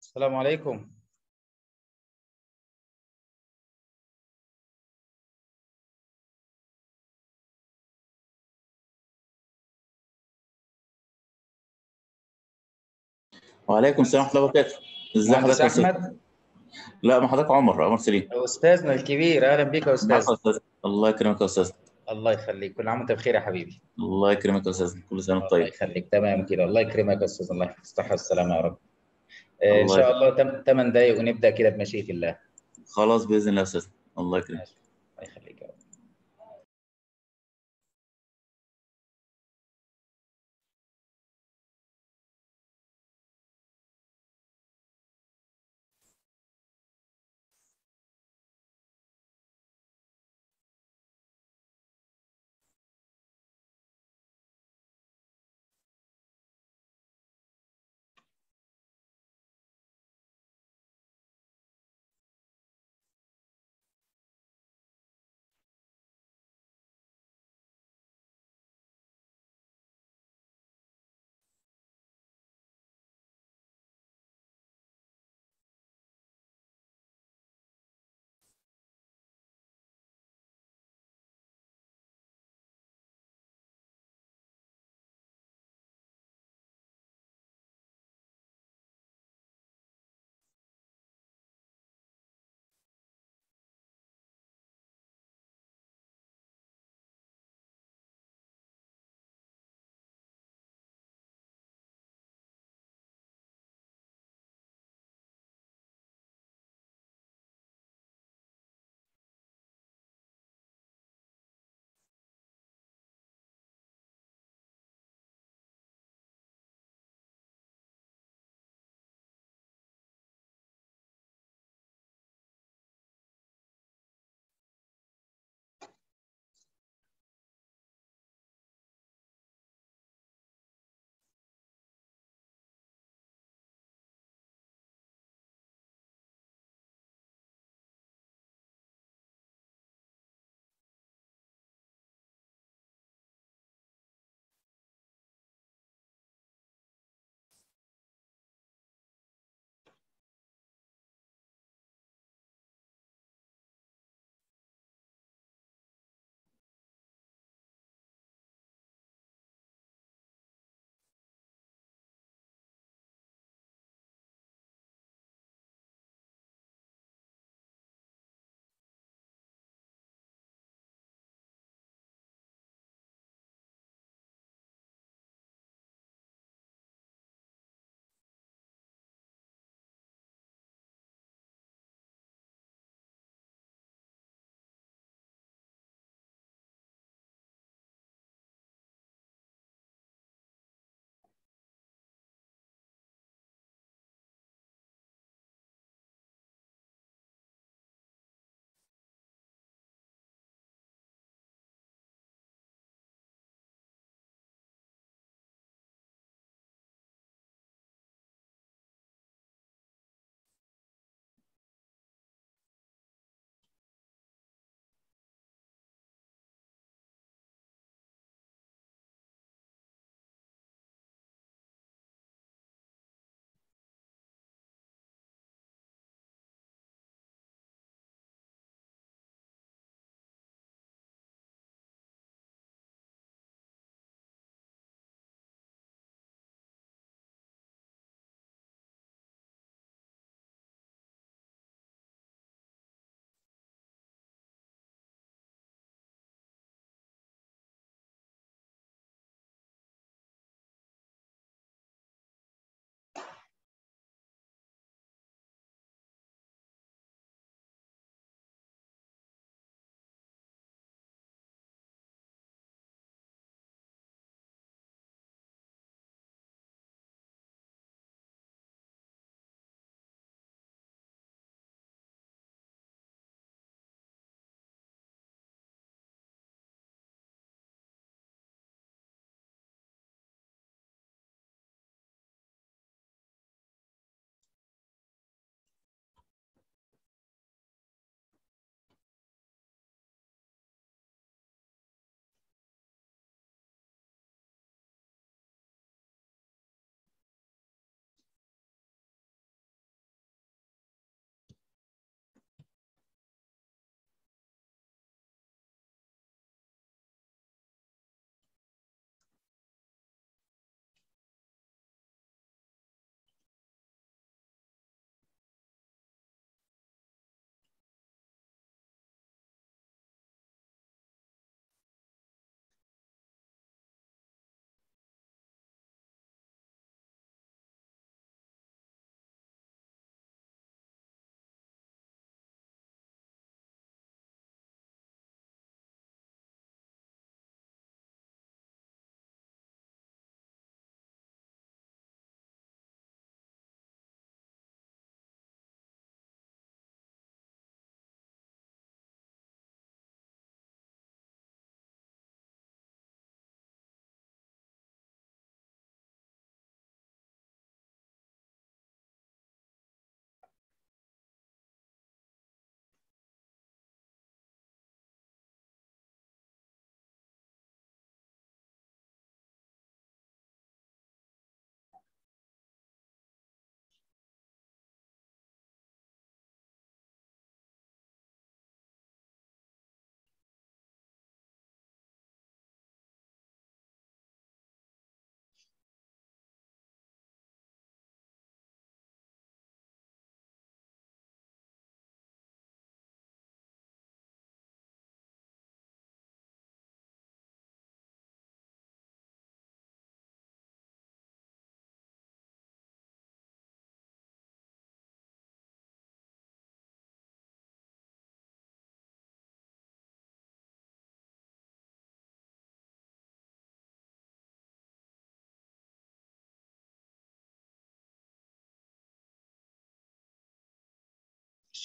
السلام عليكم وعليكم السلام ورحمه الله وبركاته ازي مهندس حضرتك يا استاذ احمد لا ما حضرتك عمر عمر سليم استاذنا الكبير اهلا بك يا استاذ مرحبا استاذ الله يكرمك يا استاذ الله يخليك كل عام وانت بخير يا حبيبي الله يكرمك يا استاذ كل سنه وانت الله طيب يخليك تمام كده الله يكرمك يا استاذ الله يحفظك الصحه والسلامه يا رب آه، ان الله شاء يكرمك الله 8 دقايق ونبدا كده بمشيئه الله خلاص باذن الله يا استاذ الله يكرمك ماشي الله يخليك يا رب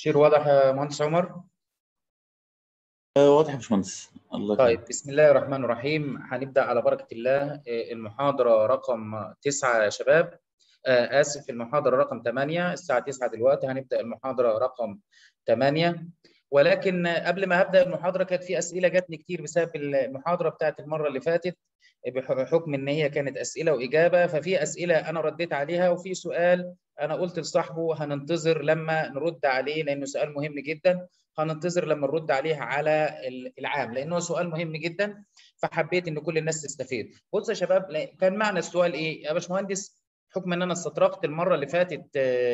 الشير واضح يا مهندس عمر آه، واضح يا باشمهندس الله طيب يكرمك بسم الله الرحمن الرحيم هنبدأ على بركة الله آه، المحاضرة رقم تسعة يا شباب آه، آسف المحاضرة رقم 8 الساعة 9 دلوقتي هنبدأ المحاضرة رقم 8 ولكن قبل ما هبدأ المحاضرة كانت في أسئلة جاتني كتير بسبب المحاضرة بتاعت المرة اللي فاتت بحكم إن هي كانت أسئلة وإجابة ففي أسئلة أنا رديت عليها وفي سؤال أنا قلت لصاحبه هننتظر لما نرد عليه لأنه سؤال مهم جدا هننتظر لما نرد عليه على العام لأنه سؤال مهم جدا فحبيت إن كل الناس تستفيد بص يا شباب كان معنى السؤال إيه يا باشمهندس حكم ان انا استطرقت المره اللي فاتت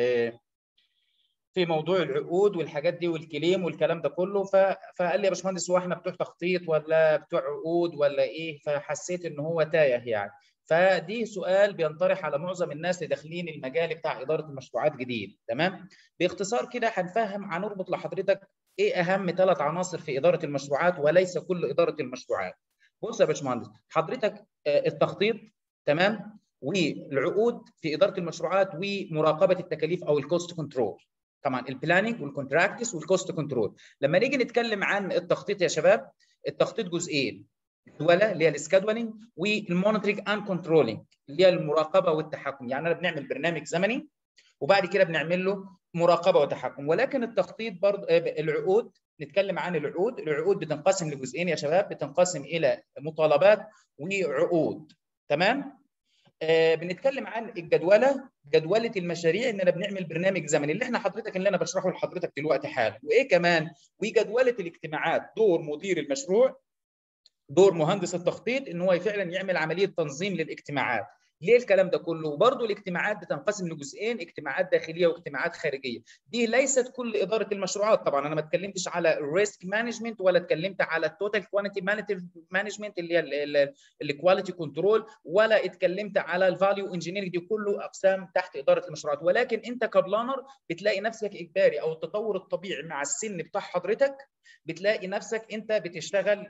في موضوع العقود والحاجات دي والكليم والكلام ده كله فقال لي يا باشمهندس هو احنا بتوع تخطيط ولا بتوع عقود ولا ايه فحسيت ان هو تايه يعني فدي سؤال بينطرح على معظم الناس اللي داخلين المجال بتاع اداره المشروعات جديد تمام باختصار كده هنفهم هنربط لحضرتك ايه اهم ثلاث عناصر في اداره المشروعات وليس كل اداره المشروعات بص يا باشمهندس حضرتك التخطيط تمام والعقود في اداره المشروعات ومراقبه التكاليف او الكوست كنترول طبعا البلاننج والكونتراكتس والكوست كنترول لما نيجي نتكلم عن التخطيط يا شباب التخطيط جزئين الجدوله اللي هي السكادولينج والمونيتورنج اند كنترولينج اللي هي المراقبه والتحكم يعني انا بنعمل برنامج زمني وبعد كده بنعمل له مراقبه وتحكم ولكن التخطيط برضه العقود نتكلم عن العقود العقود بتنقسم لجزئين يا شباب بتنقسم الى مطالبات وعقود تمام آه بنتكلم عن الجدوله جدوله المشاريع اننا بنعمل برنامج زمني اللي احنا حضرتك اللي انا بشرحه لحضرتك دلوقتي حالا وايه كمان وجدوله الاجتماعات دور مدير المشروع دور مهندس التخطيط ان هو فعلا يعمل عمليه تنظيم للاجتماعات ليه الكلام ده كله؟ وبرضه الاجتماعات بتنقسم لجزئين اجتماعات داخليه واجتماعات خارجيه، دي ليست كل اداره المشروعات طبعا انا ما اتكلمتش على الريسك مانجمنت ولا اتكلمت على التوتال كوانتي مانجمنت اللي هي الكواليتي كنترول ولا اتكلمت على الفاليو انجينيرنج دي كله اقسام تحت اداره المشروعات ولكن انت كبلانر بتلاقي نفسك اجباري او التطور الطبيعي مع السن بتاع حضرتك بتلاقي نفسك انت بتشتغل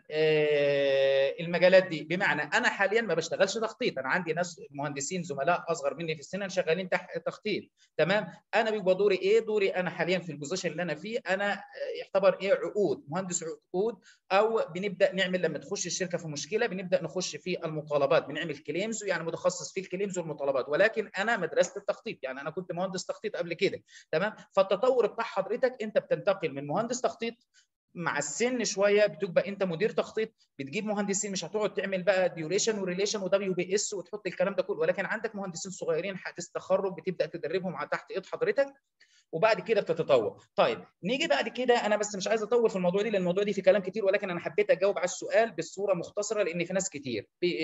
المجالات دي بمعنى انا حاليا ما بشتغلش تخطيط انا عندي ناس مهندسين زملاء اصغر مني في السن شغالين تحت تخطيط تمام انا بيبقى دوري ايه دوري انا حاليا في البوزيشن اللي انا فيه انا يعتبر ايه عقود مهندس عقود او بنبدا نعمل لما تخش الشركه في مشكله بنبدا نخش في المطالبات بنعمل كليمز يعني متخصص في الكليمز والمطالبات ولكن انا مدرسه التخطيط يعني انا كنت مهندس تخطيط قبل كده تمام فالتطور بتاع حضرتك انت بتنتقل من مهندس تخطيط مع السن شويه بتبقى انت مدير تخطيط بتجيب مهندسين مش هتقعد تعمل بقى ديوريشن وريليشن ودبليو بي اس وتحط الكلام ده كله ولكن عندك مهندسين صغيرين حديث تخرج بتبدا تدربهم على تحت ايد حضرتك وبعد كده بتتطور طيب نيجي بعد كده انا بس مش عايز اطول في الموضوع دي لان الموضوع دي في كلام كتير ولكن انا حبيت اجاوب على السؤال بصوره مختصره لان في ناس كتير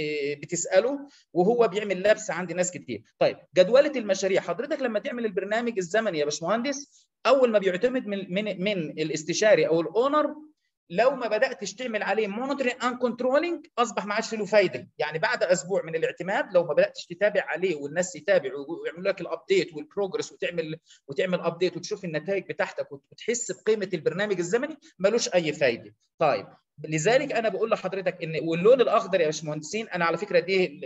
بتساله وهو بيعمل لبس عند ناس كتير طيب جدوله المشاريع حضرتك لما تعمل البرنامج الزمني يا باشمهندس اول ما بيعتمد من من من الاستشاري او الاونر لو ما بداتش تعمل عليه مونيتورنج اند كنترولينج اصبح ما عادش له فايده يعني بعد اسبوع من الاعتماد لو ما بداتش تتابع عليه والناس يتابعوا ويعملوا لك الابديت والبروجرس وتعمل وتعمل ابديت وتشوف النتائج بتاعتك وتحس بقيمه البرنامج الزمني ملوش اي فايده طيب لذلك انا بقول لحضرتك ان واللون الاخضر يا باشمهندسين انا على فكره دي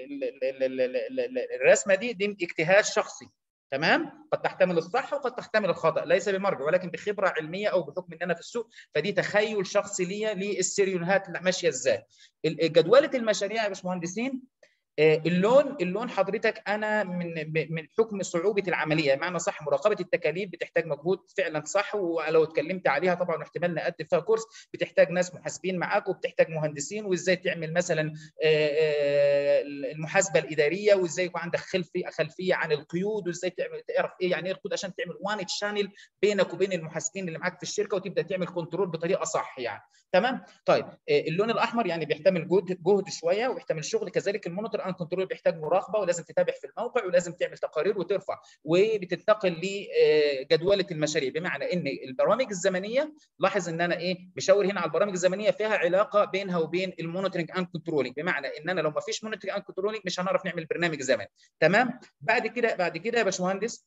الرسمه دي دي اجتهاد شخصي تمام قد تحتمل الصح وقد تحتمل الخطا ليس بمرجع ولكن بخبره علميه او بحكم ان انا في السوق فدي تخيل شخصي ليا للسيريونهات ماشيه ازاي جدوله المشاريع يا باشمهندسين اللون اللون حضرتك انا من من حكم صعوبه العمليه معنى صح مراقبه التكاليف بتحتاج مجهود فعلا صح ولو اتكلمت عليها طبعا احتمال نقدم فيها كورس بتحتاج ناس محاسبين معاك وبتحتاج مهندسين وازاي تعمل مثلا المحاسبه الاداريه وازاي يكون عندك خلفيه خلفيه عن القيود وازاي تعمل تعرف ايه يعني ايه القيود عشان تعمل وان تشانل بينك وبين المحاسبين اللي معاك في الشركه وتبدا تعمل كنترول بطريقه صح يعني تمام طيب اللون الاحمر يعني بيحتمل جهد جهد شويه ويحتمل شغل كذلك المونيتور ان كنترول بيحتاج مراقبه ولازم تتابع في الموقع ولازم تعمل تقارير وترفع وبتنتقل لجدوله المشاريع بمعنى ان البرامج الزمنيه لاحظ ان انا ايه بشاور هنا على البرامج الزمنيه فيها علاقه بينها وبين المونيتورنج اند كنترولينج بمعنى ان انا لو ما فيش مونيتورنج اند كنترولينج مش هنعرف نعمل برنامج زمني تمام بعد كده بعد كده يا باشمهندس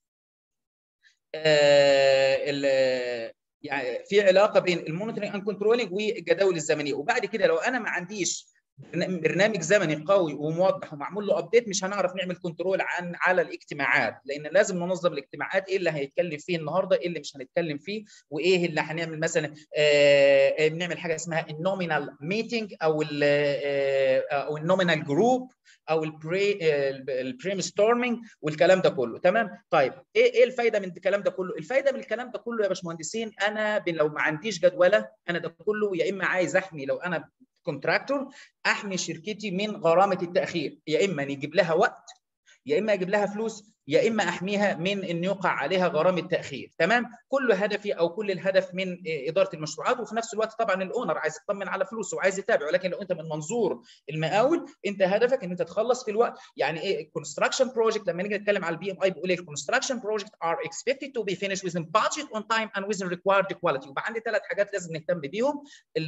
آه يعني في علاقه بين المونيتورنج اند كنترولينج والجداول الزمنيه وبعد كده لو انا ما عنديش برنامج زمني قوي وموضح ومعمول له ابديت مش هنعرف نعمل كنترول عن على الاجتماعات لان لازم ننظم الاجتماعات ايه اللي هيتكلم فيه النهارده ايه اللي مش هنتكلم فيه وايه اللي هنعمل مثلا آه بنعمل حاجه اسمها النومينال ميتنج او ال او النومينال جروب او البري البريم ستورمنج والكلام ده كله تمام طيب ايه ايه الفايده من الكلام ده كله الفايده من الكلام ده كله يا باشمهندسين انا لو ما عنديش جدوله انا ده كله يا اما عايز احمي لو انا كونتراكتور احمي شركتي من غرامه التاخير يا اما نجيب لها وقت يا اما اجيب لها فلوس يا اما احميها من ان يقع عليها غرامه تاخير تمام كل هدفي او كل الهدف من اداره المشروعات وفي نفس الوقت طبعا الاونر عايز يطمن على فلوسه وعايز يتابع ولكن لو انت من منظور المقاول انت هدفك ان انت تخلص في الوقت يعني ايه كونستراكشن بروجكت لما نيجي نتكلم على البي ام اي بيقول ايه الكونستراكشن بروجكت ار expected to be finished within budget on time and within required quality يبقى عندي ثلاث حاجات لازم نهتم بيهم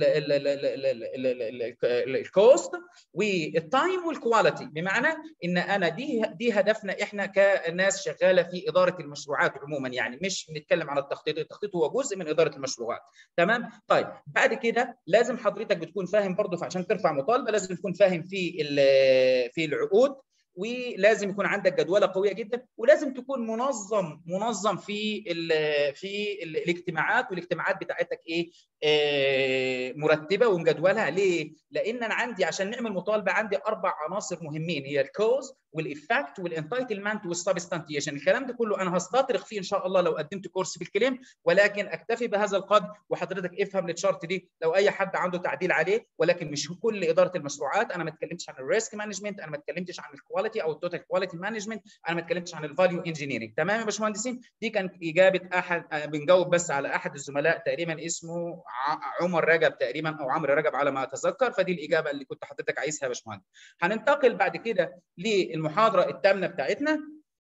الكوست والتايم والكواليتي بمعنى ان انا دي دي هدفنا احنا كناس شغاله في اداره المشروعات عموما يعني مش بنتكلم عن التخطيط التخطيط هو جزء من اداره المشروعات تمام طيب بعد كده لازم حضرتك بتكون فاهم برضه عشان ترفع مطالبه لازم تكون فاهم في في العقود ولازم يكون عندك جدوله قويه جدا ولازم تكون منظم منظم في ال في ال الاجتماعات والاجتماعات بتاعتك ايه آه مرتبه ومجدولها ليه؟ لان انا عندي عشان نعمل مطالبه عندي اربع عناصر مهمين هي الكوز والافكت والانتايتلمنت والسبستانتيشن الكلام ده كله انا هستطرق فيه ان شاء الله لو قدمت كورس في الكلام ولكن اكتفي بهذا القدر وحضرتك افهم التشارت دي لو اي حد عنده تعديل عليه ولكن مش كل اداره المشروعات انا ما اتكلمتش عن الريسك مانجمنت انا ما اتكلمتش عن الكواليتي او التوتال كواليتي مانجمنت انا ما اتكلمتش عن الفاليو انجينيرنج تمام يا باشمهندسين دي كانت اجابه احد بنجاوب بس على احد الزملاء تقريبا اسمه عمر رجب تقريبا او عمرو رجب على ما اتذكر فدي الاجابه اللي كنت حضرتك عايزها يا باشمهندس هننتقل بعد كده للمحاضره الثامنه بتاعتنا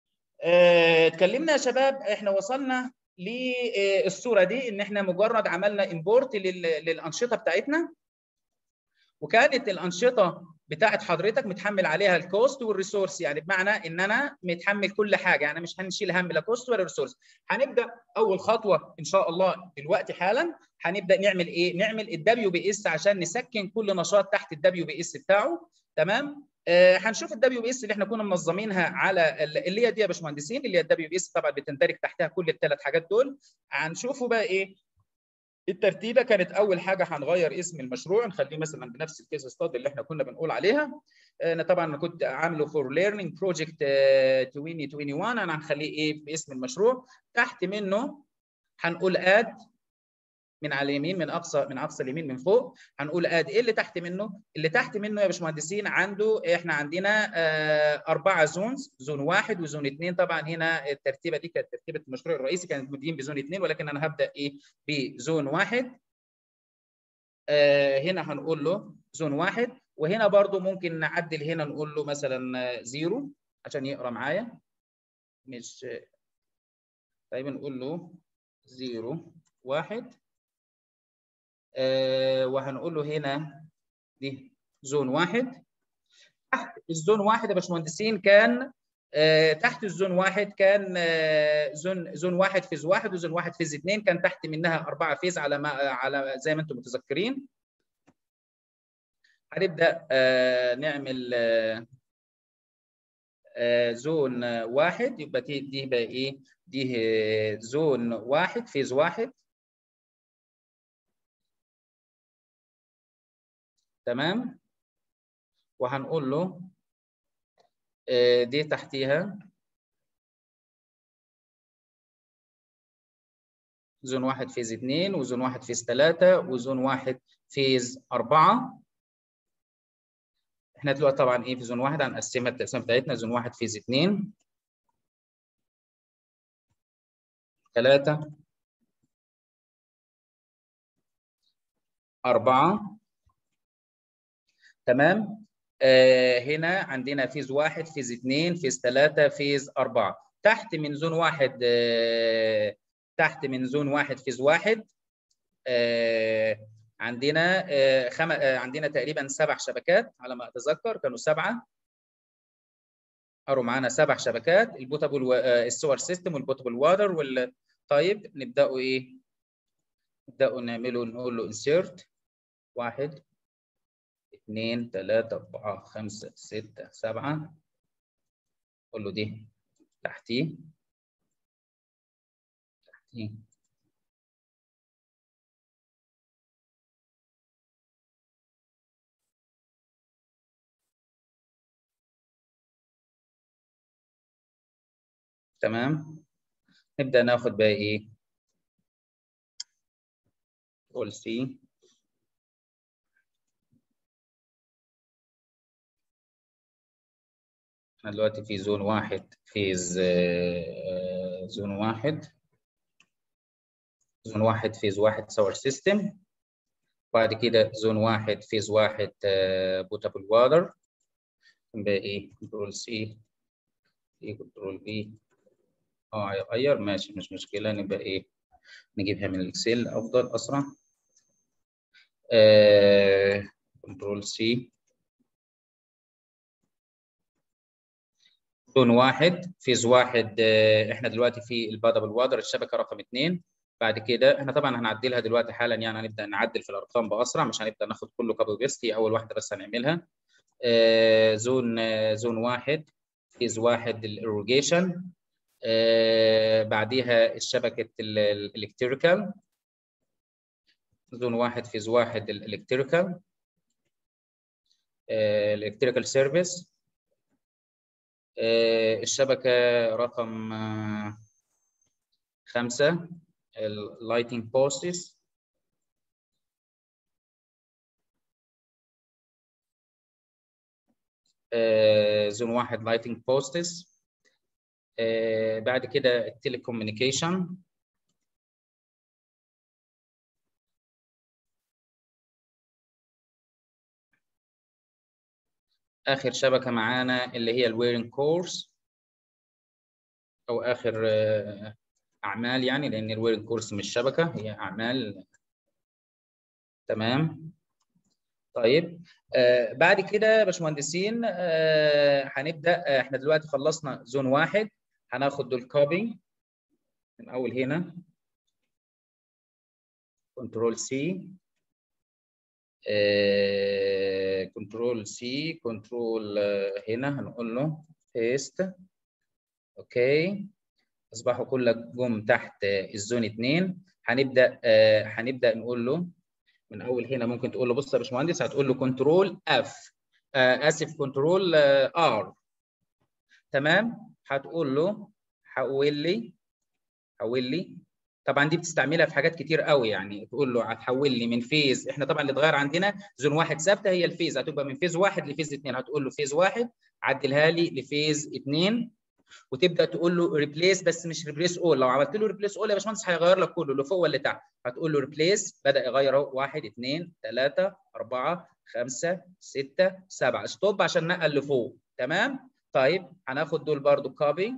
اه اتكلمنا يا شباب احنا وصلنا للصوره دي ان احنا مجرد عملنا امبورت للانشطه بتاعتنا وكانت الانشطه بتاعت حضرتك متحمل عليها الكوست والريسورس يعني بمعنى ان انا متحمل كل حاجه يعني مش هنشيل هم لا كوست ولا ريسورس هنبدا اول خطوه ان شاء الله دلوقتي حالا هنبدا نعمل ايه نعمل الدبليو بي اس عشان نسكن كل نشاط تحت الدبليو بي اس بتاعه تمام آه هنشوف الدبليو بي اس اللي احنا كنا منظمينها على اللي هي دي يا باشمهندسين اللي هي الدبليو بي اس طبعا بتندرج تحتها كل الثلاث حاجات دول هنشوفه بقى ايه الترتيبه كانت اول حاجه هنغير اسم المشروع نخليه مثلا بنفس الكيس ستادي اللي احنا كنا بنقول عليها انا طبعا كنت عامله فور ليرنينج بروجكت 2021 انا هنخليه ايه باسم المشروع تحت منه هنقول اد من على اليمين من اقصى من اقصى اليمين من فوق هنقول اد ايه اللي تحت منه اللي تحت منه يا باشمهندسين عنده احنا عندنا آه اربعه زونز زون واحد وزون اثنين طبعا هنا الترتيبه دي كانت ترتيبه المشروع الرئيسي كانت مدين بزون اثنين ولكن انا هبدا ايه بزون واحد آه هنا هنقول له زون واحد وهنا برضو ممكن نعدل هنا نقول له مثلا زيرو عشان يقرا معايا مش طيب نقول له زيرو واحد آه وهنقول له هنا دي زون واحد تحت الزون واحد يا باشمهندسين كان آه تحت الزون واحد كان آه زون زون واحد فيز واحد وزون واحد فيز اثنين كان تحت منها اربعه فيز على ما على زي ما انتم متذكرين هنبدا آه نعمل آه آه زون واحد يبقى دي يبقى ايه؟ دي زون واحد فيز واحد تمام وهنقول له دي تحتيها زون واحد فيز اثنين وزون واحد فيز ثلاثة وزون واحد فيز أربعة احنا دلوقتي طبعا ايه في زون واحد هنقسمها التقسيمة بتاعتنا زون واحد فيز اثنين ثلاثة أربعة تمام آه هنا عندنا فيز واحد فيز اثنين فيز ثلاثة فيز أربعة تحت من زون واحد آه تحت من زون واحد فيز واحد آه عندنا آه خم... آه عندنا تقريبا سبع شبكات على ما أتذكر كانوا سبعة قروا معانا سبع شبكات البوتابل و... آه السور سيستم والبوتابل واتر وال طيب نبدأوا إيه؟ نبدأوا نعمله نقول له insert واحد 2 3 4 5 6 7 قول له دي تحتيه تحتيه تمام نبدأ ناخد بقى ايه قول سي احنا دلوقتي في زون واحد فيز آه، زون واحد زون واحد فيز واحد ساور سيستم بعد كده زون واحد فيز واحد بوتابل واتر يبقى ايه كنترول سي ايه كنترول بي اه هيغير ماشي مش مشكلة نبقى ايه نجيبها من الاكسل افضل اسرع كنترول سي زون واحد فيز واحد آه، احنا دلوقتي في البادبل وادر الشبكه رقم اثنين بعد كده احنا طبعا هنعدلها دلوقتي حالا يعني هنبدا نعدل في الارقام باسرع مش هنبدا ناخد كله كابل بيست هي اول واحده بس هنعملها آه، زون آه، زون واحد فيز واحد الايروجيشن بعديها الشبكه الالكتريكال زون واحد فيز واحد الالكتريكال الالكتريكال سيرفيس الشبكة رقم آه، خمسة اللايتنج بوستس زون واحد لايتنج بوستس بعد كده التليكوميونيكيشن اخر شبكه معانا اللي هي الويرنج كورس او اخر آه، اعمال يعني لان الويرنج كورس مش شبكه هي اعمال تمام طيب آه بعد كده يا باشمهندسين آه هنبدا آه احنا دلوقتي خلصنا زون واحد هناخد دول كوبي من اول هنا كنترول سي كنترول سي كنترول هنا هنقول له بيست اوكي اصبحوا كلهم جم تحت الزون 2 هنبدا آه، هنبدا نقول له من اول هنا ممكن تقول له بص يا باشمهندس هتقول له كنترول اف اسف كنترول ار تمام هتقول له حول لي حول لي طبعا دي بتستعملها في حاجات كتير قوي يعني تقول له هتحول لي من فيز احنا طبعا اللي اتغير عندنا زون واحد ثابته هي الفيز هتبقى من فيز واحد لفيز اثنين هتقول له فيز واحد عدلها لي لفيز اثنين وتبدا تقول له ريبليس بس مش ريبليس اول لو عملت له ريبليس اول يا باشمهندس هيغير لك كله اللي فوق واللي تحت هتقول له ريبليس بدا يغير اهو واحد اثنين ثلاثه اربعه خمسه سته سبعه ستوب عشان نقل لفوق تمام طيب هناخد دول برضو كوبي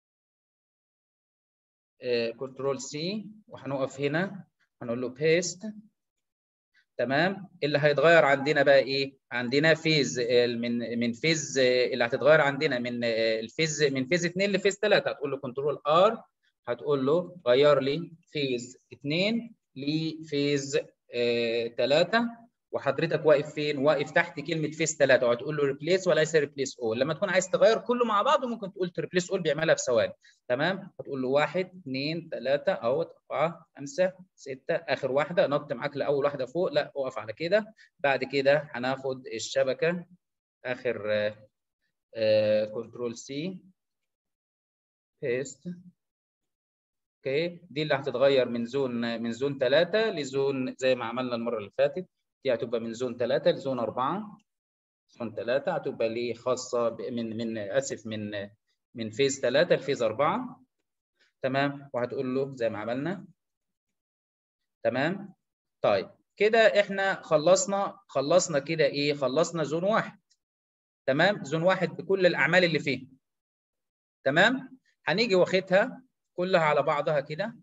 كنترول سي وهنقف هنا هنقول له بيست تمام اللي هيتغير عندنا بقى ايه عندنا فيز من من فيز اللي هتتغير عندنا من الفيز من فيز 2 لفيز 3 هتقول له كنترول ار هتقول له غير لي فيز 2 لفيز 3 وحضرتك واقف فين؟ واقف تحت كلمه فيس 3 وهتقول له ريبليس وليس ريبليس اول لما تكون عايز تغير كله مع بعضه ممكن تقول ريبليس اول بيعملها في ثواني تمام؟ هتقول له 1 2 3 اهوت 4 5 6 اخر واحده نط معاك لاول واحده فوق لا اقف على كده بعد كده هناخد الشبكه اخر كنترول سي بيست اوكي دي اللي هتتغير من زون من زون 3 لزون زي ما عملنا المره اللي فاتت دي هتبقى من زون 3 لزون 4 زون 3 هتبقى ليه خاصه من من اسف من من فيز 3 لفيز 4 تمام وهتقول له زي ما عملنا تمام طيب كده احنا خلصنا خلصنا كده ايه خلصنا زون واحد تمام زون واحد بكل الاعمال اللي فيه تمام هنيجي واخدها كلها على بعضها كده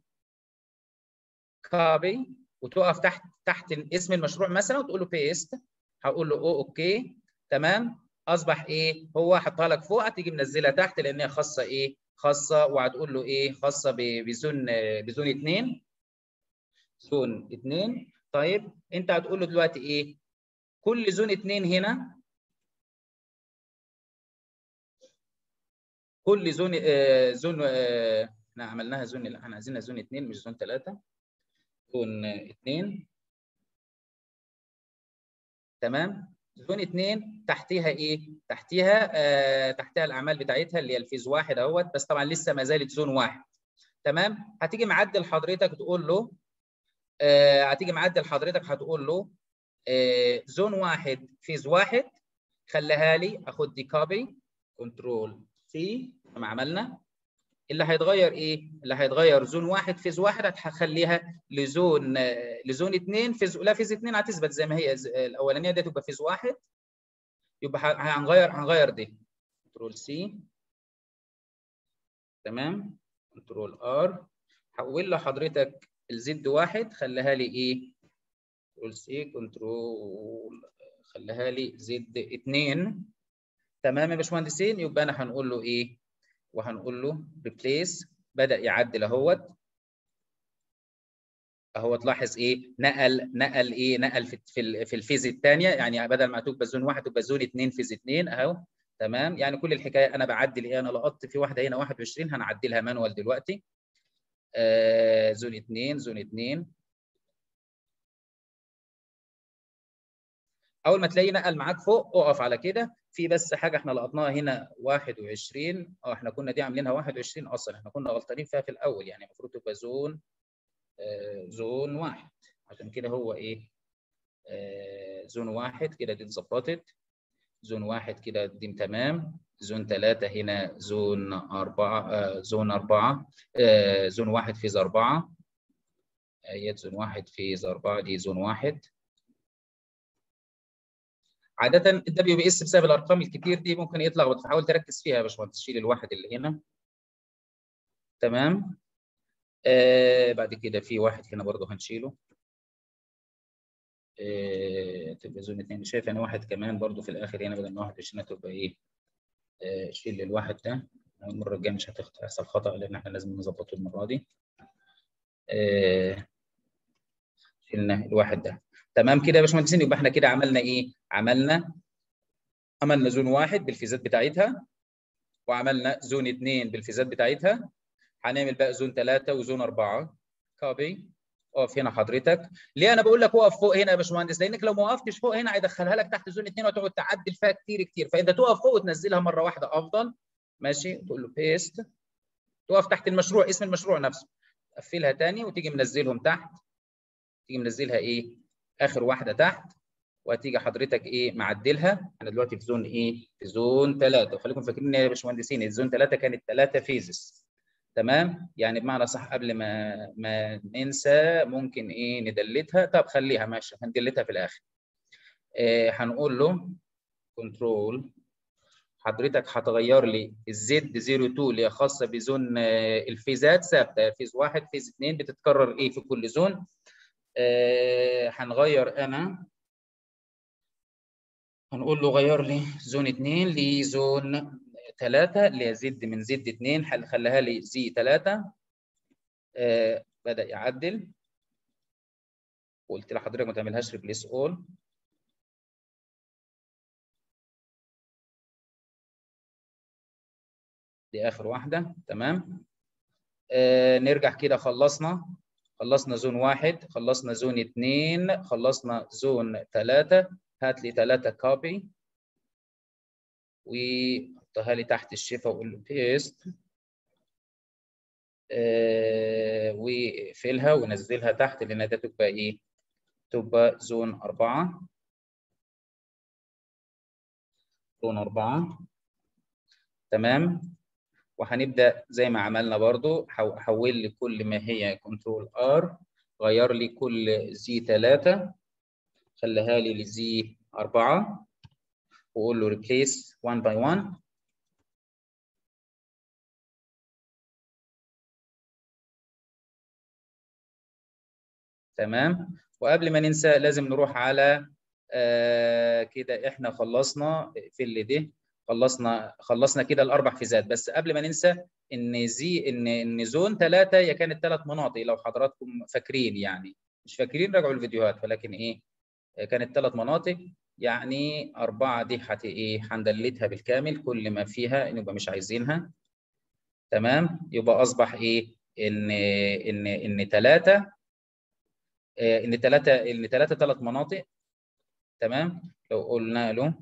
كوبي وتقف تحت تحت اسم المشروع مثلا وتقول له بيست هقول له او اوكي تمام اصبح ايه هو حطها لك فوق هتيجي منزلها تحت لان هي خاصه ايه خاصه وهتقول له ايه خاصه بزون بزون 2 زون 2 طيب انت هتقول له دلوقتي ايه كل زون 2 هنا كل زون آه زون آه احنا عملناها زون لا احنا عايزينها زون 2 مش زون 3 زون 2 تمام زون 2 تحتيها ايه؟ تحتيها آه تحتها الاعمال بتاعتها اللي هي الفيز واحد اهوت بس طبعا لسه ما زالت زون واحد تمام؟ هتيجي معدل حضرتك تقول له آه هتيجي معدل حضرتك هتقول له آه زون واحد فيز واحد خليها لي اخد دي كوبي كنترول سي ما عملنا اللي هيتغير ايه؟ اللي هيتغير زون واحد فيز واحد هتخليها لزون لزون اثنين فيز لا فيز اثنين هتثبت زي ما هي الاولانيه دي تبقى فيز واحد يبقى هنغير هنغير دي كنترول سي تمام كنترول ار حول لحضرتك الزد واحد خليها لي ايه؟ كنترول سي كنترول خليها لي زد اثنين تمام يا باشمهندسين يبقى انا هنقول له ايه؟ وهنقول له replace بدأ يعدل اهوت اهو تلاحظ ايه نقل نقل ايه نقل في في, في الفيز الثانيه يعني بدل ما تبقى زون واحد تبقى زون اثنين فيز اثنين اهو تمام يعني كل الحكايه انا بعدل ايه انا لقطت في واحده هنا 21 هنعدلها مانوال دلوقتي آه زون اثنين زون اثنين اول ما تلاقيه نقل معاك فوق اقف على كده في بس حاجه احنا لقطناها هنا 21 اه احنا كنا دي عاملينها 21 اصلا احنا كنا غلطانين فيها في الاول يعني المفروض تبقى زون آه زون واحد عشان كده هو ايه آه زون واحد كده دي اتظبطت زون واحد كده دي تمام زون ثلاثة هنا زون أربعة آه زون أربعة آه زون واحد فيز أربعة آيات زون واحد فيز أربعة دي زون واحد عادة الدبليو بي اس بسبب الارقام الكتير دي ممكن يتلخبط فحاول تركز فيها يا باشمهندس شيل الواحد اللي هنا تمام آه بعد كده في واحد هنا برضه هنشيله آه تبقى زون اثنين شايف انا واحد كمان برضه في الاخر هنا بدل ما واحد هنا تبقى ايه آه شيل الواحد ده المره الجايه مش هتحصل خطا لان احنا لازم نظبطه المره دي آه شلنا الواحد ده تمام كده يا باشمهندسين يبقى احنا كده عملنا ايه؟ عملنا عملنا زون واحد بالفيزات بتاعتها وعملنا زون اثنين بالفيزات بتاعتها هنعمل بقى زون ثلاثه وزون اربعه كوبي اقف هنا حضرتك ليه انا بقول لك اقف فوق هنا يا باشمهندس لانك لو ما وقفتش فوق هنا هيدخلها لك تحت زون اثنين وتقعد تعدل فيها كتير كتير فانت تقف فوق وتنزلها مره واحده افضل ماشي تقول له بيست تقف تحت المشروع اسم المشروع نفسه تقفلها ثاني وتيجي منزلهم تحت تيجي منزلها ايه اخر واحده تحت وهتيجي حضرتك ايه معدلها انا دلوقتي في زون ايه في زون 3 وخليكم فاكرين يا باشمهندسين الزون 3 كانت 3 فيزز تمام يعني بمعنى صح قبل ما ما ننسى ممكن ايه ندلتها طب خليها ماشي هندلتها في الاخر آه هنقول له كنترول حضرتك هتغير لي الزد 02 اللي هي خاصه بزون آه الفيزات ثابته فيز واحد فيز اثنين بتتكرر ايه في كل زون آه هنغير انا هنقول له غير لي زون 2 لزون 3 اللي هي زد من زد 2 هنخليها لي زي 3 آه بدا يعدل وقلت لحضرتك ما تعملهاش ريبليس اول دي اخر واحده تمام آه نرجع كده خلصنا خلصنا زون واحد خلصنا زون اثنين خلصنا زون ثلاثة هات لي ثلاثة كوبي وحطها لي تحت الشفا وقول له بيست آه وقفلها ونزلها تحت لان ده تبقى ايه؟ تبقى زون أربعة زون أربعة تمام وهنبدا زي ما عملنا برضو حول لي كل ما هي كنترول ار غير لي كل زي 3 خليها لي لزي 4 وقول له ريبليس 1 باي 1 تمام وقبل ما ننسى لازم نروح على آه كده احنا خلصنا في اللي ده خلصنا خلصنا كده الاربع فيزات بس قبل ما ننسى ان زي ان ان زون ثلاثه هي كانت ثلاث مناطق لو حضراتكم فاكرين يعني مش فاكرين راجعوا الفيديوهات ولكن ايه كانت ثلاث مناطق يعني أربعة دي حت إيه هندلتها بالكامل كل ما فيها نبقى مش عايزينها تمام يبقى أصبح إيه إن إن إن ثلاثة إن ثلاثة إن ثلاثة ثلاث مناطق تمام لو قلنا له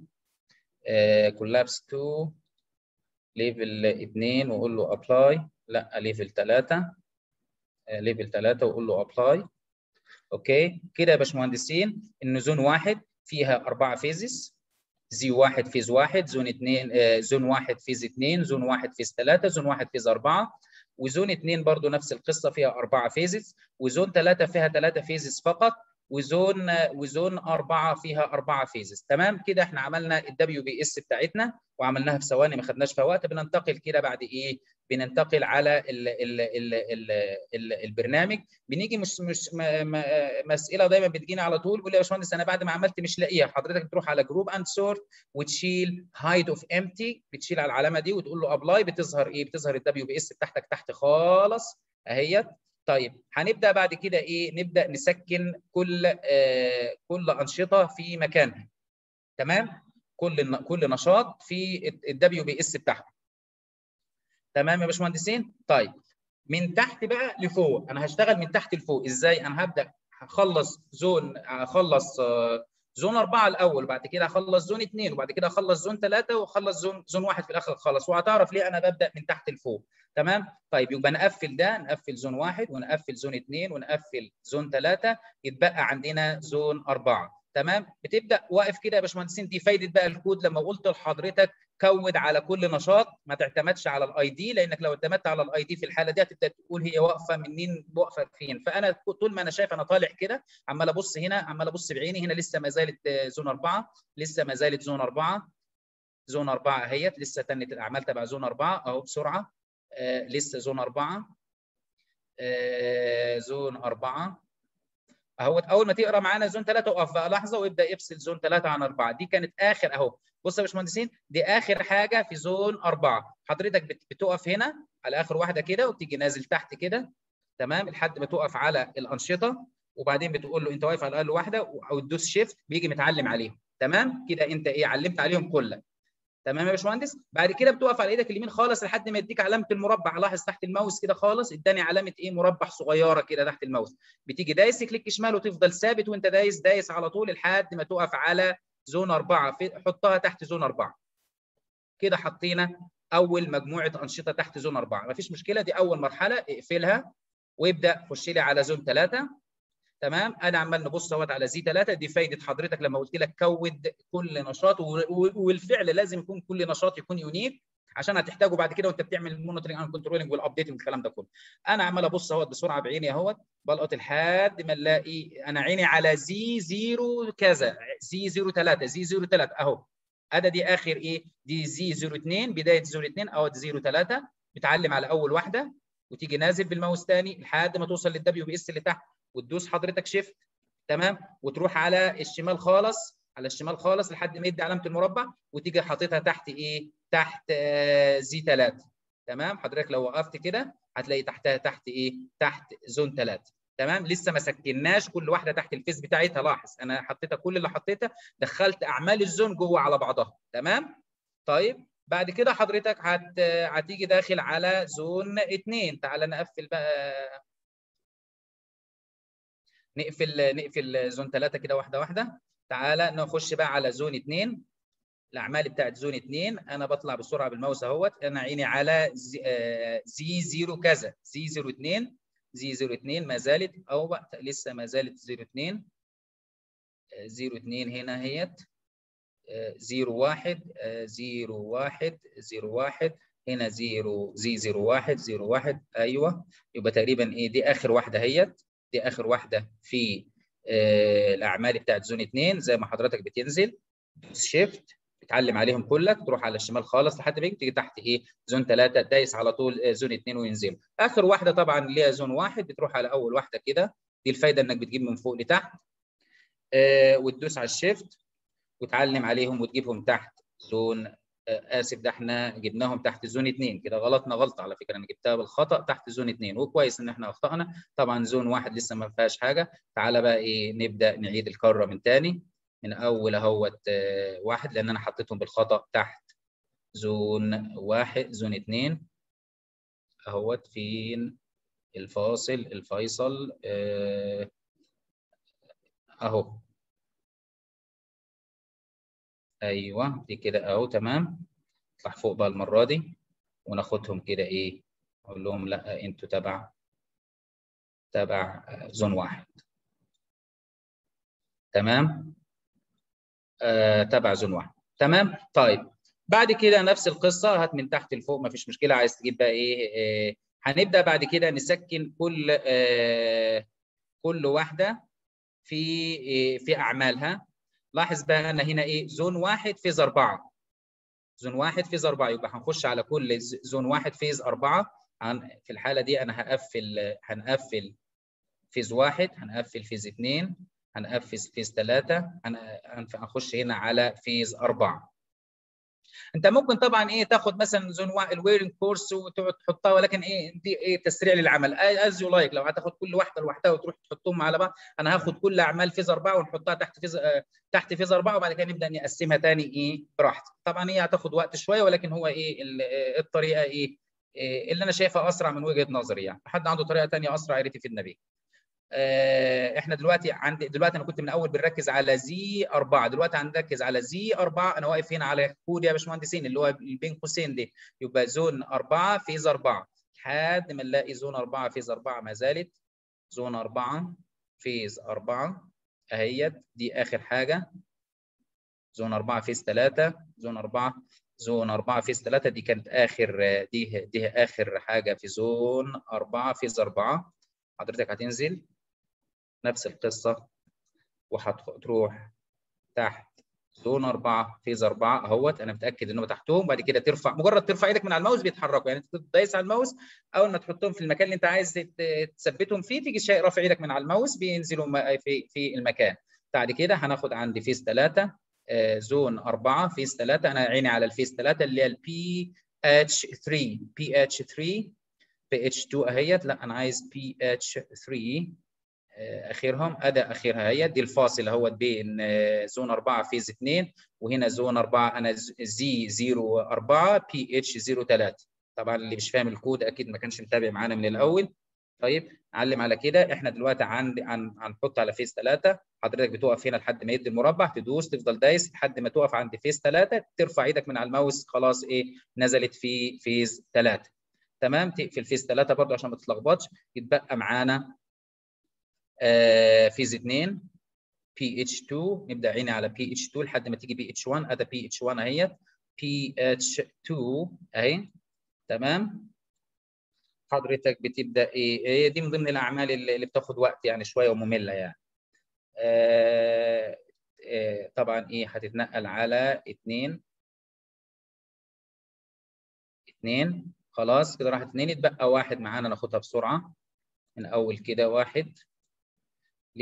كولابس 2 ليفل 2 وقول له ابلاي لا ليفل 3 ليفل 3 وقول له ابلاي اوكي كده يا باشمهندسين ان زون واحد فيها اربعه فيزز زي واحد فيز واحد زون اثنين آه زون واحد فيز اثنين زون واحد فيز ثلاثه زون واحد فيز اربعه وزون اثنين برضو نفس القصه فيها اربعه فيزز وزون ثلاثه فيها ثلاثه فيزز فقط وزون وزون أربعة فيها أربعة فيزز تمام كده احنا عملنا الدبليو بي اس بتاعتنا وعملناها في ثواني ما خدناش فيها وقت بننتقل كده بعد ايه بننتقل على ال ال ال ال ال البرنامج بنيجي مش مش مساله دايما بتجينا على طول بيقول لي يا باشمهندس انا بعد ما عملت مش لاقيها حضرتك بتروح على جروب اند سورت وتشيل هايد اوف امتي بتشيل على العلامه دي وتقول له ابلاي بتظهر ايه بتظهر الدبليو بي اس بتاعتك تحت خالص اهيت طيب هنبدا بعد كده ايه نبدا نسكن كل آه كل انشطه في مكانها تمام كل كل نشاط في الدبليو بي اس بتاعها تمام يا باشمهندسين طيب من تحت بقى لفوق انا هشتغل من تحت لفوق ازاي انا هبدا هخلص زون هخلص آه زون أربعة الأول وبعد كده أخلص زون اثنين وبعد كده أخلص زون ثلاثة وأخلص زون زون واحد في الآخر خلص وهتعرف ليه أنا ببدأ من تحت لفوق تمام طيب يبقى نقفل ده نقفل زون واحد ونقفل زون اثنين ونقفل زون ثلاثة يتبقى عندنا زون أربعة تمام بتبدا واقف كده يا باشمهندسين دي فايده بقى الكود لما قلت لحضرتك كود على كل نشاط ما تعتمدش على الاي دي لانك لو اعتمدت على الاي دي في الحاله دي هتبدا تقول هي واقفه منين واقفه فين فانا طول ما انا شايف انا طالع كده عمال ابص هنا عمال ابص بعيني هنا لسه ما زالت زون اربعه لسه ما زالت زون اربعه زون اربعه اهيت لسه تنت الاعمال تبع زون اربعه اهو بسرعه آه لسه زون اربعه آه زون اربعه اهوت اول ما تقرا معانا زون 3 اقف بقى لحظه وابدا يفصل زون 3 عن 4 دي كانت اخر اهو بص يا باشمهندسين دي اخر حاجه في زون 4 حضرتك بتقف هنا على اخر واحده كده وتيجي نازل تحت كده تمام لحد ما تقف على الانشطه وبعدين بتقول له انت واقف على اقل واحده او تدوس شيفت بيجي متعلم عليهم تمام كده انت ايه علمت عليهم كلها تمام يا باشمهندس بعد كده بتقف على ايدك اليمين خالص لحد ما يديك علامه المربع لاحظ تحت الماوس كده خالص اداني علامه ايه مربع صغيره كده تحت الماوس بتيجي دايس كليك شمال وتفضل ثابت وانت دايس دايس على طول لحد ما تقف على زون أربعة في حطها تحت زون أربعة كده حطينا اول مجموعه انشطه تحت زون أربعة مفيش مشكله دي اول مرحله اقفلها وابدا خش لي على زون ثلاثة تمام انا عمال نبص اهوت على زي 3 دي فايده حضرتك لما قلت لك كود كل نشاط والفعل لازم يكون كل نشاط يكون يونيك عشان هتحتاجه بعد كده وانت بتعمل المونيتورنج اند كنترولنج والابديتنج والكلام ده كله انا عمال ابص اهوت بسرعه بعيني اهوت بلقط لحد ما نلاقي انا عيني على زي 0 كذا زي 0 3 زي 0 3 اهو ادي دي اخر ايه دي زي 0 2 بدايه 0 2 اهوت 0 3 بتعلم على اول واحده وتيجي نازل بالماوس ثاني لحد ما توصل للدبليو بي اس اللي تحت وتدوس حضرتك شيفت تمام وتروح على الشمال خالص على الشمال خالص لحد ما يدي علامه المربع وتيجي حاططها تحت ايه تحت آه زي 3 تمام حضرتك لو وقفت كده هتلاقي تحتها تحت ايه تحت زون 3 تمام لسه ما سكناش كل واحده تحت الفيس بتاعتها لاحظ انا حطيتها كل اللي حطيتها دخلت اعمال الزون جوه على بعضها تمام طيب بعد كده حضرتك هت هتيجي داخل على زون 2 تعال نقفل بقى نقفل نقفل زون 3 كده واحده واحده تعالى نخش بقى على زون 2 الاعمال بتاعت زون 2 انا بطلع بسرعه بالماوس اهوت انا عيني على زي, آه زي 0 كذا زي 0 2 زي 0 2 ما زالت او لسه ما زالت 0 2 0 2 هنا اهيت 0 1 0 1 0 1 هنا 0 زي 0 1 0 1 ايوه يبقى تقريبا ايه دي اخر واحده اهيت دي اخر واحده في آه الاعمال بتاعت زون 2 زي ما حضرتك بتنزل شيفت بتعلم عليهم كلك تروح على الشمال خالص لحد ما تيجي تحت ايه زون 3 دايس على طول آه زون 2 وينزل اخر واحده طبعا اللي هي زون 1 بتروح على اول واحده كده دي الفايده انك بتجيب من فوق لتحت آه وتدوس على الشيفت وتعلم عليهم وتجيبهم تحت زون اسف ده احنا جبناهم تحت زون 2 كده غلطنا غلطه على فكره انا جبتها بالخطا تحت زون 2 وكويس ان احنا اخطانا طبعا زون واحد لسه ما فيهاش حاجه تعالى بقى ايه نبدا نعيد الكره من تاني من اول اهوت واحد لان انا حطيتهم بالخطا تحت زون واحد زون 2 اهوت فين الفاصل الفيصل اهو ايوه دي كده اهو تمام اطلع فوق بقى المره دي وناخدهم كده ايه اقول لهم لا انتوا تبع تبع زون واحد تمام آه تبع زون واحد تمام طيب بعد كده نفس القصه هات من تحت لفوق ما فيش مشكله عايز تجيب بقى ايه آه هنبدا بعد كده نسكن كل آه كل واحده في آه في اعمالها لاحظ بقى انا هنا ايه زون واحد فيز اربعه زون واحد فيز اربعه يبقى هنخش على كل زون واحد فيز اربعه في الحاله دي انا هقفل هنقفل فيز واحد هنقفل فيز اثنين هنقفل فيز ثلاثه هنخش هنا على فيز اربعه انت ممكن طبعا ايه تاخد مثلا زون الويرنج كورس وتقعد تحطها ولكن ايه دي ايه تسريع للعمل از يو لايك لو هتاخد كل واحده لوحدها وتروح تحطهم على بعض انا هاخد كل اعمال فيز اربعه ونحطها تحت فيز آه تحت فيز اربعه وبعد كده نبدا نقسمها تاني ايه براحتي طبعا هي هتاخد وقت شويه ولكن هو ايه الطريقه ايه, إيه اللي انا شايفها اسرع من وجهه نظري يعني حد عنده طريقه ثانيه اسرع يا ريت يفيدنا بيها احنا دلوقتي عند دلوقتي انا كنت من الاول بنركز على زي 4 دلوقتي هنركز على زي 4 انا واقف هنا على كود يا باشمهندسين اللي هو بين قوسين دي يبقى زون 4 فيز 4 لحد ما نلاقي زون 4 فيز 4 ما زالت زون 4 فيز 4 اهيت دي اخر حاجه زون 4 فيز 3 زون 4 زون 4 فيز 3 دي كانت اخر دي دي اخر حاجه في زون 4 فيز 4 حضرتك هتنزل نفس القصة وهتروح تحت زون 4 فيز 4 اهوت انا متاكد انهم تحتهم بعد كده ترفع مجرد ترفع ايدك من على الماوس بيتحركوا يعني انت دايس على الماوس اول ما تحطهم في المكان اللي انت عايز تثبتهم فيه تيجي شيء رافع ايدك من على الماوس بينزلوا في في المكان بعد كده هناخد عندي فيز 3 زون 4 فيز 3 انا عيني على الفيز 3 اللي هي البي اتش 3 بي اتش 3 بي اتش 2 اهيت لا انا عايز بي اتش 3 اخرهم ادى اخرها هي دي الفاصل اهوت بين زون 4 فيز 2 وهنا زون 4 انا زي 0 4 بي اتش 0 3 طبعا اللي مش فاهم الكود اكيد ما كانش متابع معانا من الاول طيب نعلم على كده احنا دلوقتي عند هنحط على فيز 3 حضرتك بتقف هنا لحد ما يدي المربع تدوس تفضل دايس لحد ما تقف عند فيز 3 ترفع ايدك من على الماوس خلاص ايه نزلت في فيز 3 تمام تقفل فيز 3 برضه عشان ما تتلخبطش يتبقى معانا آه فيز 2 بي اتش 2 نبدا عيني على بي اتش 2 لحد ما تيجي بي اتش 1 ادي بي اتش 1 اهيت بي اتش 2 اهي تمام حضرتك بتبدا ايه هي دي من ضمن الاعمال اللي بتاخد وقت يعني شويه وممله يعني آه آه طبعا ايه هتتنقل على 2 2 خلاص كده راحت 2 يتبقى واحد معانا ناخدها بسرعه من اول كده واحد ل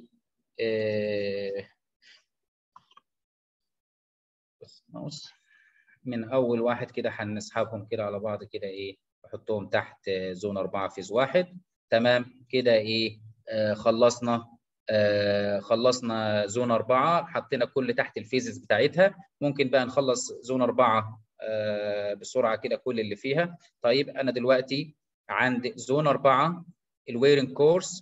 ماوس من اول واحد كده هنسحبهم كده على بعض كده ايه نحطهم تحت زون 4 فيز واحد تمام كده ايه آه خلصنا آه خلصنا زون 4 حطينا كل تحت الفيزز بتاعتها ممكن بقى نخلص زون 4 آه بسرعه كده كل اللي فيها طيب انا دلوقتي عند زون 4 الويرنج كورس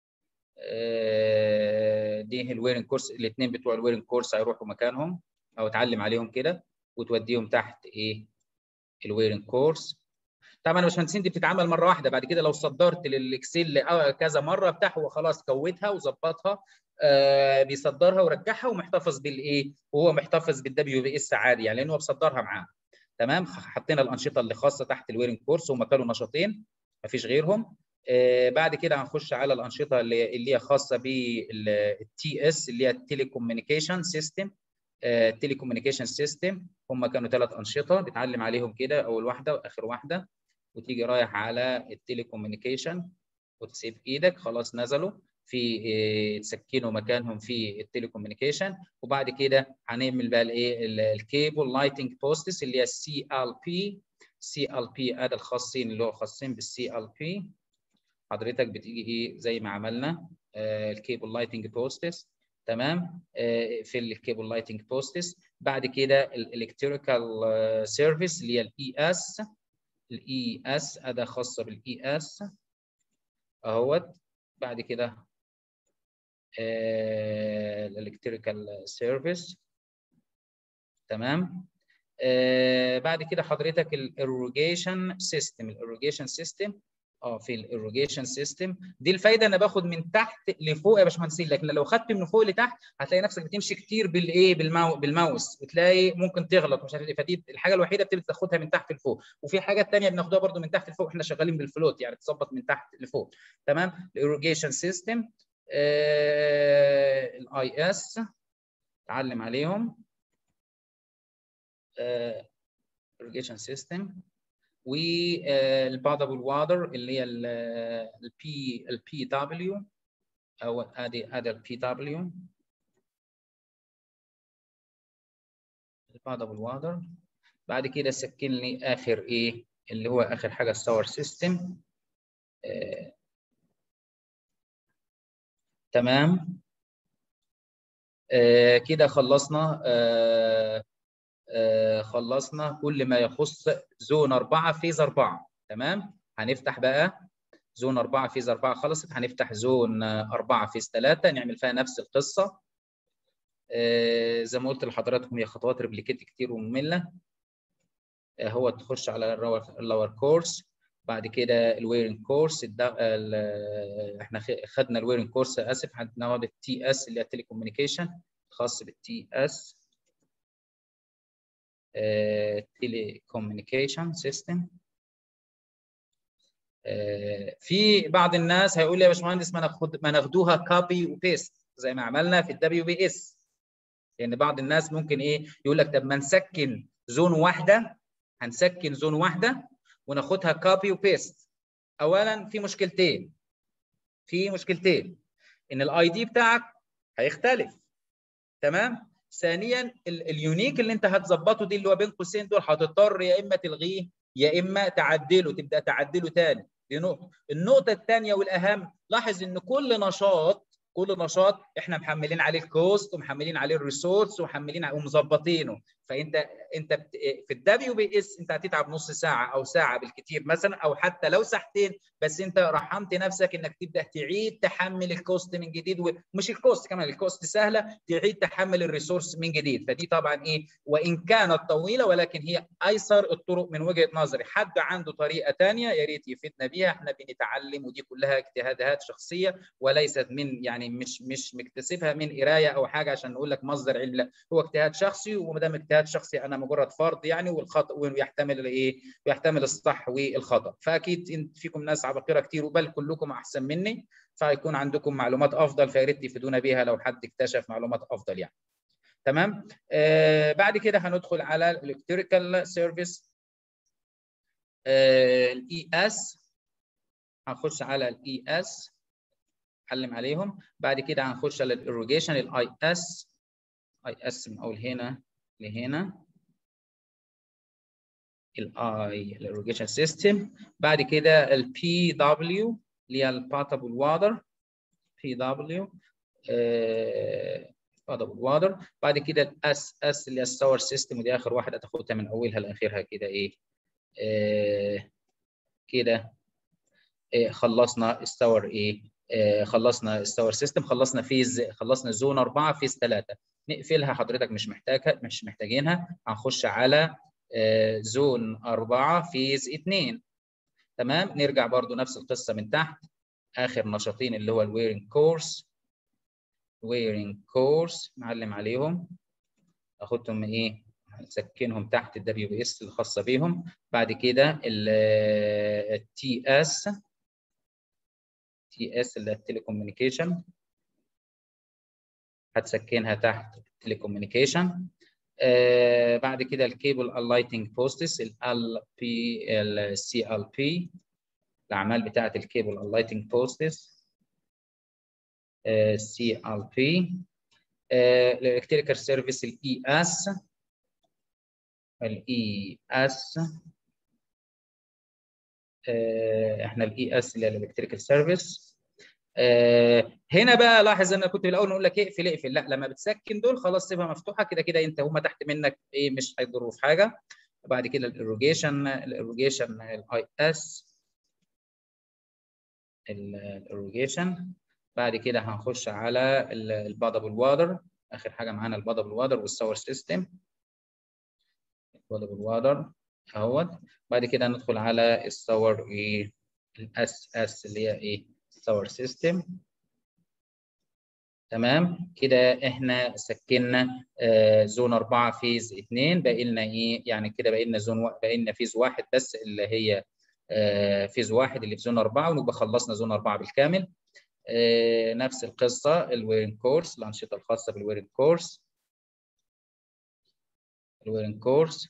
دي الويرنج كورس الاثنين بتوع الويرنج كورس هيروحوا مكانهم او اتعلم عليهم كده وتوديهم تحت ايه الويرنج كورس طبعا يا باشمهندسين دي بتتعمل مره واحده بعد كده لو صدرت للاكسل كذا مره بتاع هو خلاص كوتها وظبطها آه بيصدرها ورجعها ومحتفظ بالايه وهو محتفظ بالدبليو بي اس عادي يعني لانه هو بيصدرها معاه تمام حطينا الانشطه اللي خاصه تحت الويرنج كورس هم كانوا نشاطين مفيش غيرهم آه بعد كده هنخش على الانشطه اللي اللي هي خاصه بالتي اس اللي هي التيلي كوميونيكيشن سيستم التيلي كوميونيكيشن سيستم هم كانوا ثلاث انشطه بتعلم عليهم كده اول واحده واخر واحده وتيجي رايح على التيلي كوميونيكيشن وتسيب ايدك خلاص نزلوا في تسكنوا مكانهم في التليكوميونيكيشن وبعد كده هنعمل بقى الايه الكيبل لايتنج بوستس اللي هي السي ال بي سي ال بي ادي الخاصين اللي هو خاصين بالسي ال بي حضرتك بتيجي ايه زي ما عملنا الكيبل لايتنج بوستس تمام في الكيبل لايتنج بوستس بعد كده الالكتريكال سيرفيس اللي هي الاي اس الاي اس اداه خاصه بالاي اس اهوت بعد كده الالكتريكال سيرفيس تمام آه بعد كده حضرتك الايروجيشن سيستم الايروجيشن سيستم اه في الايروجيشن سيستم دي الفايده انا باخد من تحت لفوق يا باشمهندسين لكن لو خدت من فوق لتحت هتلاقي نفسك بتمشي كتير بالايه بالماو بالماوس بتلاقي ممكن تغلط مش عارف ايه فدي الحاجه الوحيده بتبدا تاخدها من تحت لفوق وفي حاجات ثانيه بناخدها برده من تحت لفوق احنا شغالين بالفلوت يعني تظبط من تحت لفوق تمام الايروجيشن سيستم الاي اس اتعلم عليهم irrigation system والبادبل واتر اللي هي البي البي دبليو او ادي ادي البي دبليو البادبل واتر بعد كده سكن لي اخر ايه اللي هو اخر حاجه الساور سيستم آه. تمام آه كده خلصنا آه آه خلصنا كل ما يخص زون 4 فيز 4 تمام هنفتح بقى زون 4 فيز 4 خلصت هنفتح زون 4 فيز 3 نعمل فيها نفس القصه آه زي ما قلت لحضراتكم هي خطوات ريبليكيت كتير وممله آه هو تخش على اللور كورس بعد كده الويرنج كورس احنا خدنا الويرنج كورس اسف هناخد التي اس اللي هي التليكوميونيكيشن خاص بالتي اس تيليكوميونيكيشن سيستم في بعض الناس هيقول لي يا باشمهندس ما ناخد ما ناخدوها كوبي وبيست زي ما عملنا في الدبليو بي اس لان يعني بعض الناس ممكن ايه يقول لك طب ما نسكن زون واحده هنسكن زون واحده وناخدها كوبي وبيست اولا في مشكلتين في مشكلتين ان الاي دي بتاعك هيختلف تمام ثانيا اليونيك اللي انت هتظبطه دي اللي هو بين قوسين دول هتضطر يا اما تلغيه يا اما تعدله تبدا تعدله تاني دي نقطه النقطه الثانيه والاهم لاحظ ان كل نشاط كل نشاط احنا محملين عليه الكوست ومحملين عليه الريسورس ومحملين ومظبطينه فانت انت في الدبليو بي اس انت هتتعب نص ساعه او ساعه بالكثير مثلا او حتى لو ساعتين بس انت رحمت نفسك انك تبدا تعيد تحمل الكوست من جديد ومش الكوست كمان الكوست سهله تعيد تحمل الريسورس من جديد فدي طبعا ايه وان كانت طويله ولكن هي ايسر الطرق من وجهه نظري حد عنده طريقه ثانيه يا ريت يفيدنا بيها احنا بنتعلم ودي كلها اجتهادات شخصيه وليست من يعني مش مش مكتسبها من قرايه او حاجه عشان نقول لك مصدر علم لا هو اجتهاد شخصي وما دام اجتهاد شخصي انا مجرد فرض يعني والخطا ويحتمل الايه ويحتمل الصح والخطا فاكيد فيكم ناس عباقره كتير وبل كلكم احسن مني فهيكون عندكم معلومات افضل فيا ريت تفيدونا بيها لو حد اكتشف معلومات افضل يعني تمام آه بعد كده هندخل على الالكتريكال سيرفيس الاي اس هنخش على الاي اس علم عليهم بعد كده هنخش على الايروجيشن الاي اس اي اس من اول هنا لهنا الاي الايروجيشن سيستم بعد كده البي دبليو اللي هي الباتابل واتر بي دبليو باتابل واتر بعد كده الاس اس اللي هي الساور سيستم ودي اخر واحده تاخدها من اولها لاخرها كده ايه آه كده آه خلصنا الساور ايه آه خلصنا الساور سيستم خلصنا فيز خلصنا زون 4 فيز 3 نقفلها حضرتك مش محتاجها مش محتاجينها هنخش على زون 4 فيز 2 تمام نرجع برضو نفس القصه من تحت اخر نشاطين اللي هو الويرنج كورس ويرنج كورس نعلم عليهم اخدهم من ايه نسكنهم تحت الدبليو بي اس الخاصه بيهم بعد كده التي اس تي اس اللي هي التليكوميونيكيشن هتسكنها تحت التليكوميونيكيشن آه بعد كده الكيبل اللايتنج بوستس ال بي السي ال بي الاعمال بتاعه الكيبل اللايتنج بوستس سي ال بي الالكتريكال سيرفيس الاي اس الاي اس احنا الاي اس اللي هي الالكتريكال سيرفيس هنا بقى لاحظ ان انا كنت في الاول نقول لك اقفل اقفل لا لما بتسكن دول خلاص سيبها مفتوحه كده كده انت هم تحت منك ايه مش هيضروا في حاجه بعد كده الايروجيشن الايروجيشن الاي اس الايروجيشن بعد كده هنخش على البادبل واتر اخر حاجه معانا البادبل واتر والساور سيستم البادبل واتر اهوت بعد كده ندخل على الساور ايه الاس اس اللي هي ايه ساور سيستم تمام كده احنا سكننا آه زون 4 فيز 2 باقي لنا ايه يعني كده باقي لنا زون باقي لنا فيز واحد بس اللي هي آه فيز واحد اللي في زون 4 ونبقى خلصنا زون 4 بالكامل آه نفس القصه الويرنج كورس الانشطه الخاصه بالويرنج كورس الويرنج كورس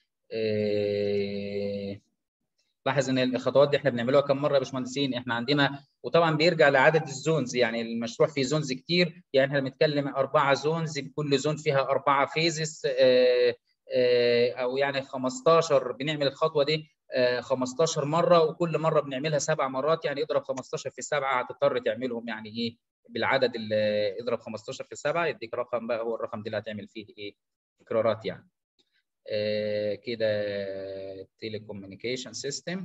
لاحظ ان الخطوات دي احنا بنعملوها كم مره يا باشمهندسين احنا عندنا وطبعا بيرجع لعدد الزونز يعني المشروع فيه زونز كتير يعني احنا بنتكلم اربعه زونز كل زون فيها اربعه فيزز او يعني 15 بنعمل الخطوه دي 15 مره وكل مره بنعملها سبع مرات يعني اضرب 15 في 7 هتضطر تعملهم يعني ايه بالعدد اللي اضرب 15 في 7 يديك رقم بقى هو الرقم ده اللي هتعمل فيه ايه تكرارات يعني آه كده تيلي كوميونيكيشن سيستم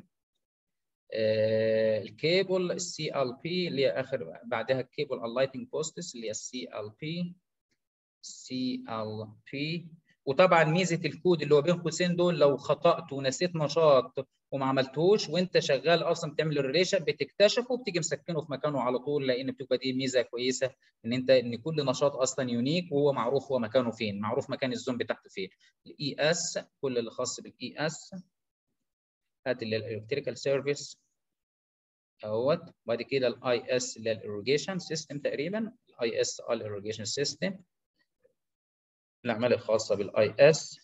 الكيبل السي ال بي اللي هي اخر بعدها الكيبل اللايتنج بوستس اللي هي السي ال بي سي ال بي وطبعا ميزه الكود اللي هو بين قوسين دول لو خطات ونسيت نشاط وما عملتوش وانت شغال اصلا بتعمل الريليشن بتكتشفه وبتيجي مسكنه في مكانه على طول لان بتبقى دي ميزه كويسه ان انت ان كل نشاط اصلا يونيك وهو معروف هو مكانه فين معروف مكان الزون بتاعته فين الاي اس كل اللي خاص بالاي اس هات اللي الالكتريكال سيرفيس اهوت بعد كده الاي اس اللي هي الايروجيشن سيستم تقريبا الاي اس الايروجيشن سيستم الاعمال الخاصه بالاي اس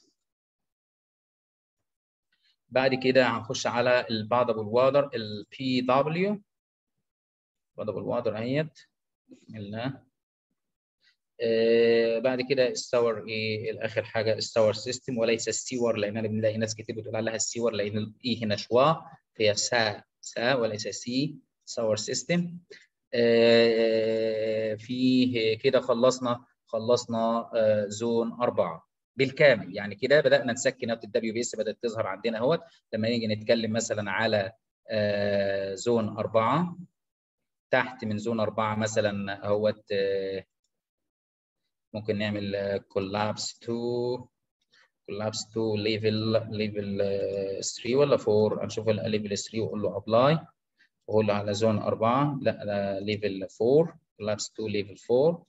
بعد كده هنخش على البادبل واتر البي دبليو بادبل واتر اهيت بسم الله آه بعد كده الساور ايه اخر حاجه الساور سيستم وليس السيور لان انا بنلاقي ناس كتير بتقول عليها السيور لان الاي هنا شوا فهي سا سا وليس سي ساور سيستم آه فيه كده خلصنا خلصنا آه زون أربعة بالكامل يعني كده بدأنا نسكن نقطة الدبليو بي اس بدأت تظهر عندنا اهوت لما نيجي نتكلم مثلا على آه زون أربعة تحت من زون أربعة مثلا اهوت آه ممكن نعمل كولابس تو كولابس تو ليفل ليفل 3 ولا 4 هنشوف ليفل 3 واقول له ابلاي واقول له على زون 4 لا ده ليفل 4 كولابس تو ليفل 4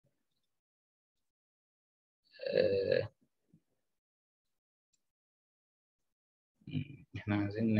احنا عايزين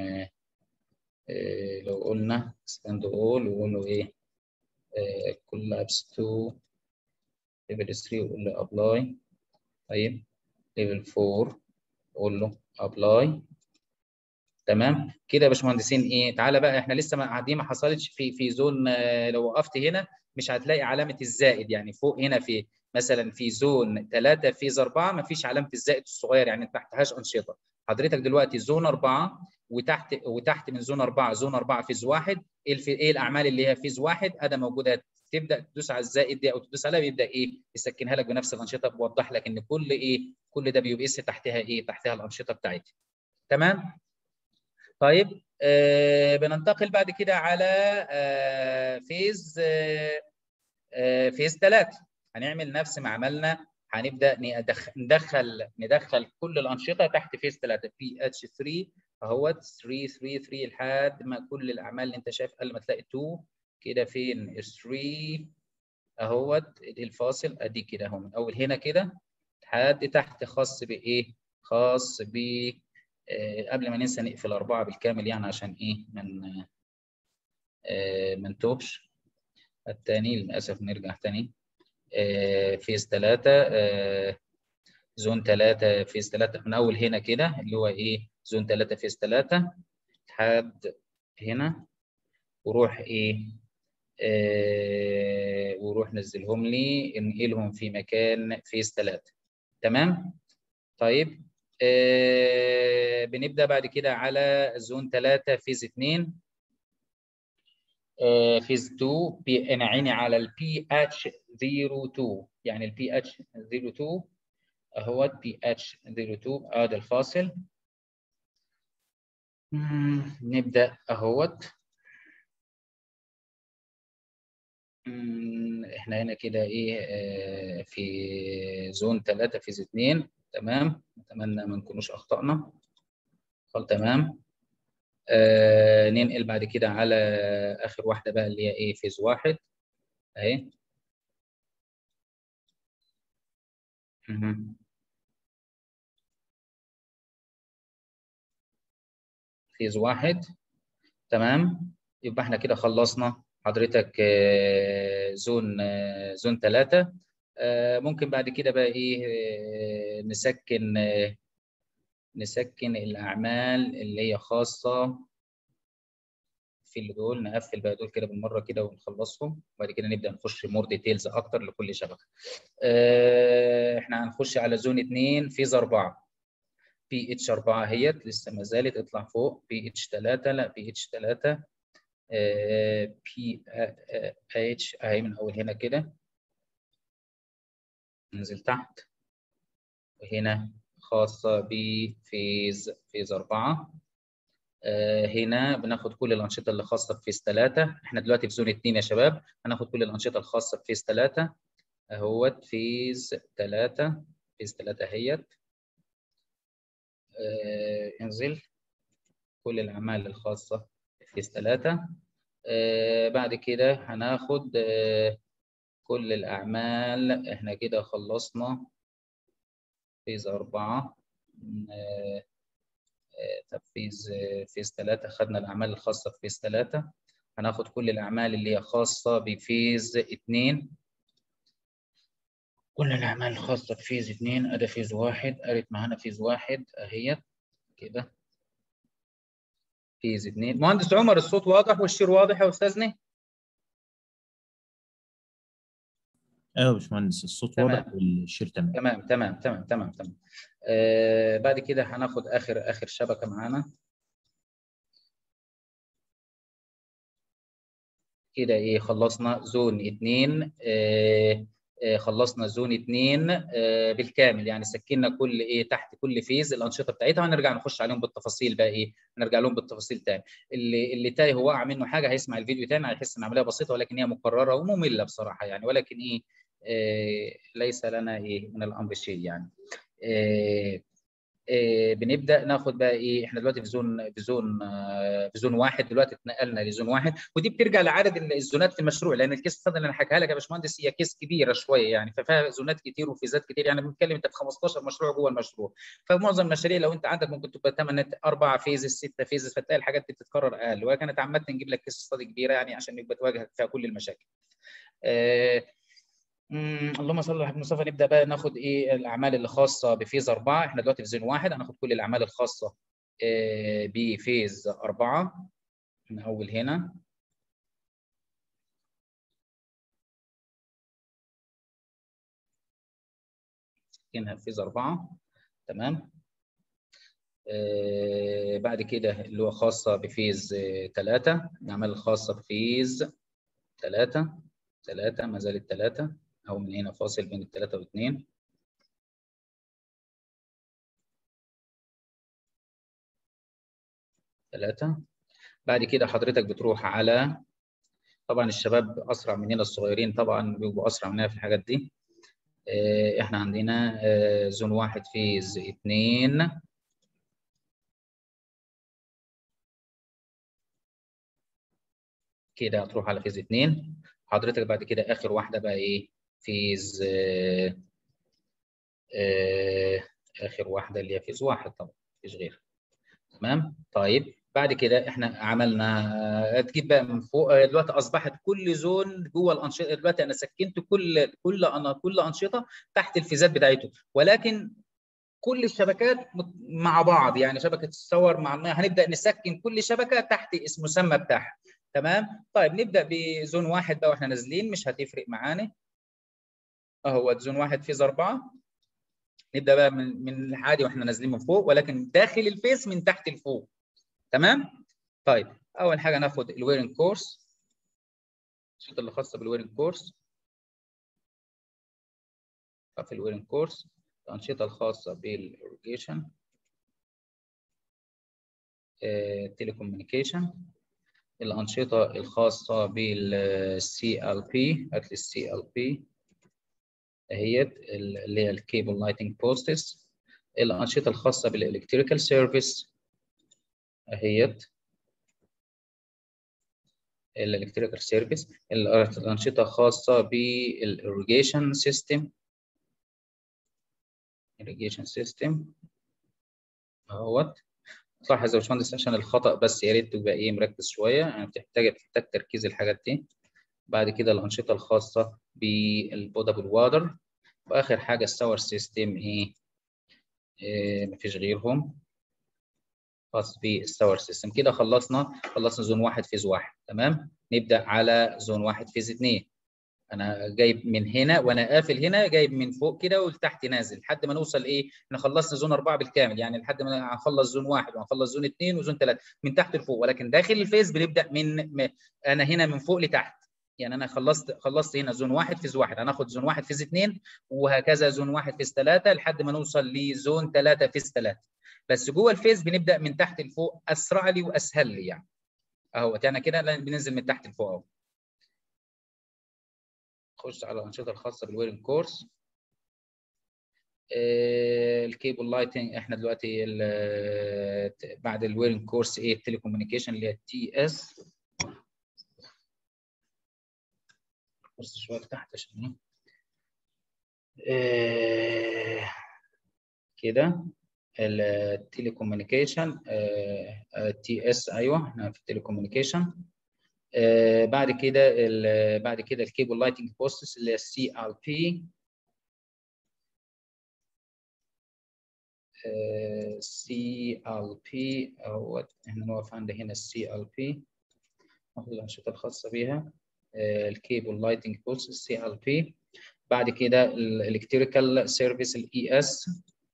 لو قلنا ستاند اول وقول له ايه كولابس تو ليفل 3 وقول له ابلاي طيب ليفل 4 قول له ابلاي تمام كده يا باشمهندسين ايه تعالى بقى احنا لسه ما دي ما حصلتش في في زون لو وقفت هنا مش هتلاقي علامه الزائد يعني فوق هنا في مثلا في زون 3 فيز 4 ما فيش علامه الزائد الصغير يعني ما تحتهاش انشطه حضرتك دلوقتي زون 4 وتحت وتحت من زون 4 زون 4 فيز 1 ايه ايه الاعمال اللي هي فيز 1 اداه موجوده تبدا تدوس على الزائد دي او تدوس عليها بيبدا ايه يسكنها لك بنفس الانشطه بيوضح لك ان كل ايه كل دبليو بي اس تحتها ايه تحتها الانشطه بتاعتها تمام طيب آه بننتقل بعد كده على آه فيز آه آه فيز 3 هنعمل نفس ما عملنا هنبدا ندخل ندخل كل الانشطه تحت فيز 3 بي اتش 3 اهوت 3 3 3 لحد ما كل الاعمال اللي انت شايف قبل ما تلاقي 2 كده فين 3 اهوت الفاصل ادي كده اهو من اول هنا كده لحد تحت خاص بايه؟ خاص ب آه قبل ما ننسى نقفل اربعه بالكامل يعني عشان ايه من آه ما نتوبش الثاني للاسف نرجع ثاني آه فيز 3 آه زون 3 فيز 3 من اول هنا كده اللي هو ايه زون 3 فيز 3 لحد هنا وروح ايه آه وروح نزلهم لي انقلهم في مكان فيز 3 تمام طيب آه بنبدا بعد كده على زون 3 فيز 2 آه فيز 2 بي انا عيني على البي اتش 02 يعني البي اتش 02 اهوت بي اتش 02 ادي الفاصل نبدا اهوت احنا هنا كده ايه آه في زون 3 فيز 2 تمام اتمنى ما نكونوش اخطانا قال تمام آه ننقل بعد كده على اخر واحده بقى اللي هي ايه فيز واحد اهي فيز واحد تمام يبقى احنا كده خلصنا حضرتك زون زون ثلاثة ممكن بعد كده بقى ايه نسكن نسكن الاعمال اللي هي خاصه في اللي دول نقفل بقى دول كده بالمره كده ونخلصهم وبعد كده نبدا نخش مور ديتيلز اكتر لكل شبكه احنا هنخش على زون 2 فيز 4 بي اتش 4 اهيت لسه ما زالت اطلع فوق بي اتش 3 لا بي اتش 3 بي اتش اهي من اول هنا كده ننزل تحت وهنا خاصة بفيز فيز أربعة آه هنا بناخد كل الأنشطة اللي خاصة بفيز ثلاثة احنا دلوقتي في زون اتنين يا شباب هناخد كل الأنشطة الخاصة بفيز ثلاثة اهوت فيز ثلاثة فيز ثلاثة اهيت آه انزل كل الأعمال الخاصة بفيز ثلاثة آه بعد كده هناخد آه كل الأعمال احنا كده خلصنا فيز أربعة طب فيز فيز ثلاثة خدنا الأعمال الخاصة بفيز ثلاثة هناخد كل الأعمال اللي هي خاصة بفيز اثنين كل الأعمال الخاصة بفيز اثنين أدا فيز واحد قريت معانا فيز واحد أهي كده فيز اثنين مهندس عمر الصوت واضح والشير واضح يا أستاذني؟ ايوه يا باشمهندس الصوت تمام. واضح والشير تمام تمام تمام تمام تمام تمام آه بعد كده هناخد اخر اخر شبكه معانا كده ايه خلصنا زون اتنين آه آه خلصنا زون اتنين آه بالكامل يعني سكننا كل ايه تحت كل فيز الانشطه بتاعتها هنرجع نخش عليهم بالتفاصيل بقى ايه هنرجع لهم بالتفاصيل تاني اللي اللي تايه وقع منه حاجه هيسمع الفيديو تاني هيحس ان عمليه بسيطه ولكن هي مكرره وممله بصراحه يعني ولكن ايه آه ليس لنا ايه من الامر شيء يعني آه آه بنبدا ناخد بقى ايه احنا دلوقتي في زون في زون في زون واحد دلوقتي اتنقلنا لزون واحد ودي بترجع لعدد الزونات في المشروع لان الكيس ستادي اللي انا حكيها لك يا باشمهندس هي كيس كبيره شويه يعني ففيها زونات كتير وفيزات كتير يعني بنتكلم انت في 15 مشروع جوه المشروع فمعظم المشاريع لو انت عندك ممكن تبقى 8 اربع فيزز 6 فيزز فتلاقي الحاجات دي بتتكرر اقل وكانت عامه نجيب لك كيس ستادي كبيره يعني عشان يبقى تواجهك فيها كل المشاكل. آه اللهم صل على مصطفى نبدا بقى ناخد ايه الاعمال اللي خاصه بفيز اربعه احنا دلوقتي في زون واحد هناخد كل الاعمال الخاصه آه بفيز اربعه من اول هنا هنا فيز اربعه تمام آه بعد كده اللي هو خاصه بفيز ثلاثه الاعمال الخاصه بفيز ثلاثه ثلاثه ما زالت ثلاثه أو من هنا فاصل بين الثلاثة واثنين ثلاثة بعد كده حضرتك بتروح على طبعا الشباب أسرع مننا الصغيرين طبعا بيبقوا أسرع مننا في الحاجات دي إحنا عندنا زون واحد فيز اثنين كده هتروح على فيز اثنين حضرتك بعد كده آخر واحدة بقى إيه فيز آه آه اخر واحده اللي هي فيز واحد طبعا مفيش غيرها تمام طيب بعد كده احنا عملنا تجيب بقى من فوق دلوقتي اصبحت كل زون جوه الانشطه دلوقتي انا سكنت كل كل انا كل انشطه تحت الفيزات بتاعته ولكن كل الشبكات مع بعض يعني شبكه الصور مع الميه هنبدا نسكن كل شبكه تحت اسم مسمى بتاعها تمام طيب نبدا بزون واحد بقى واحنا نازلين مش هتفرق معانا اهو زون واحد فيز اربعه نبدا بقى من من العادي واحنا نازلين من فوق ولكن داخل الفيس من تحت لفوق تمام طيب اول حاجه ناخد الويرنج كورس الشيت اللي خاصه بالويرنج كورس في الويرنج كورس الانشطه الخاصه بالإيريجيشن تيليكوميونيكيشن الانشطه الخاصه بالسي ال بي هات لي السي ال بي اهيت اللي هي الكيبل لايتنج بوستس الانشطه الخاصه بالالكتريكال سيرفيس اهيت الالكتريكال سيرفيس الانشطه الخاصه بالإيريجيشن سيستم irrigation system اهوت لاحظ يا باشمهندس عشان الخطأ بس يا ريت تبقى ايه مركز شوية يعني بتحتاج بتحتاج تركيز الحاجات دي بعد كده الأنشطة الخاصة بالبودابل واتر وآخر حاجة الساور سيستم ايه, إيه مفيش غيرهم خاص بالساور سيستم كده خلصنا خلصنا زون واحد فيز واحد تمام نبدأ على زون واحد فيز اثنين انا جايب من هنا وانا قافل هنا جايب من فوق كده ولتحت نازل لحد ما نوصل ايه احنا خلصنا زون اربعه بالكامل يعني لحد ما هنخلص زون واحد وهنخلص زون اثنين وزون ثلاثه من تحت لفوق ولكن داخل الفيز بنبدا من م... انا هنا من فوق لتحت يعني انا خلصت خلصت هنا زون واحد فيز واحد هناخد زون واحد فيز اثنين وهكذا زون واحد فيز ثلاثه لحد ما نوصل لزون ثلاثه فيز ثلاثه بس جوه الفيز بنبدا من تحت لفوق اسرع لي واسهل لي يعني اهو يعني كده بننزل من تحت لفوق اهو نخش على الانشطه الخاصه بالويرنج كورس الكيبل لايتنج احنا دلوقتي بعد الويرنج كورس ايه التليكوميونيكيشن اللي هي التي اس بص شويه تحت عشان ايه كده التليكوميونيكيشن تي اس ايوه احنا في التليكوميونيكيشن آه بعد كده بعد كده الكيبل لايتنج بوستس اللي هي السي ال بي سي ال بي او احنا نقف عند هنا السي ال بي ناخد الانشطه الخاصه بيها الكيبل لايتنج بوستس سي ال بي بعد كده الالكتريكال سيرفيس الاي اس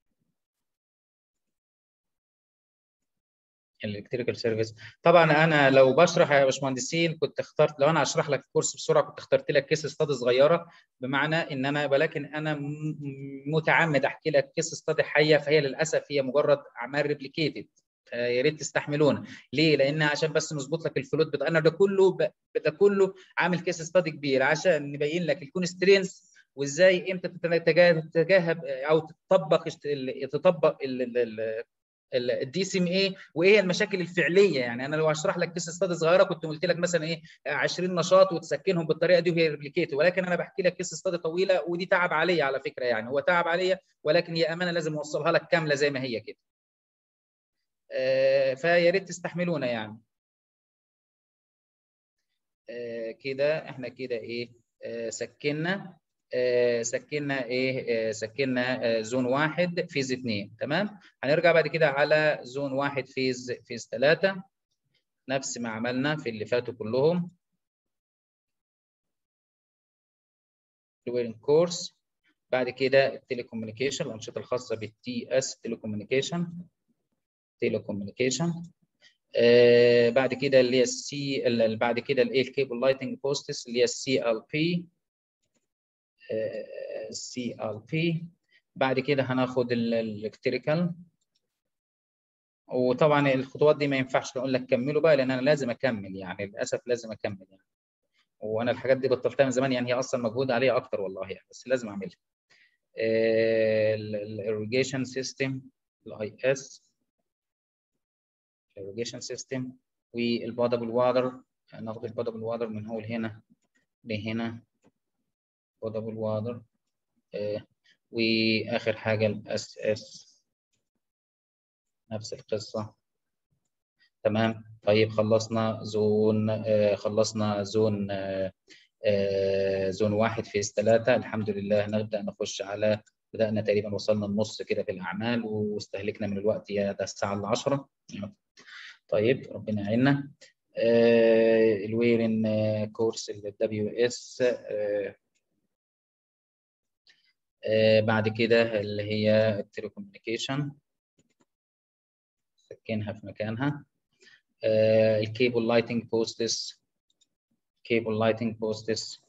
الالكتريكال سيرفيس طبعا انا لو بشرح يا باشمهندسين كنت اخترت لو انا اشرح لك الكورس بسرعه كنت اخترت لك كيس ستادي صغيره بمعنى ان انا ولكن انا متعمد احكي لك كيس ستادي حيه فهي للاسف هي مجرد اعمال ريبليكيتد يا ريت تستحملونا ليه لان عشان بس نظبط لك الفلوت بتاع انا ده كله ده كله عامل كيس ستادي كبير عشان نبين لك الكونسترينس وازاي امتى تتجاهب او تطبق تطبق الدي سي ام اي وايه المشاكل الفعليه يعني انا لو هشرح لك كيس ستادي صغيره كنت قلت لك مثلا ايه 20 نشاط وتسكنهم بالطريقه دي وهي ريبليكيت ولكن انا بحكي لك كيس ستادي طويله ودي تعب عليا على فكره يعني هو تعب عليا ولكن هي امانه لازم اوصلها لك كامله زي ما هي كده آه فيا ريت تستحملونا يعني آه كده احنا كده ايه آه سكننا آه سكننا ايه آه سكننا آه زون واحد فيز اثنين تمام هنرجع بعد كده على زون واحد فيز فيز ثلاثة نفس ما عملنا في اللي فاتوا كلهم الويرنج كورس بعد كده التليكوميونيكيشن الانشطه الخاصه بالتي اس تليكوميونيكيشن تليكوميونيكيشن آه بعد كده اللي هي السي بعد كده الايه الكيبل لايتنج بوستس اللي هي السي ال بي سي ال بي بعد كده هناخد الالكتريكال وطبعا الخطوات دي ما ينفعش نقول لك كملوا بقى لان انا لازم اكمل يعني للاسف لازم اكمل يعني وانا الحاجات دي بطلتها من زمان يعني هي اصلا مجهود عليها اكتر والله يعني بس لازم اعملها الاريجيشن سيستم الاي اس الاريجيشن سيستم والبودابل واتر ناخد البودابل واتر من هول هنا لهنا بودابل واتر آه. واخر حاجه الاس اس نفس القصه تمام طيب خلصنا زون آه خلصنا زون آه آه زون واحد فيز ثلاثة الحمد لله نبدأ نخش على بدأنا تقريبا وصلنا النص كده في الأعمال واستهلكنا من الوقت يا ده الساعة العشرة طيب ربنا يعيننا آه الويرن آه كورس ال WS آه آه بعد كده اللي هي التليكوميونيكيشن سكنها في مكانها آه الكيبل لايتنج بوستس كيبل لايتنج بوستس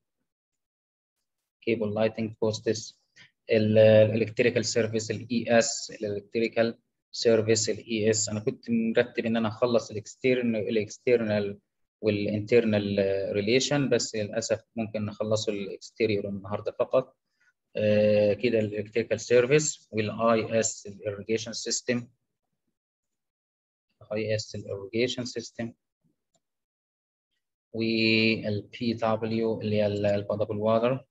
كيبل لايتنج بوستس الالكتريكال سيرفيس الاي اس الالكتريكال سيرفيس الاي اس انا كنت مرتب ان انا اخلص الاكسترنال الاكسترنال والانترنال ريليشن بس للاسف ممكن نخلصه الاكستيريور النهارده فقط آه كده الالكتريكال سيرفيس والاي اس الاريجيشن سيستم اي اس الاريجيشن سيستم والبي دبليو اللي هي البادبل واتر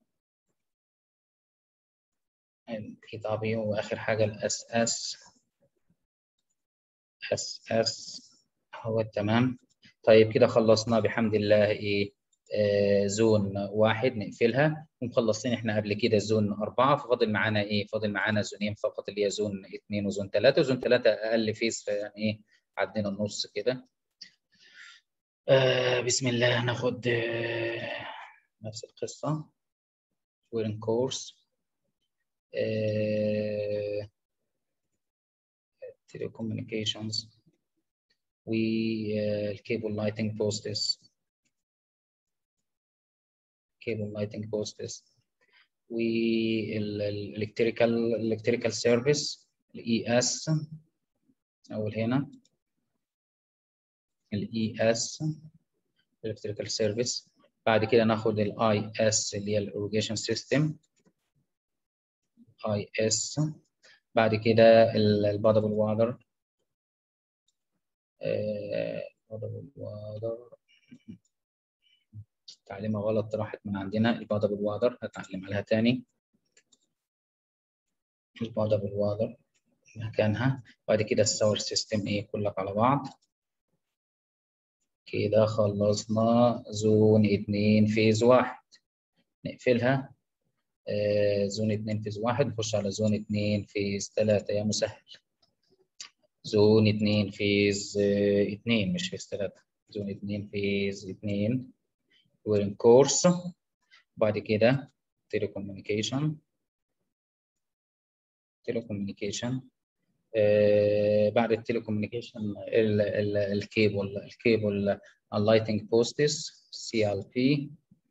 البي دبليو واخر حاجه الاس اس اس اس هو تمام طيب كده خلصنا بحمد الله ايه آه زون واحد نقفلها ومخلصين احنا قبل كده زون أربعة ففاضل معانا ايه فاضل معانا زونين فقط اللي هي زون اثنين وزون ثلاثة وزون ثلاثة أقل فيس فيعني ايه عدينا النص كده آه بسم الله ناخد آه نفس القصة ويرن كورس telecommunications والكيبل لايتنج بوستس كيبل لايتنج بوستس والالكتريكال الكتريكال سيرفيس الاي اس اول هنا الاي اس الكتريكال سيرفيس بعد كده ناخد الاي اس اللي هي الايريجيشن سيستم اي اس بعد كده البادبل واتر البادبل واتر تعليمها غلط راحت من عندنا البادبل واتر هتعلم عليها تاني البادبل واتر مكانها بعد كده الساور سيستم ايه كلك على بعض كده خلصنا زون اتنين فيز واحد نقفلها آه زون اتنين فيز واحد نخش على زون اتنين فيز تلاتة يا مسهل زون اتنين فيز اه اتنين مش فيز تلاتة زون اتنين فيز اتنين ويرن كورس بعد كده تيليكوميونيكيشن تيليكوميونيكيشن آه بعد التليكوميونيكيشن الكيبل الكيبل اللايتنج بوستس سي ال بي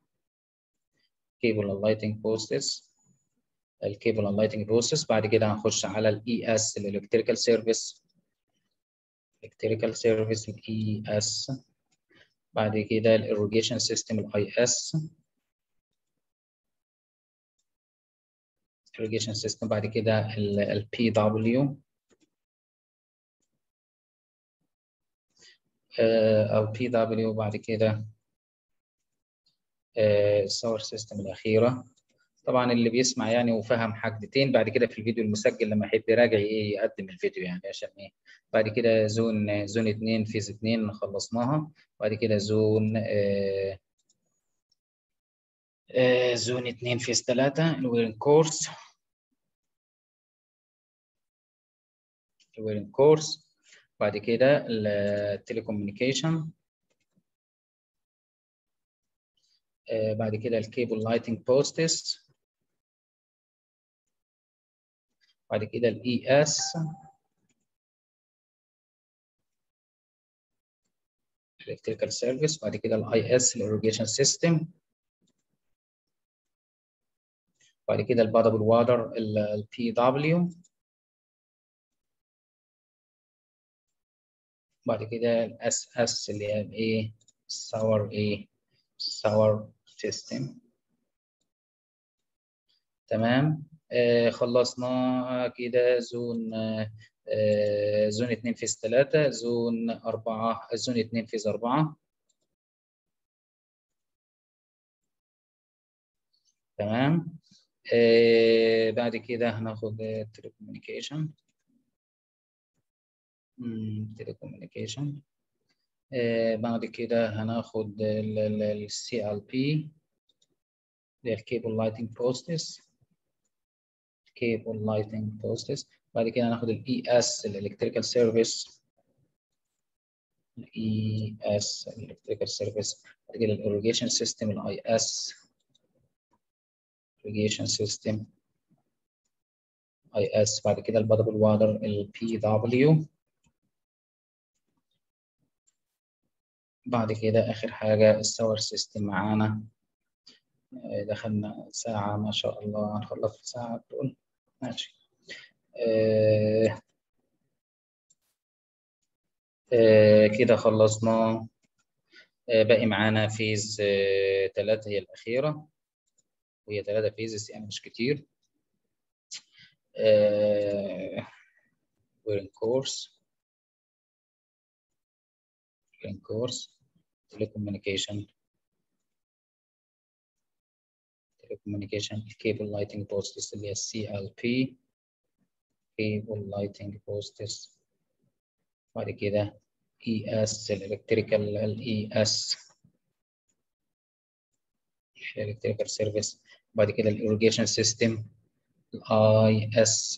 كيبل اللايتنج بوستس الكيبل اللايتنج بوستس بعد كده هنخش على الاي اس الالكتريكال سيرفيس الكتريكال سيرفيس الاي اس بعد كده الايريجيشن سيستم الاي اس irrigation system بعد كده ال PW أو PW بعد كده الساور سيستم الأخيرة طبعا اللي بيسمع يعني وفهم حاجتين بعد كده في الفيديو المسجل لما يحب يراجع ايه يقدم الفيديو يعني عشان ايه بعد كده زون زون 2 فيز 2 خلصناها بعد كده زون آه آه زون 2 فيز 3 الويرن كورس الويرن كورس بعد كده التليكوميونيكيشن آه بعد كده الكيبل لايتنج بوستس بعد كده الاي اس electrical service بعد كده الاي اس الايريجيشن سيستم بعد كده البادبل واتر البي دبليو بعد كده الاس اس اللي هي الايه sour ايه sour system تمام آه خلصنا كده زون آه زون 2 فيز 3 زون 4 زون 2 فيز 4 تمام آه بعد كده هناخد تليكوميونيكيشن تليكوميونيكيشن بعد كده هناخد السي ال بي اللي هي الكيبل لايتنج بوستس cable lighting posts بعد كده ناخد الاي اس الالكتريكال سيرفيس الاي اس الالكتريكال سيرفيس بعد كده الايريجيشن سيستم الاي اس irrigation system اي اس بعد كده البادبل واتر البي دبليو بعد كده اخر حاجه الساور سيستم معانا دخلنا ساعه ما شاء الله هنخلص في ساعه تقول ماشي آه آه كده خلصنا آه باقي معانا فيز ثلاثة هي الأخيرة وهي ثلاثة فيزز يعني مش كتير uh, we're in course we're in course telecommunication telecommunication cable lighting posts اللي هي CLP cable lighting posts بعد كده ES الالكتريكال ال ES electrical service بعد كده الايريجيشن سيستم الاي اس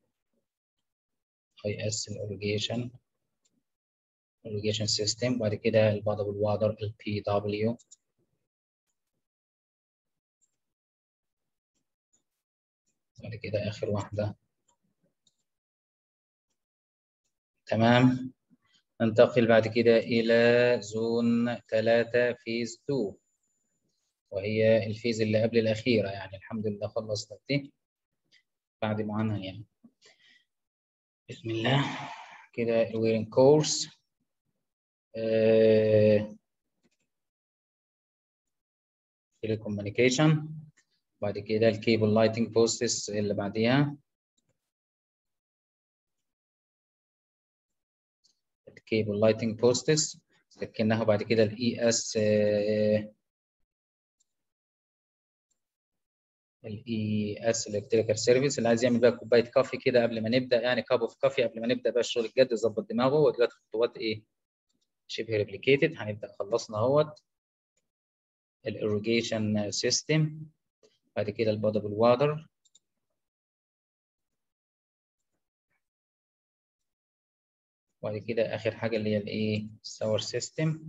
اي اس الايريجيشن irrigation system بعد كده البادبل واتر ال بي دبليو بعد كده آخر واحدة تمام ننتقل بعد كده إلى زون 3 فيز 2 وهي الفيز اللي قبل الأخيرة يعني الحمد لله خلصنا دي بعد معاناة يعني بسم الله كده الويرنج كورس تيليكوميونيكيشن بعد كده الكيبل لايتنج بوستس اللي بعديها الكيبل لايتنج بوستس سكناها بعد كده الاي اس الاي اس الكتريكال سيرفيس اللي عايز يعمل بقى كوبايه كافي كده قبل ما نبدا يعني كاب اوف كافي قبل ما نبدا بقى الشغل الجد يظبط دماغه ودلوقتي خطوات ايه شبه ريبليكيتد هنبدا خلصنا اهوت الايريجيشن سيستم بعد كده البادبل واتر وبعد كده اخر حاجه اللي هي الايه الساور سيستم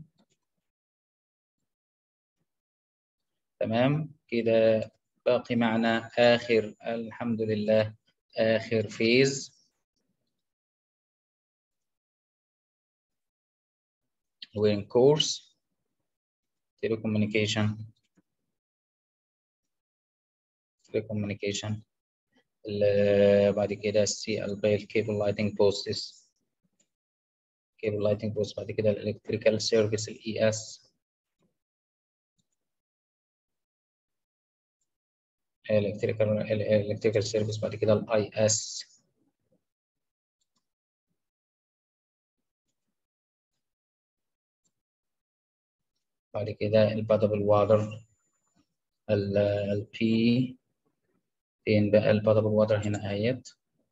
تمام كده باقي معنا اخر الحمد لله اخر فيز وين كورس telecommunication telecommunication بعد كده السي ال بي الكيبل لايتنج بوستس كيبل لايتنج بوست بعد كده الالكتريكال سيرفيس الاي اس الالكتريكال الالكتريكال سيرفيس بعد كده الاي اس بعد كده البادبل واتر البي فين بقى البادبل واتر هنا اهيت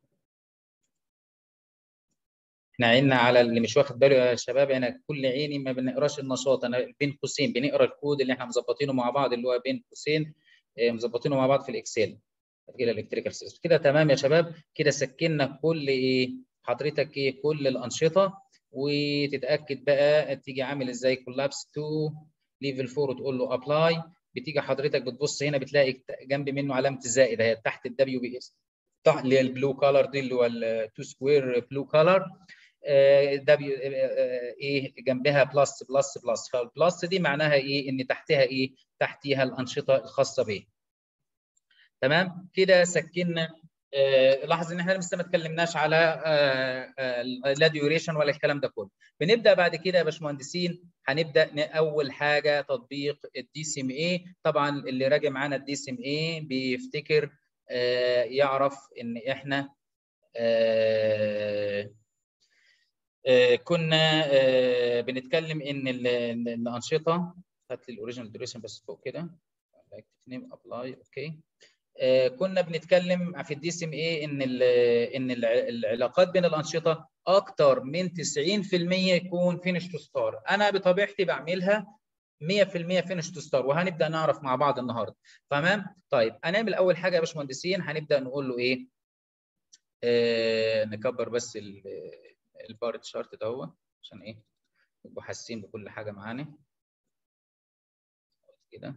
احنا عيننا على اللي مش واخد باله يا شباب انا كل عيني ما بنقراش النشاط انا بين قوسين بنقرا الكود اللي احنا مظبطينه مع بعض اللي هو بين قوسين مظبطينه مع بعض في الاكسل كده الالكتريكال سيستم كده تمام يا شباب كده سكننا كل ايه حضرتك ايه كل الانشطه وتتاكد بقى تيجي عامل ازاي كولابس تو ليفل 4 وتقول له ابلاي بتيجي حضرتك بتبص هنا بتلاقي جنب منه علامه الزائد اهي تحت الدبليو بي اس اللي هي البلو كولر دي اللي هو التو سكوير بلو كولر دبليو ايه جنبها بلس بلس بلس فالبلس دي معناها ايه ان تحتها ايه تحتيها الانشطه الخاصه به تمام كده سكننا آه لاحظ ان احنا لسه ما اتكلمناش على آه آه لا ديوريشن ولا الكلام ده كله بنبدا بعد كده يا باشمهندسين هنبدا اول حاجه تطبيق الدي سي ام اي طبعا اللي راجع معانا الدي سي ام اي بيفتكر يعرف ان احنا كنا بنتكلم ان الانشطه هات لي الاوريجينال ديوريشن بس فوق كده نيم ابلاي اوكي كنا بنتكلم في الدي سي ام اي ان ان العلاقات بين الانشطه اكتر من 90% يكون فينش تو ستار انا بطبيعتي بعملها 100% فينش تو ستار وهنبدا نعرف مع بعض النهارده تمام طيب هنعمل اول حاجه يا باشمهندسين هنبدا نقول له ايه آه نكبر بس البار تشارت ده هو عشان ايه يبقوا حاسين بكل حاجه معانا كده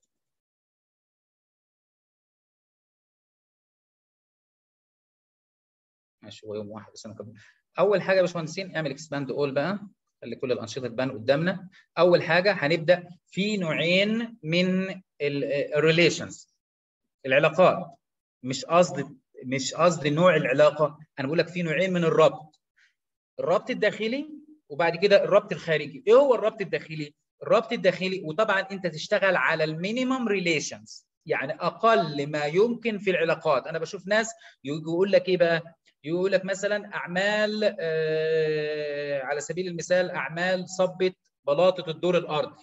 ماشي هو يوم واحد بس انا كبر. اول حاجه يا باشمهندسين اعمل اكسباند اول بقى خلي كل الانشطه تبان قدامنا اول حاجه هنبدا في نوعين من الريليشنز العلاقات مش قصدي مش قصدي نوع العلاقه انا بقول لك في نوعين من الربط الربط الداخلي وبعد كده الربط الخارجي ايه هو الربط الداخلي الربط الداخلي وطبعا انت تشتغل على المينيمم ريليشنز يعني اقل ما يمكن في العلاقات انا بشوف ناس يقول لك ايه بقى يقول لك مثلا اعمال آه على سبيل المثال اعمال صبه بلاطه الدور الارضي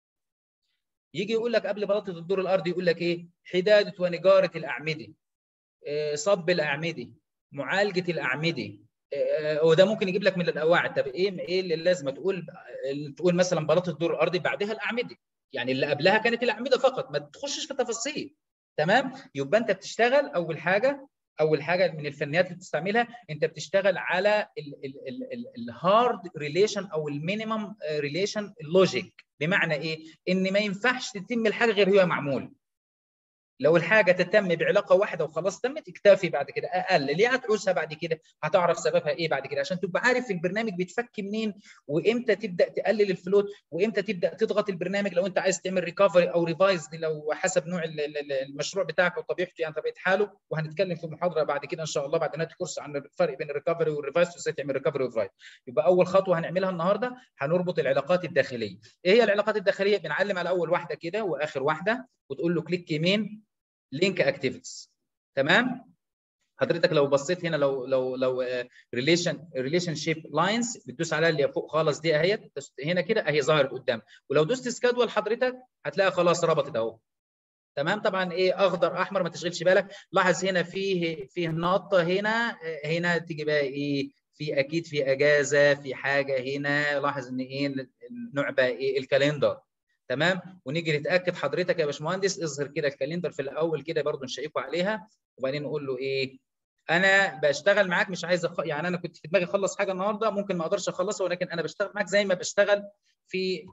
يجي يقول لك قبل بلاطه الدور الارضي يقول لك ايه حداده ونجاره الاعمده آه صب الاعمده معالجه الاعمده آه وده ممكن يجيب لك من القواعد طب ايه ايه اللي لازم تقول تقول مثلا بلاطه الدور الارضي بعدها الاعمده يعني اللي قبلها كانت الاعمده فقط ما تخشش في تفاصيل تمام يبقى انت بتشتغل اول حاجه اول حاجه من الفنيات اللي بتستعملها انت بتشتغل على الهارد ريليشن او المينيمم ريليشن لوجيك بمعنى ايه ان ما ينفعش تتم الحاجه غير هي معمول لو الحاجه تتم بعلاقه واحده وخلاص تمت اكتفي بعد كده اقل ليه هتعوزها بعد كده هتعرف سببها ايه بعد كده عشان تبقى عارف البرنامج بيتفك منين وامتى تبدا تقلل الفلوت وامتى تبدا تضغط البرنامج لو انت عايز تعمل ريكفري او ريفايز لو حسب نوع المشروع بتاعك وطبيعته يعني طبيعه حاله وهنتكلم في محاضره بعد كده ان شاء الله بعد نهايه الكورس عن الفرق بين الريكفري والريفايز وازاي تعمل ريكفري وريفايز يبقى اول خطوه هنعملها النهارده هنربط العلاقات الداخليه ايه هي العلاقات الداخليه بنعلم على اول واحده كده واخر واحده وتقول له كليك يمين لينك اكتيفيتيز تمام حضرتك لو بصيت هنا لو لو لو ريليشن ريليشن شيب لاينز بتدوس عليها اللي فوق خالص دي اهي هنا كده اهي ظهرت قدام ولو دوست سكادول حضرتك هتلاقيها خلاص ربطت اهو تمام طبعا ايه اخضر احمر ما تشغلش بالك لاحظ هنا فيه فيه نقطه هنا هنا تيجي بقى ايه في اكيد في اجازه في حاجه هنا لاحظ ان ايه النوع بقى ايه الكالندر تمام ونيجي نتاكد حضرتك يا باشمهندس اظهر كده الكالندر في الاول كده برضو نشيكوا عليها وبعدين نقول له ايه انا بشتغل معاك مش عايز أخ... يعني انا كنت في دماغي اخلص حاجه النهارده ممكن ما اقدرش اخلصها ولكن انا بشتغل معاك زي ما بشتغل في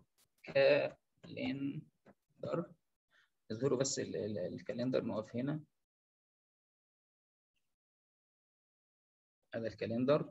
كالندر اظهروا بس ال... ال... الكالندر نقف هنا هذا الكالندر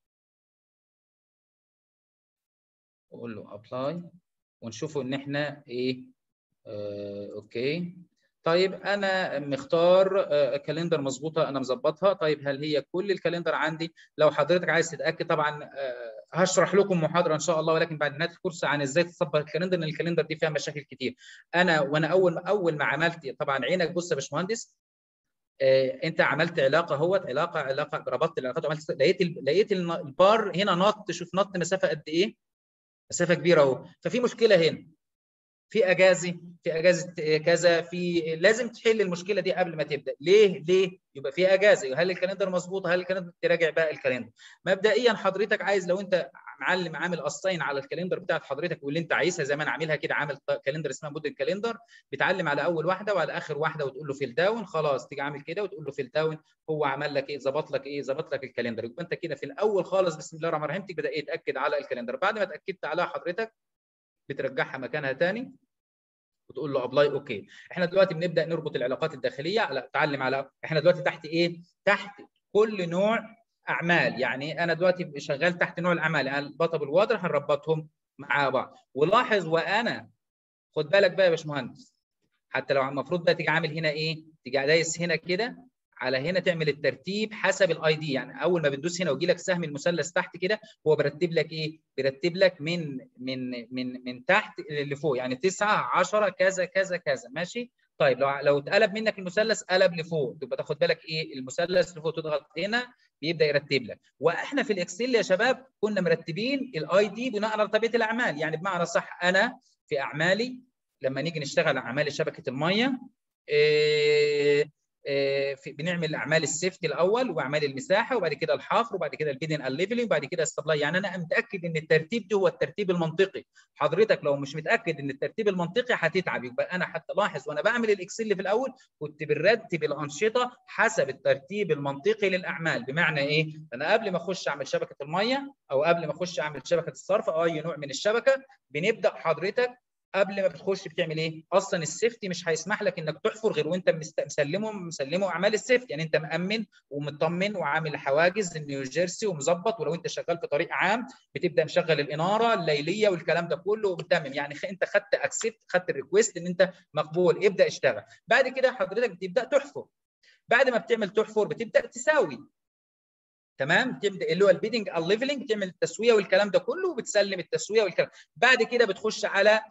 واقول له ابلاي ونشوفوا ان احنا ايه آه اوكي طيب انا مختار آه كالندر مظبوطه انا مظبطها طيب هل هي كل الكالندر عندي لو حضرتك عايز تتاكد طبعا آه هشرح لكم محاضره ان شاء الله ولكن بعد نهايه الكورس عن ازاي تصبغ الكالندر لان الكالندر دي فيها مشاكل كتير انا وانا اول اول ما عملت طبعا عينك بص يا باشمهندس آه انت عملت علاقه اهوت علاقه علاقه ربطت العلاقات وعملت لقيت لقيت البار هنا نط شوف نط مسافه قد ايه مسافه كبيره اهو ففي مشكله هنا في اجازه في اجازه كذا في لازم تحل المشكله دي قبل ما تبدا ليه ليه يبقى في اجازه هل الكالندر مظبوط هل الكالندر تراجع بقى الكالندر مبدئيا حضرتك عايز لو انت معلم عامل قصين على الكالندر بتاعت حضرتك واللي انت عايزها زي ما انا عاملها كده عامل كالندر اسمها موديل كالندر بتعلم على اول واحده وعلى اخر واحده وتقول له فيل داون خلاص تيجي عامل كده وتقول له فيل داون هو عمل لك ايه ظبط لك ايه ظبط لك الكالندر يبقى انت كده في الاول خالص بسم الله الرحمن الرحيم تبدا ايه تاكد على الكالندر بعد ما اتاكدت عليها حضرتك بترجعها مكانها ثاني وتقول له ابلاي اوكي احنا دلوقتي بنبدا نربط العلاقات الداخليه على تعلم على احنا دلوقتي تحت ايه تحت كل نوع اعمال يعني انا دلوقتي شغال تحت نوع الاعمال يعني البطل والوادر هنربطهم مع بعض ولاحظ وانا خد بالك بقى يا باشمهندس حتى لو المفروض بقى تيجي عامل هنا ايه تيجي دايس هنا كده على هنا تعمل الترتيب حسب الاي دي يعني اول ما بتدوس هنا ويجي لك سهم المثلث تحت كده هو برتب لك ايه بيرتب لك من من من من تحت لفوق يعني 9 10 كذا كذا كذا ماشي طيب لو لو اتقلب منك المثلث قلب لفوق تبقى تاخد بالك ايه المثلث لفوق تضغط هنا بيبدا يرتب لك واحنا في الاكسل يا شباب كنا مرتبين الاي دي بناء على طبيعه الاعمال يعني بمعنى صح انا في اعمالي لما نيجي نشتغل على اعمال شبكه الميه إيه في بنعمل اعمال السيفتي الاول واعمال المساحه وبعد كده الحفر وبعد كده البيدن الليفلنج وبعد كده السبلاي يعني انا متاكد ان الترتيب ده هو الترتيب المنطقي حضرتك لو مش متاكد ان الترتيب المنطقي هتتعب يبقى انا حتى لاحظ وانا بعمل الاكسل في الاول كنت برتب الانشطه حسب الترتيب المنطقي للاعمال بمعنى ايه انا قبل ما اخش اعمل شبكه الميه او قبل ما اخش اعمل شبكه الصرف او اي نوع من الشبكه بنبدا حضرتك قبل ما بتخش بتعمل ايه؟ اصلا السيفتي مش هيسمح لك انك تحفر غير وانت مسلمه مسلمه اعمال السيفتي يعني انت مامن ومطمن وعامل حواجز نيوجيرسي ومظبط ولو انت شغال في طريق عام بتبدا مشغل الاناره الليليه والكلام ده كله ومتمم يعني انت خدت اكسبت خدت الريكوست ان انت مقبول ابدا اشتغل بعد كده حضرتك بتبدا تحفر بعد ما بتعمل تحفر بتبدا تساوي تمام تبدا اللي هو البيدنج الليفلنج تعمل التسويه والكلام ده كله وبتسلم التسويه والكلام بعد كده بتخش على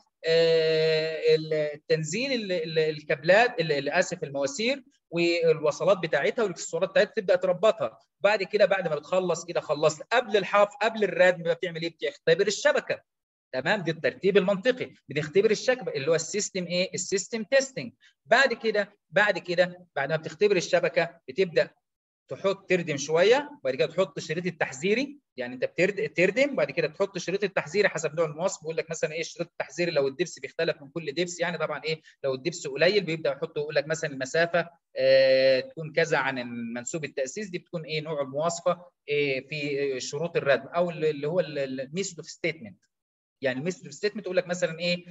التنزيل الكابلات اسف المواسير والوصلات بتاعتها والاكسسوارات بتاعتها تبدا تربطها بعد كده بعد ما بتخلص كده خلصت قبل الحاف قبل الردم بتعمل ايه بتختبر الشبكه تمام دي الترتيب المنطقي بنختبر الشبكه اللي هو السيستم ايه السيستم تيستنج بعد كده بعد كده بعد ما بتختبر الشبكه بتبدا تحط تردم شويه وبعد كده تحط الشريط التحذيري يعني انت بتردم وبعد كده تحط الشريط التحذيري حسب نوع المواصف بيقول لك مثلا ايه الشريط التحذيري لو الدبس بيختلف من كل دبس يعني طبعا ايه لو الدبس قليل بيبدا يحط يقول لك مثلا المسافه آه تكون كذا عن منسوب التاسيس دي بتكون ايه نوع المواصفه إيه في شروط الردم او اللي هو الميثود اوف ستيتمنت يعني الميثود ستيتمنت يقول لك مثلا ايه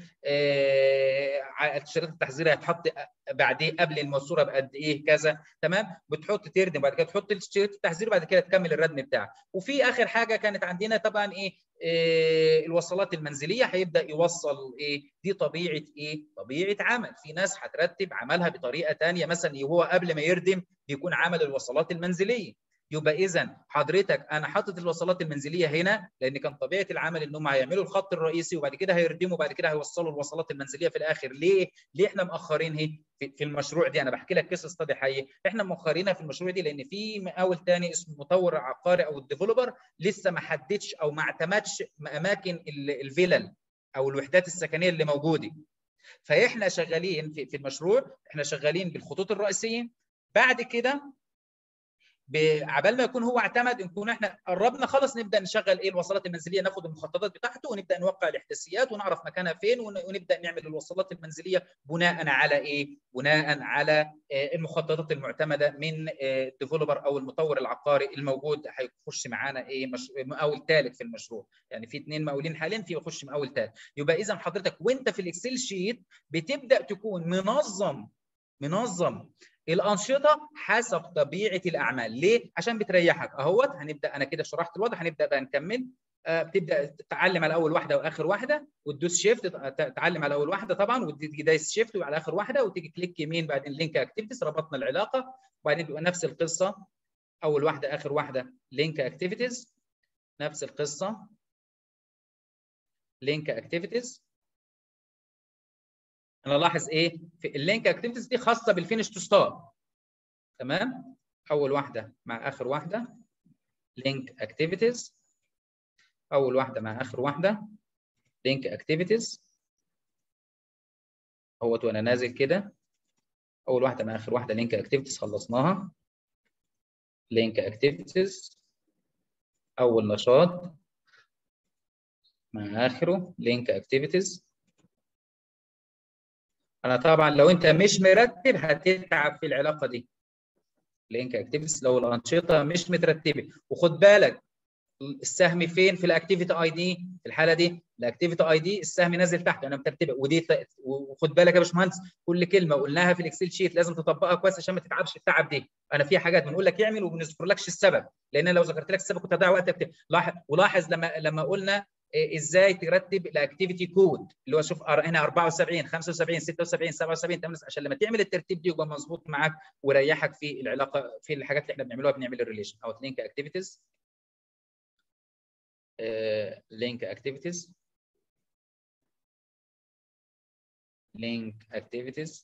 آه الشريط التحذيري هيتحط بعديه قبل الماسوره بقد ايه كذا تمام بتحط تردم بعد كده تحط الشريط التحذيري بعد كده تكمل الردم بتاعك وفي اخر حاجه كانت عندنا طبعا ايه آه الوصلات المنزليه هيبدا يوصل ايه دي طبيعه ايه طبيعه عمل في ناس هترتب عملها بطريقه ثانيه مثلا هو قبل ما يردم بيكون عمل الوصلات المنزليه يبقى اذا حضرتك انا حاطط الوصلات المنزليه هنا لان كان طبيعه العمل انهم هيعملوا الخط الرئيسي وبعد كده هيردموا وبعد كده هيوصلوا الوصلات المنزليه في الاخر ليه؟ ليه احنا مأخرين هي في المشروع دي انا بحكي لك قصه استادي حقيقي احنا مؤخرينها في المشروع دي لان في مقاول ثاني اسمه مطور عقاري او الديفلوبر لسه ما حددش او ما اعتمدش اماكن الفلل او الوحدات السكنيه اللي موجوده فاحنا شغالين في المشروع احنا شغالين بالخطوط الرئيسيه بعد كده عبال ما يكون هو اعتمد نكون احنا قربنا خلاص نبدا نشغل ايه الوصلات المنزليه ناخد المخططات بتاعته ونبدا نوقع الاحداثيات ونعرف مكانها فين ونبدا نعمل الوصلات المنزليه بناء على ايه؟ بناء على المخططات المعتمده من الديفلوبر او المطور العقاري الموجود هيخش معانا ايه مش... مقاول ثالث في المشروع يعني في اثنين مقاولين حاليا في يخش مقاول ثالث يبقى اذا حضرتك وانت في الاكسل شيت بتبدا تكون منظم منظم الانشطه حسب طبيعه الاعمال ليه عشان بتريحك اهوت هنبدا انا كده شرحت الوضع هنبدا بقى نكمل آه بتبدا تتعلم على اول واحده واخر واحده وتدوس شيفت تتعلم على اول واحده طبعا وتيجي دايس شيفت وعلى اخر واحده وتيجي كليك يمين بعدين لينك اكتيفيتيز ربطنا العلاقه وبعدين تبقى نفس القصه اول واحده اخر واحده لينك اكتيفيتيز نفس القصه لينك اكتيفيتيز انا لاحظ ايه في اللينك اكتيفيتيز دي خاصه بالفينش تو ستار تمام اول واحده مع اخر واحده لينك اكتيفيتيز اول واحده مع اخر واحده لينك اكتيفيتيز اهوت وانا نازل كده اول واحده مع اخر واحده لينك اكتيفيتيز خلصناها لينك اكتيفيتيز اول نشاط مع اخره لينك اكتيفيتيز انا طبعا لو انت مش مرتب هتتعب في العلاقه دي لينك اكتيفيتيز لو الانشطه مش مترتبه وخد بالك السهم فين في الاكتيفيتي اي دي في الحاله دي الاكتيفيتي اي دي السهم نازل تحت انا مترتبه ودي وخد بالك يا باشمهندس كل كلمه قلناها في الاكسل شيت لازم تطبقها كويس عشان ما تتعبش التعب دي انا في حاجات بنقول لك اعمل وما بنذكرلكش السبب لان لو ذكرت لك السبب كنت هضيع وقتك لاحظ ولاحظ لما لما قلنا ازاي ترتب الاكتيفيتي كود اللي هو شوف هنا 74 75 76 77 8 عشان لما تعمل الترتيب دي يبقى مظبوط معاك ويريحك في العلاقه في الحاجات اللي احنا بنعملوها بنعمل الريليشن او لينك اكتيفيتيز لينك اكتيفيتيز لينك اكتيفيتيز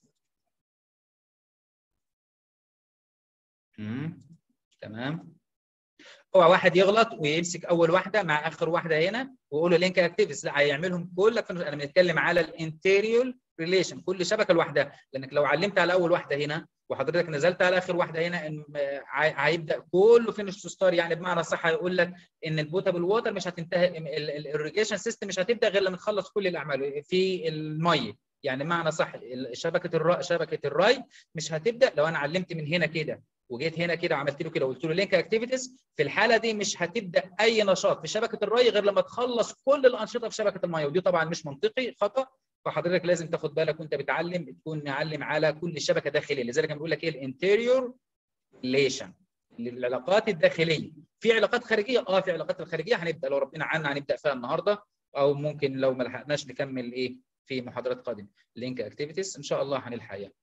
تمام اوعى واحد يغلط ويمسك اول واحده مع اخر واحده هنا ويقول له لينك اكتيفيتيز لا هيعملهم كلك انا بنتكلم على الانتيريور ريليشن كل شبكه لوحدها لانك لو علمت على اول واحده هنا وحضرتك نزلت على اخر واحده هنا ان هيبدا كله فينش تو ستار يعني بمعنى صح هيقول لك ان البوتابل ووتر مش هتنتهي الاريجيشن سيستم مش هتبدا غير لما تخلص كل الاعمال في الميه يعني معنى صح شبكه الري شبكه الري مش هتبدا لو انا علمت من هنا كده وجيت هنا كده وعملت له كده وقلت له لينك اكتيفيتيز في الحاله دي مش هتبدا اي نشاط في شبكه الري غير لما تخلص كل الانشطه في شبكه الميه ودي طبعا مش منطقي خطا فحضرتك لازم تاخد بالك وانت بتعلم تكون معلم على كل شبكه داخليه لذلك انا بقول لك ايه الانتيريور ريليشن العلاقات الداخليه في علاقات خارجيه اه في علاقات الخارجيه هنبدا لو ربنا عنا هنبدا فيها النهارده او ممكن لو ما لحقناش نكمل ايه في محاضرات قادمه لينك اكتيفيتيز ان شاء الله هنلحق يعني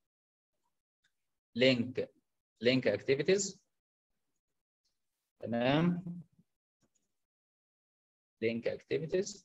لينك لينك اكتيفيتيز تمام لينك اكتيفيتيز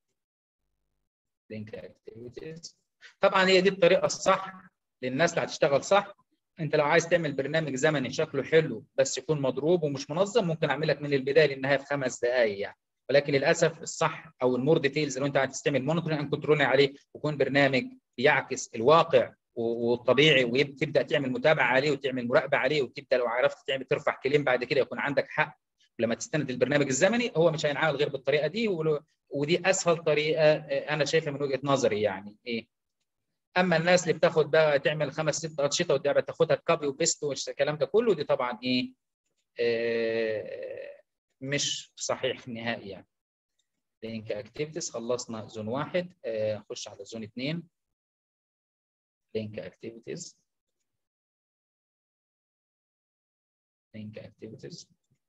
لينك اكتيفيتيز طبعا هي دي الطريقه الصح للناس اللي هتشتغل صح انت لو عايز تعمل برنامج زمني شكله حلو بس يكون مضروب ومش منظم ممكن اعمل لك من البدايه للنهايه في خمس دقائق يعني ولكن للاسف الصح او المور ديتيلز لو انت عايز تعمل مونيتورنج اند كنترول عليه ويكون برنامج بيعكس الواقع والطبيعي وتبدا تعمل متابعه عليه وتعمل مراقبه عليه وتبدا لو عرفت تعمل ترفع كليم بعد كده يكون عندك حق لما تستند البرنامج الزمني هو مش هينعمل غير بالطريقه دي ودي اسهل طريقه انا شايفها من وجهه نظري يعني ايه اما الناس اللي بتاخد بقى تعمل خمس ست انشطه وتبقى تاخدها كوبي وبيست والكلام ده كله دي طبعا ايه آه مش صحيح نهائي يعني لينك اكتيفيتيز خلصنا زون واحد آه نخش على زون اثنين link activities link activities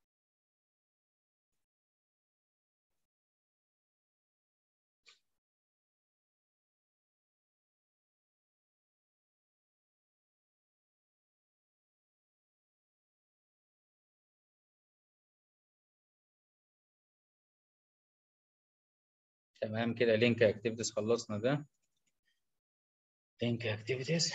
تمام كده لينك اكتيفيتيز خلصنا ده link activities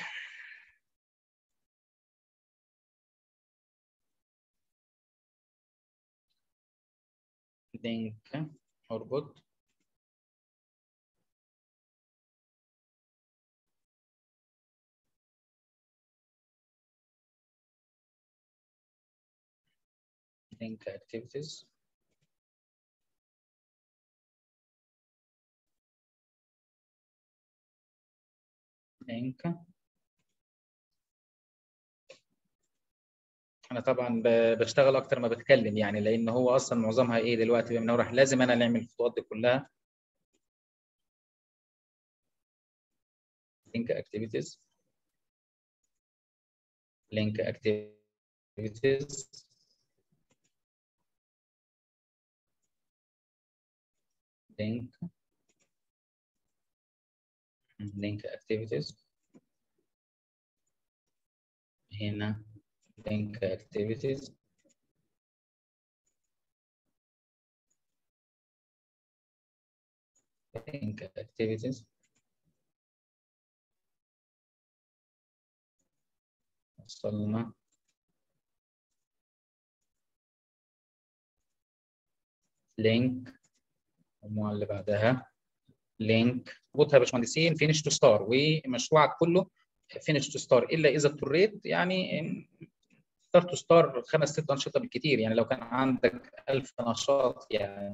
link اربط link activities link انا طبعا بشتغل اكتر ما بتكلم يعني لان هو اصلا معظمها ايه دلوقتي من راح لازم انا اللي اعمل الخطوات دي كلها link activities link activities link link activities هنا link activities link activities وصلنا link المجموعة اللي بعدها لينك ربطها يا باشمهندسين فينش تو ستار ومشروعك كله فينش تو ستار الا اذا اضطريت يعني ستار تو ستار خمس ست انشطه بالكثير يعني لو كان عندك 1000 نشاط يعني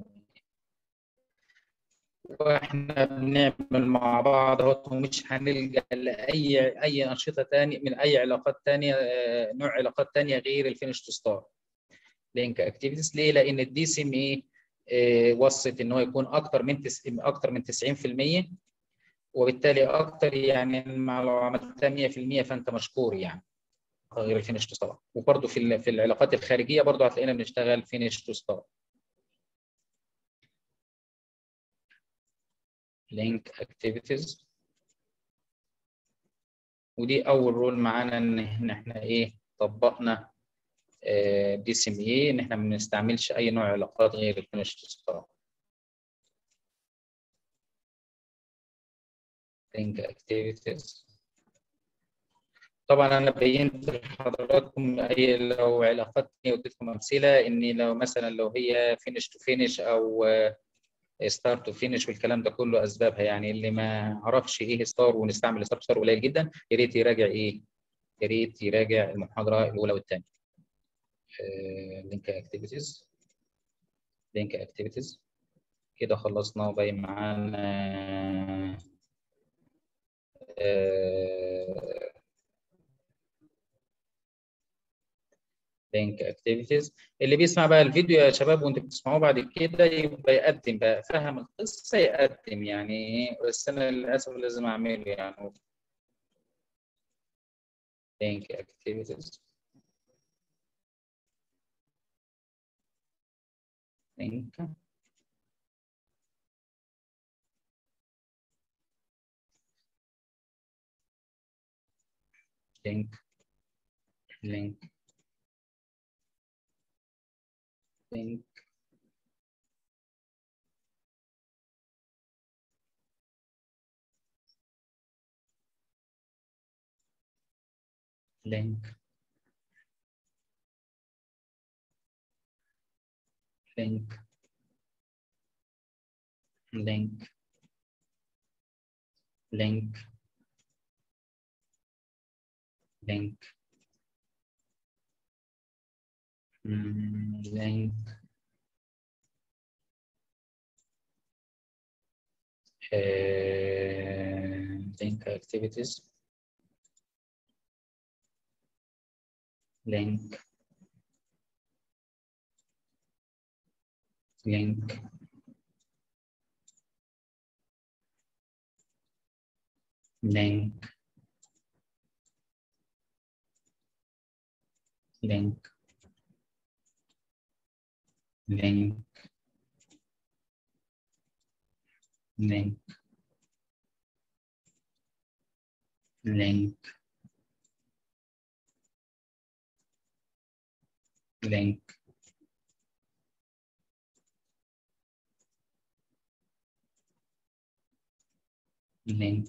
واحنا بنعمل مع بعض اهوت ومش هنلجا لاي اي انشطه ثانيه من اي علاقات ثانيه نوع علاقات ثانيه غير الفينش تو ستار لينك اكتيفيتيز ليه؟ لان الدي سي ام ايه وصت ان هو يكون اكتر من تس... اكتر من 90% وبالتالي اكتر يعني لو عملتها 100% فانت مشكور يعني غير الفينش تو ستار وبرده في في العلاقات الخارجيه برده هتلاقينا بنشتغل فينش تو ستار لينك اكتيفيتيز ودي اول رول معانا ان احنا ايه طبقنا دي سي ام اي ان احنا ما بنستعملش اي نوع علاقات غير الفينش تو ستار link activities طبعا انا بينت لحضراتكم اي لو علاقات واديتكم امثله ان لو مثلا لو هي فينش تو فينش او ستار تو فينش والكلام ده كله اسبابها يعني اللي ما عرفش ايه ستار ونستعمل ستار ستار قليل جدا يا ريت يراجع ايه يا ريت يراجع المحاضره الاولى والثانيه لينك اكتيفيتيز لينك اكتيفيتيز كده خلصنا وباقي معانا لينك اكتيفيتيز اللي بيسمع بقى الفيديو يا شباب وانتوا بتسمعوه بعد كده يبقى يقدم بقى فهم القصه يقدم يعني بس انا للاسف لازم اعمله يعني لينك اكتيفيتيز لينك link link link link link link link link mm, link uh, link activities link link link link link link link link link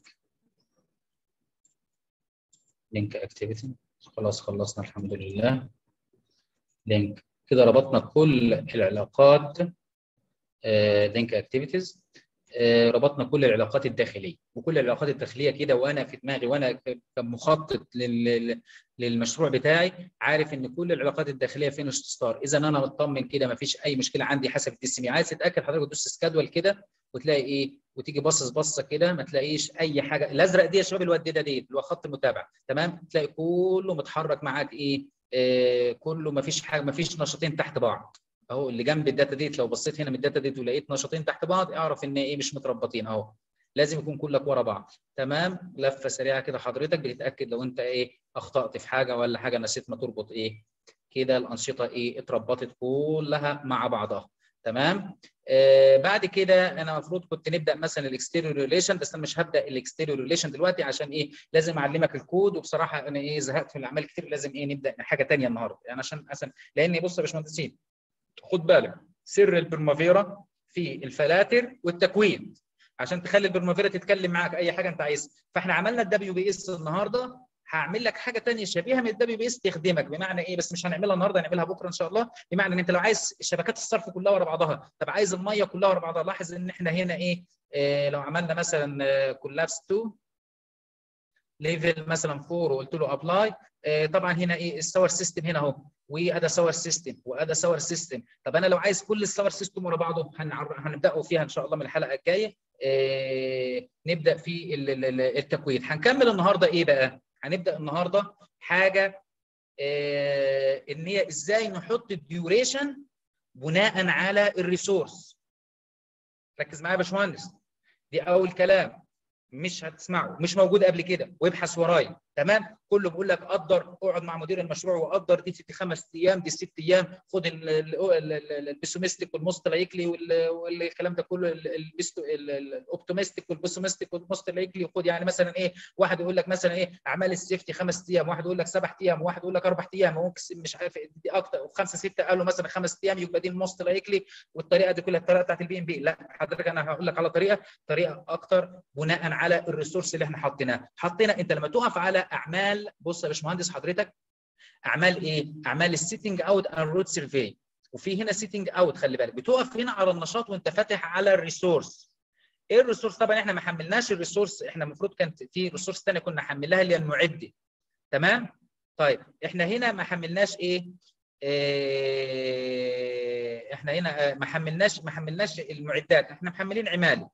link activity خلاص خلصنا الحمد لله لينك كده ربطنا كل العلاقات لينك اكتيفيتيز ربطنا كل العلاقات الداخليه وكل العلاقات الداخليه كده وانا في دماغي وانا كمخطط للمشروع بتاعي عارف ان كل العلاقات الداخليه فين ستار اذا انا مطمن كده ما فيش اي مشكله عندي حسب التسميه عايز تتاكد حضرتك تدوس سكادول كده وتلاقي ايه وتيجي باصص بصه كده ما تلاقيش اي حاجه الازرق دي يا شباب الودده دي اللي هو خط المتابعه تمام تلاقي كله متحرك معاك ايه آه كله ما فيش حاجه ما فيش نشاطين تحت بعض اهو اللي جنب الداتا ديت لو بصيت هنا من الداتا ديت ولقيت نشاطين تحت بعض اعرف ان ايه مش متربطين اهو لازم يكون كلك ورا بعض تمام لفه سريعه كده حضرتك بتتاكد لو انت ايه اخطات في حاجه ولا حاجه نسيت ما تربط ايه كده الانشطه ايه اتربطت كلها مع بعضها تمام آه بعد كده انا المفروض كنت نبدا مثلا الاكستيريور ريليشن بس انا مش هبدا الاكستيريور ريليشن دلوقتي عشان ايه لازم اعلمك الكود وبصراحه انا ايه زهقت من الاعمال كتير لازم ايه نبدا حاجه ثانيه النهارده يعني عشان عشان لان بص يا باشمهندسين خد بالك سر البرمافيرا في الفلاتر والتكوين عشان تخلي البرمافيرا تتكلم معاك اي حاجه انت عايزها فاحنا عملنا الدبليو بي اس النهارده هعمل لك حاجه ثانيه شبيهه من الدبليو بي اس تخدمك بمعنى ايه بس مش هنعملها النهارده هنعملها بكره ان شاء الله بمعنى ان انت لو عايز شبكات الصرف كلها ورا بعضها طب عايز الميه كلها ورا بعضها لاحظ ان احنا هنا ايه آه لو عملنا مثلا كولابس 2 ليفل مثلا 4 وقلت له ابلاي آه طبعا هنا ايه الساور سيستم هنا اهو وادا ساور سيستم وادا ساور سيستم طب انا لو عايز كل الساور سيستم ورا بعضه هنبداوا فيها ان شاء الله من الحلقه الجايه آه نبدا في التكوين هنكمل النهارده ايه بقى هنبدا النهارده حاجه آه ان هي ازاي نحط الديوريشن بناء على الريسورس ركز معايا يا باشمهندس دي اول كلام مش هتسمعه مش موجود قبل كده وابحث ورايا تمام كله بيقول لك قدر اقعد مع مدير المشروع وقدر دي ست خمس ايام دي ست ايام خد البيسومستيك والموست لايكلي والكلام ده كله الاوبتومستيك والبيسومستيك والموست لايكلي خد يعني مثلا ايه واحد يقول لك مثلا ايه اعمال السيفتي خمس ايام واحد يقول لك سبع ايام واحد يقول لك اربع ايام ممكن مش عارف دي اكتر وخمسه سته قالوا مثلا خمس ايام يبقى دي الموست لايكلي والطريقه دي كلها الطريقه بتاعت البي ام بي لا حضرتك انا هقول لك على طريقه طريقه اكتر بناء على الريسورس اللي احنا حاطيناه حطينا انت لما تقف على اعمال بص يا باشمهندس حضرتك اعمال ايه اعمال السيتنج اوت اند روت سيرفي وفي هنا سيتنج اوت خلي بالك بتقف هنا على النشاط وانت فاتح على الريسورس ايه الريسورس طبعا احنا ما حملناش الريسورس احنا المفروض كانت في ريسورس ثانيه كنا حملناها اللي هي المعده تمام طيب احنا هنا ما حملناش ايه إيه احنا هنا ما حملناش ما حملناش المعدات احنا محملين عماله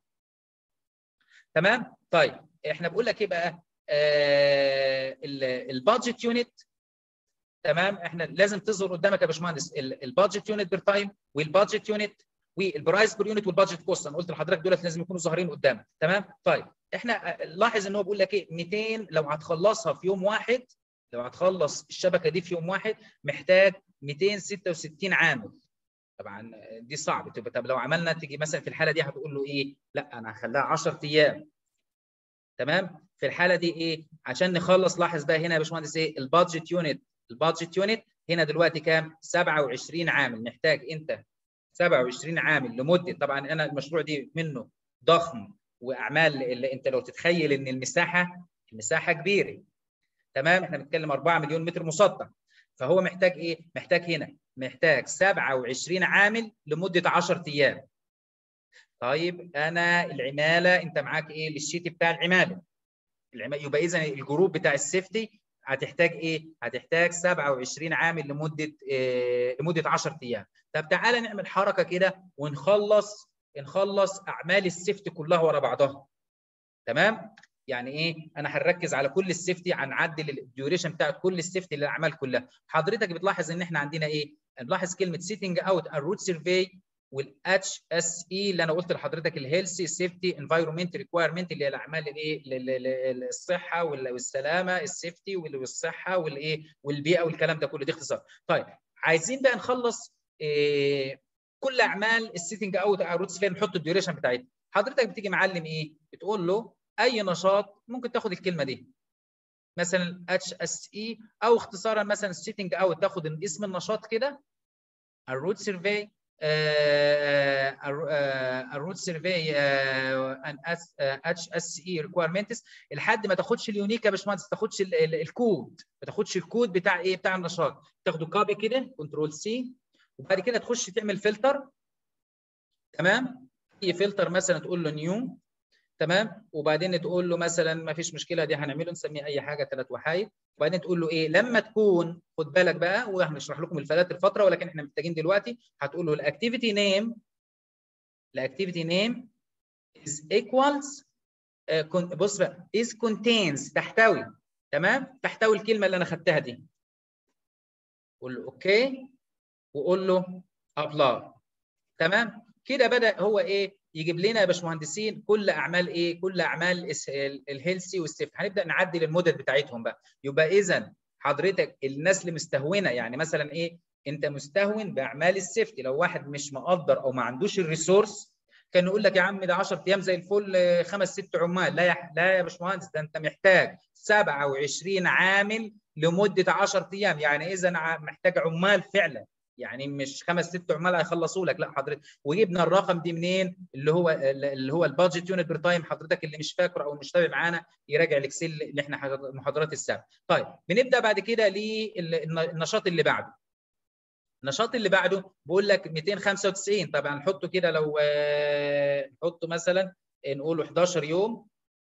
تمام طيب احنا بقول لك ايه بقى آه البادجت يونت تمام احنا لازم تظهر قدامك يا باشمهندس البادجت يونت بير تايم والبادجت يونت والبرايس بير يونت والبادجت كوست انا قلت لحضرتك دولت لازم يكونوا ظاهرين قدامك تمام طيب احنا لاحظ ان هو بيقول لك ايه 200 لو هتخلصها في يوم واحد لو هتخلص الشبكه دي في يوم واحد محتاج 266 عامل طبعا دي صعب تبقى طب لو عملنا تيجي مثلا في الحاله دي هتقول له ايه لا انا هخليها 10 ايام تمام في الحاله دي ايه عشان نخلص لاحظ بقى هنا يا باشمهندس ايه البادجت يونت البادجت يونت هنا دلوقتي كام 27 عامل محتاج انت 27 عامل لمده طبعا انا المشروع دي منه ضخم واعمال اللي انت لو تتخيل ان المساحه المساحه كبيره تمام احنا بنتكلم 4 مليون متر مسطح فهو محتاج ايه محتاج هنا محتاج 27 عامل لمده 10 ايام طيب انا العماله انت معاك ايه الشيت بتاع العماله العماله يبقى اذا الجروب بتاع السيفتي هتحتاج ايه هتحتاج 27 عامل لمده إيه لمده 10 ايام طب تعالى نعمل حركه كده ونخلص نخلص اعمال السيفتي كلها ورا بعضها تمام يعني ايه انا هنركز على كل السيفتي هنعدل الديوريشن بتاعت كل السيفتي للاعمال كلها حضرتك بتلاحظ ان احنا عندنا ايه نلاحظ كلمه سيتنج اوت الروت سيرفي والاتش اس اي اللي انا قلت لحضرتك الهيلثي سيفتي انفايرمنت ريكوايرمنت اللي هي الاعمال الايه الصحه والسلامه السيفتي والصحه والايه والبيئه والكلام ده كله دي اختصار طيب عايزين بقى نخلص إيه كل اعمال السيتنج اوت الروت سيرفي نحط الديوريشن بتاعتها حضرتك بتيجي معلم ايه بتقول له اي نشاط ممكن تاخد الكلمه دي مثلا اتش اس اي او اختصارا مثلا السيتنج اوت تاخد اسم النشاط كده الروت سيرفي الروت سيرفي ان اتش اس اي ريكويرمنتس لحد ما تاخدش اليونيك يا باشمهندس ما تاخدش الكود ما تاخدش الكود بتاع ايه بتاع النشاط تاخده كوبي كده كنترول سي وبعد كده تخش تعمل فلتر تمام اي فلتر مثلا تقول له نيو تمام وبعدين تقول له مثلا ما فيش مشكله دي هنعمله نسميه اي حاجه ثلاث وحايد وبعدين تقول له ايه لما تكون خد بالك بقى وهنشرح لكم الفلات الفتره ولكن احنا محتاجين دلوقتي هتقول له الاكتيفيتي نيم الاكتيفيتي نيم is equals uh, بص بقى is contains تحتوي تمام تحتوي الكلمه اللي انا خدتها دي قول له اوكي وقول له ابلاي تمام كده بدا هو ايه يجيب لنا يا باشمهندسين كل اعمال ايه كل اعمال الهيلثي والسيفت هنبدا نعدل المدد بتاعتهم بقى يبقى اذا حضرتك الناس اللي مستهونه يعني مثلا ايه انت مستهون باعمال السيفتي لو واحد مش مقدر او ما عندوش الريسورس كان يقول لك يا عم ده 10 ايام زي الفل خمس ست عمال لا يا لا يا باشمهندس ده انت محتاج 27 عامل لمده 10 ايام يعني اذا محتاج عمال فعلا يعني مش خمس ست عمال هيخلصوا لك لا حضرتك وجبنا الرقم دي منين اللي هو اللي هو البادجت يونت بير تايم حضرتك اللي مش فاكره او مش تابع معانا يراجع الاكسل اللي احنا المحاضرات السابقه طيب بنبدا بعد كده للنشاط اللي بعده النشاط اللي بعده بقول لك 295 طبعا نحطه كده لو نحطه مثلا نقوله 11 يوم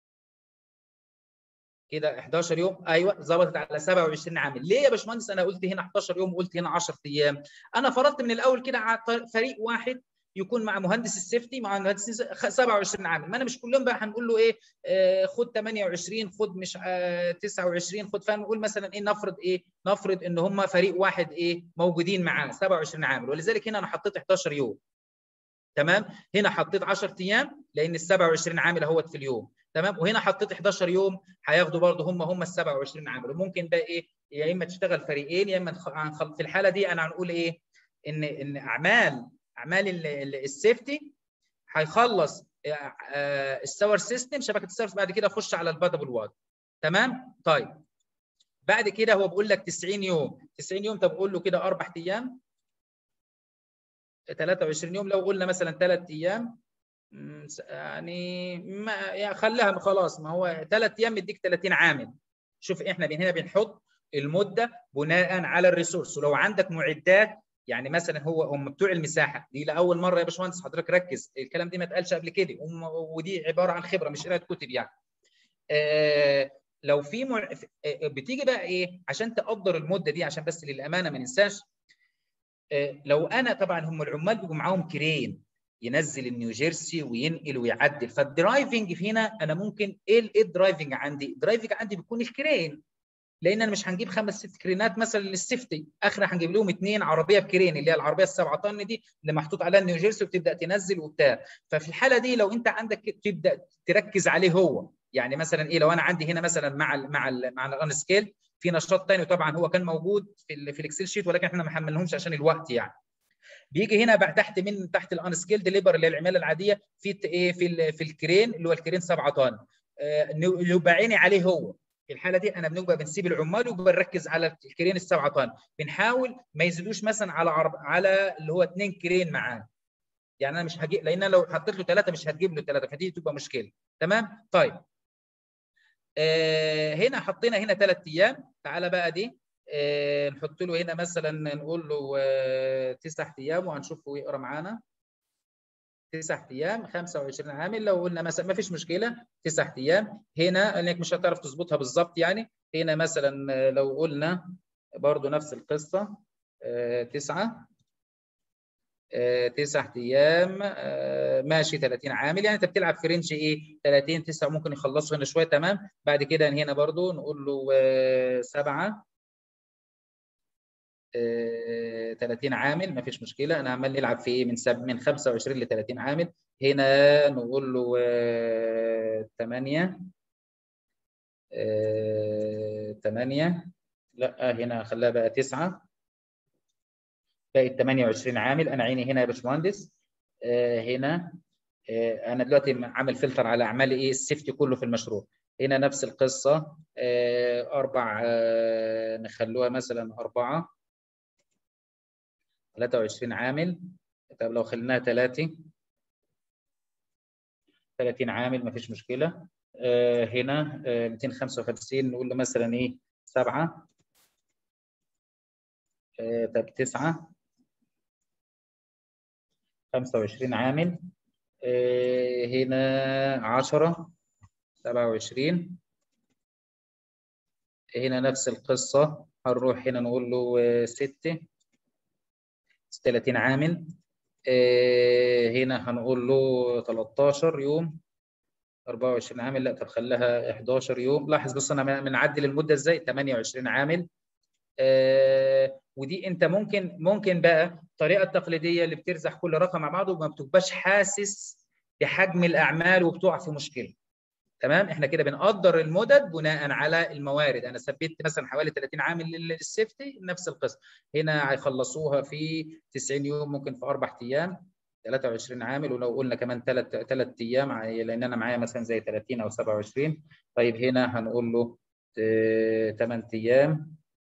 كده 11 يوم ايوه ظبطت على 27 عامل ليه يا باشمهندس انا قلت هنا 11 يوم وقلت هنا 10 ايام انا فرضت من الاول كده على فريق واحد يكون مع مهندس السيفتي مع مهندس 27 عامل ما انا مش كلهم بقى هنقول له ايه آه خد 28 خد مش آه 29 خد فنقول مثلا ايه نفرض ايه نفرض ان هم فريق واحد ايه موجودين معاه 27 عامل ولذلك هنا انا حطيت 11 يوم تمام هنا حطيت 10 ايام لان ال 27 عامل اهوت في اليوم تمام وهنا حطيت 11 يوم هياخدوا برضه هم هم ال 27 عامل وممكن بقى ايه يا اما تشتغل فريقين يا اما في الحاله دي انا هنقول ايه ان ان اعمال اعمال السيفتي هيخلص الساور سيستم شبكه الساور بعد كده اخش على البادبل واد تمام طيب بعد كده هو بيقول لك 90 يوم 90 يوم طب قول له كده اربع ايام 23 يوم لو قلنا مثلا ثلاث ايام يعني ما يعني خليها خلاص ما هو ثلاث ايام يديك 30 عامل شوف احنا هنا بنحط المده بناء على الريسورس ولو عندك معدات يعني مثلا هو هم بتوع المساحه دي لاول مره يا باشمهندس حضرتك ركز الكلام دي ما اتقالش قبل كده ودي عباره عن خبره مش قراءه كتب يعني آه لو في مع... بتيجي بقى ايه عشان تقدر المده دي عشان بس للامانه ما ننساش آه لو انا طبعا هم العمال بيبقوا معاهم كرين ينزل النيوجيرسي وينقل ويعدل فالدرايفنج هنا انا ممكن ايه ايه الدرايفنج عندي؟ الدرايفنج عندي بيكون الكرين لان انا مش هنجيب خمس ست كرينات مثلا للسيفتي اخر هنجيب لهم اثنين عربيه بكرين اللي هي العربيه السبعة طن دي اللي محطوط عليها النيوجيرسي وبتبدا تنزل وبتاع ففي الحاله دي لو انت عندك تبدا تركز عليه هو يعني مثلا ايه لو انا عندي هنا مثلا مع ال مع ال مع الان سكيل في نشاط ثاني وطبعا هو كان موجود في ال في الاكسل شيت ولكن احنا ما حملناهمش عشان الوقت يعني بيجي هنا بقى تحت من تحت الان سكيل ديليبر اللي هي العماله العاديه في ايه في في الكرين اللي هو الكرين 7 طن يبقى عيني عليه هو في الحاله دي انا بنبقى بنسيب العمال وبنركز على الكرين السبعة طن بنحاول ما يزيدوش مثلا على عرب على اللي هو اثنين كرين معاه يعني انا مش هجيب لان لو حطيت له ثلاثه مش هتجيب له ثلاثه فدي تبقى مشكله تمام طيب آه هنا حطينا هنا ثلاث ايام تعالى بقى دي آه نحط له هنا مثلا نقول له آه تسع ايام وهنشوفه يقرا معانا تسع ايام 25 عامل لو قلنا مثلا ما فيش مشكله تسع ايام هنا انك مش هتعرف تظبطها بالظبط يعني هنا مثلا لو قلنا برضو نفس القصه آه تسعه آه تسع ايام آه ماشي 30 عامل يعني انت بتلعب في رينج ايه 30 9 ممكن يخلصوا هنا شويه تمام بعد كده هنا برضو نقول له سبعه 30 عامل ما فيش مشكله انا عمال نلعب في ايه من سب من 25 ل 30 عامل هنا نقول له 8 8 لا هنا خليها بقى 9 بقت 28 عامل انا عيني هنا يا باشمهندس هنا انا دلوقتي عامل فلتر على اعمال ايه السيفتي كله في المشروع هنا نفس القصه اربع نخلوها مثلا اربعه 23 عامل طب لو خليناها 3 30 عامل ما فيش مشكله آه هنا آه 255 نقول له مثلا ايه 7 آه طب 9 25 عامل آه هنا 10 27 هنا نفس القصه هنروح هنا نقول له 6 30 عامل آه هنا هنقول له 13 يوم 24 عامل لا طب خليها 11 يوم لاحظ بص انا بنعدل المده ازاي 28 عامل آه ودي انت ممكن ممكن بقى الطريقه التقليديه اللي بترزح كل رقم مع بعضه وما بتبقاش حاسس بحجم الاعمال وبتقع في مشكله تمام احنا كده بنقدر المدد بناء على الموارد انا ثبت مثلا حوالي 30 عامل للسيفتي نفس القصه هنا هيخلصوها في 90 يوم ممكن في اربع ايام 23 عامل ولو قلنا كمان ثلاث ثلاث ايام لان انا معايا مثلا زي 30 او 27 طيب هنا هنقول له 8 ايام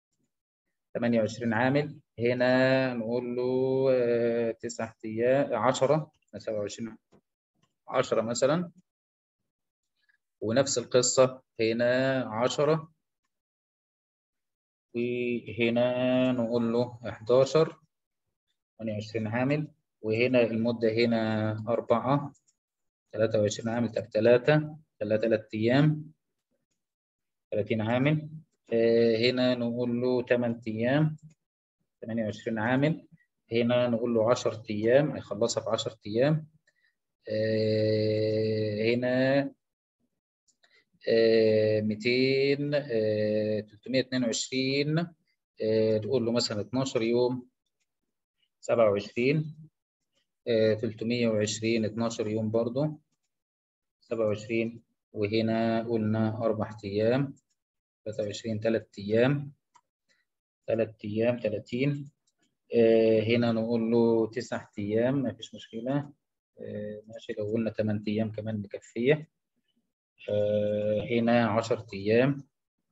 28 عامل هنا نقول له 9 ايام 10 27 10 مثلا ونفس القصة هنا 10 وهنا نقول له 11 28 عامل وهنا المدة هنا 4 23 عامل طب 3 3 أيام 30 عامل هنا نقول له 8 أيام 28 عامل هنا نقول له 10 أيام هيخلصها في 10 أيام هنا 200 322 تقول له مثلا 12 يوم 27 320 12 يوم برضو 27 وهنا قلنا أربع أيام 23 3 أيام 3 أيام 30 هنا نقول له 9 أيام ما فيش مشكلة ماشي لو قلنا 8 أيام كمان مكفية هنا 10 أيام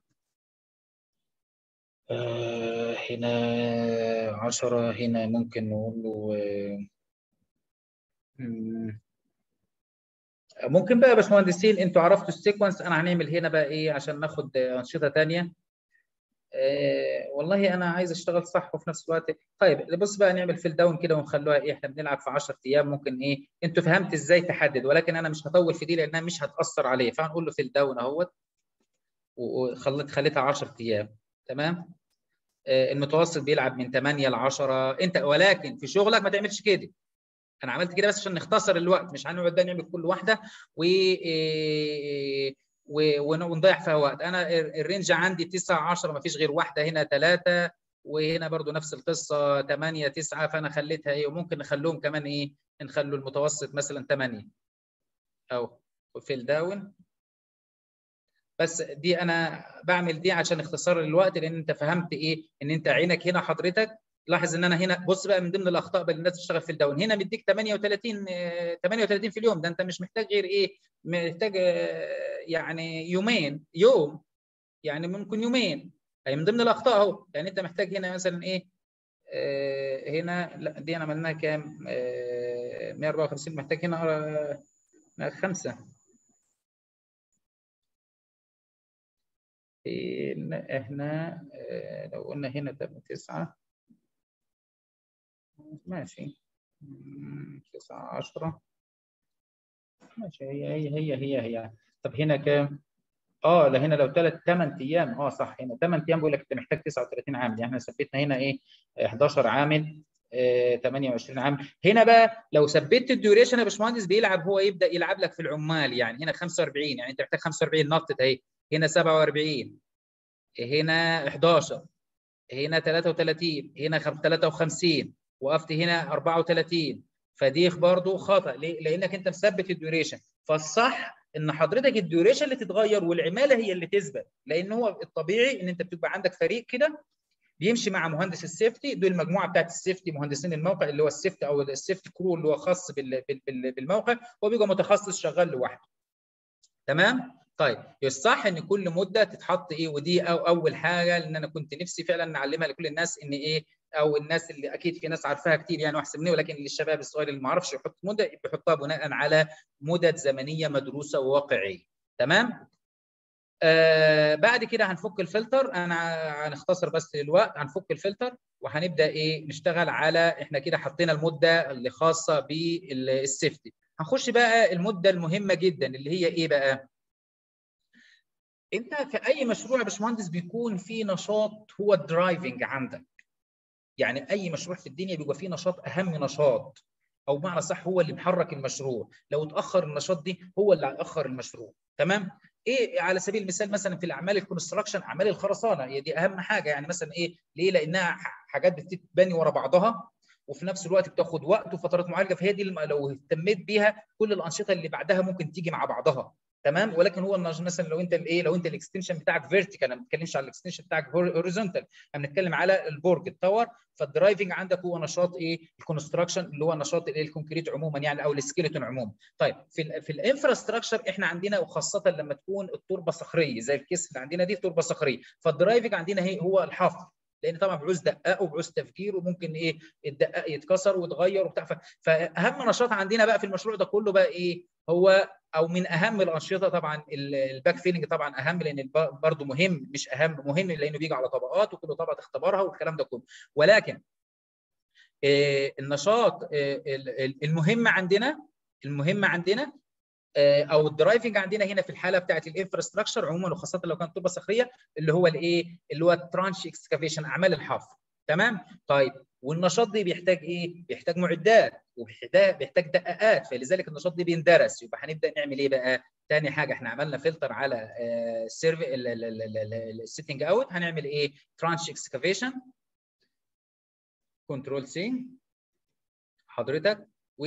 هنا 10 هنا ممكن نقول له ممكن بقى يا باشمهندسين انتوا عرفتوا السيكونس انا هنعمل هنا بقى ايه عشان ناخد انشطه ثانيه آه والله انا عايز اشتغل صح وفي نفس الوقت طيب بص بقى نعمل فيل داون كده ونخلوها ايه احنا بنلعب في 10 ايام ممكن ايه انتوا فهمت ازاي تحدد ولكن انا مش هطول في دي لانها مش هتاثر عليه فهنقول له فيل داون اهوت وخليت خليتها 10 ايام تمام آه المتوسط بيلعب من 8 ل 10 انت ولكن في شغلك ما تعملش كده انا عملت كده بس عشان نختصر الوقت مش هنقعد بقى نعمل كل واحده و ونضيع فيها وقت انا الرينج عندي 9 10 ما فيش غير واحده هنا 3 وهنا برضو نفس القصه 8 9 فانا خليتها ايه وممكن نخلوهم كمان ايه نخلوا المتوسط مثلا 8 او فيل داون بس دي انا بعمل دي عشان اختصار الوقت لان انت فهمت ايه ان انت عينك هنا حضرتك لاحظ ان انا هنا بص بقى من ضمن الاخطاء بقى الناس تشتغل في الداون هنا مديك 38 38 في اليوم ده انت مش محتاج غير ايه محتاج يعني يومين يوم يعني ممكن يومين هي من ضمن الاخطاء اهو يعني انت محتاج هنا مثلا ايه آه هنا لا دي انا عملناها كام آه 154 محتاج هنا آه خمسه احنا لو قلنا هنا تسعه ماشي تسعة عشرة ماشي هي هي هي هي هي طب هنا كام؟ اه لا هنا لو ثلاث ثمان ايام اه صح هنا ثمان ايام بيقول لك انت محتاج 39 عامل يعني احنا ثبتنا هنا ايه 11 عامل آه 28 عامل هنا بقى لو ثبتت الديوريشن يا باشمهندس بيلعب هو يبدا يلعب لك في العمال يعني هنا 45 يعني انت محتاج 45 نطت اهي هنا 47 هنا 11 هنا 33 هنا 53 وقفت هنا 34 فدي برضه خطا ليه؟ لانك انت مثبت الديوريشن فالصح ان حضرتك الديوريشن اللي تتغير والعماله هي اللي تثبت لان هو الطبيعي ان انت بتبقى عندك فريق كده بيمشي مع مهندس السيفتي دول المجموعه بتاعت السيفتي مهندسين الموقع اللي هو السيفتي او السيفتي كرو اللي هو خاص بالموقع هو بيبقى متخصص شغال لوحده تمام طيب الصح ان كل مده تتحط ايه ودي أو اول حاجه ان انا كنت نفسي فعلا نعلمها لكل الناس ان ايه او الناس اللي اكيد في ناس عارفاها كتير يعني واحسن مني ولكن للشباب الصغير اللي ما عرفش يحط مده بيحطها بناء على مدد زمنيه مدروسه وواقعيه تمام آه بعد كده هنفك الفلتر انا هنختصر بس الوقت هنفك الفلتر وهنبدا ايه نشتغل على احنا كده حطينا المده اللي خاصه بالسيفتي هنخش بقى المده المهمه جدا اللي هي ايه بقى انت في اي مشروع يا باشمهندس بيكون في نشاط هو الدرايفنج عندك يعني اي مشروع في الدنيا بيبقى فيه نشاط اهم نشاط او بمعنى صح هو اللي محرك المشروع لو اتاخر النشاط دي هو اللي هياخر المشروع تمام ايه على سبيل المثال مثلا في الاعمال الكونستراكشن اعمال الخرسانه هي دي اهم حاجه يعني مثلا ايه ليه لانها حاجات بتتبني ورا بعضها وفي نفس الوقت بتاخد وقت وفترات معالجه فهي دي لو اهتميت بيها كل الانشطه اللي بعدها ممكن تيجي مع بعضها تمام ولكن هو مثلا لو انت الايه لو انت الاكستنشن بتاعك فيرتيكال ما بنتكلمش على الاكستنشن بتاعك هوريزونتال احنا بنتكلم على البرج التاور فالدرايفنج عندك هو نشاط ايه الكونستراكشن اللي هو نشاط الايه الكونكريت عموما يعني او السكيلتون عموما طيب في ال في الانفراستراكشر احنا عندنا وخاصه لما تكون التربه صخريه زي الكيس اللي عندنا دي تربه صخريه فالدرايفنج عندنا هي هو الحفر لان طبعا بعوز دقاق وبعوز تفكير وممكن ايه الدقاق يتكسر ويتغير وبتاع فاهم نشاط عندنا بقى في المشروع ده كله بقى ايه هو او من اهم الانشطه طبعا الباك فيلنج طبعا اهم لان برضه مهم مش اهم مهم لانه بيجي على طبقات وكل طبقه تختبرها والكلام ده كله ولكن النشاط المهم عندنا المهم عندنا او الدرايفنج عندنا هنا في الحاله بتاعت الانفراستراكشر عموما وخاصه لو كانت تربه صخريه اللي هو الايه اللي هو الترانش اكسكافيشن اعمال الحفر تمام طيب والنشاط دي بيحتاج ايه بيحتاج معدات وبيحتاج بيحتاج دقائق فلذلك النشاط دي بيندرس يبقى هنبدا نعمل ايه بقى تاني حاجه احنا عملنا فلتر على السيرف السيتنج اوت هنعمل ايه ترانش اكسكافيشن كنترول سي حضرتك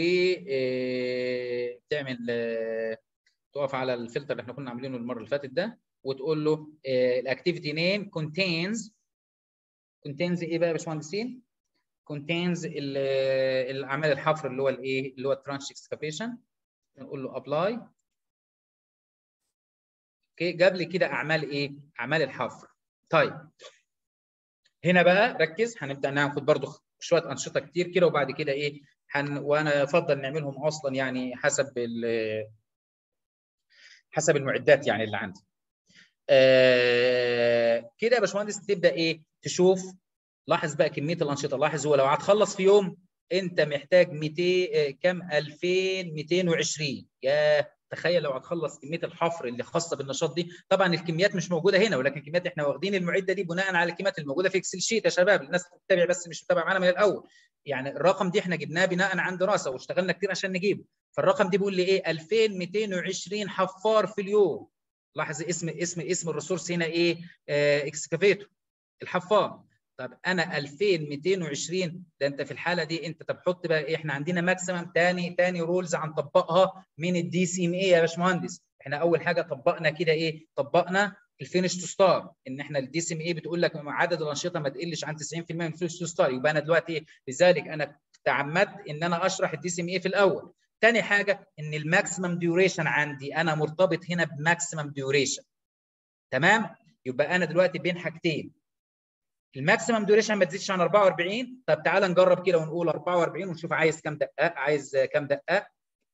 وتعمل تقف على الفلتر اللي احنا كنا عاملينه المره اللي فاتت ده وتقول له الاكتيفيتي نيم كونتينز كونتينز ايه بقى يا باشمهندسين؟ كونتينز الاعمال الحفر اللي هو الايه؟ اللي هو الترانش اكسكافيشن نقول له ابلاي اوكي جاب لي كده اعمال ايه؟ اعمال الحفر طيب هنا بقى ركز هنبدا ناخد برضو شويه انشطه كتير كده وبعد كده ايه هن وانا افضل نعملهم اصلا يعني حسب حسب المعدات يعني اللي عندي آه كده يا باشمهندس تبدا ايه تشوف لاحظ بقى كميه الانشطه لاحظ هو لو هتخلص في يوم انت محتاج 200 كام 2220 يا تخيل لو هتخلص كميه الحفر اللي خاصه بالنشاط دي طبعا الكميات مش موجوده هنا ولكن الكميات احنا واخدين المعده دي بناء على الكميات الموجوده في اكسل شيت يا شباب الناس بتتابع بس مش متابعه معانا من الاول يعني الرقم دي احنا جبناه بناء عن دراسه واشتغلنا كتير عشان نجيبه فالرقم دي بيقول لي ايه 2220 حفار في اليوم لاحظ اسم اسم اسم الريسورس هنا ايه آه اكسكافيتور الحفار طب انا 2220 ده انت في الحاله دي انت طب حط بقى ايه احنا عندنا ماكسيمم تاني تاني رولز هنطبقها من الدي سي ام اي يا باشمهندس احنا اول حاجه طبقنا كده ايه طبقنا الفينش تو ستار ان احنا الدي سي ام اي بتقول لك عدد الانشطه ما تقلش عن 90% من الفينش تو ستار يبقى انا دلوقتي لذلك انا تعمدت ان انا اشرح الدي سي ام اي في الاول تاني حاجه ان الماكسيمم ديوريشن عندي انا مرتبط هنا بماكسيمم ديوريشن تمام يبقى انا دلوقتي بين حاجتين الماكسيمم ديوريشن ما تزيدش عن 44 طب تعالى نجرب كده ونقول 44 ونشوف عايز كام دقائق عايز كام دقائق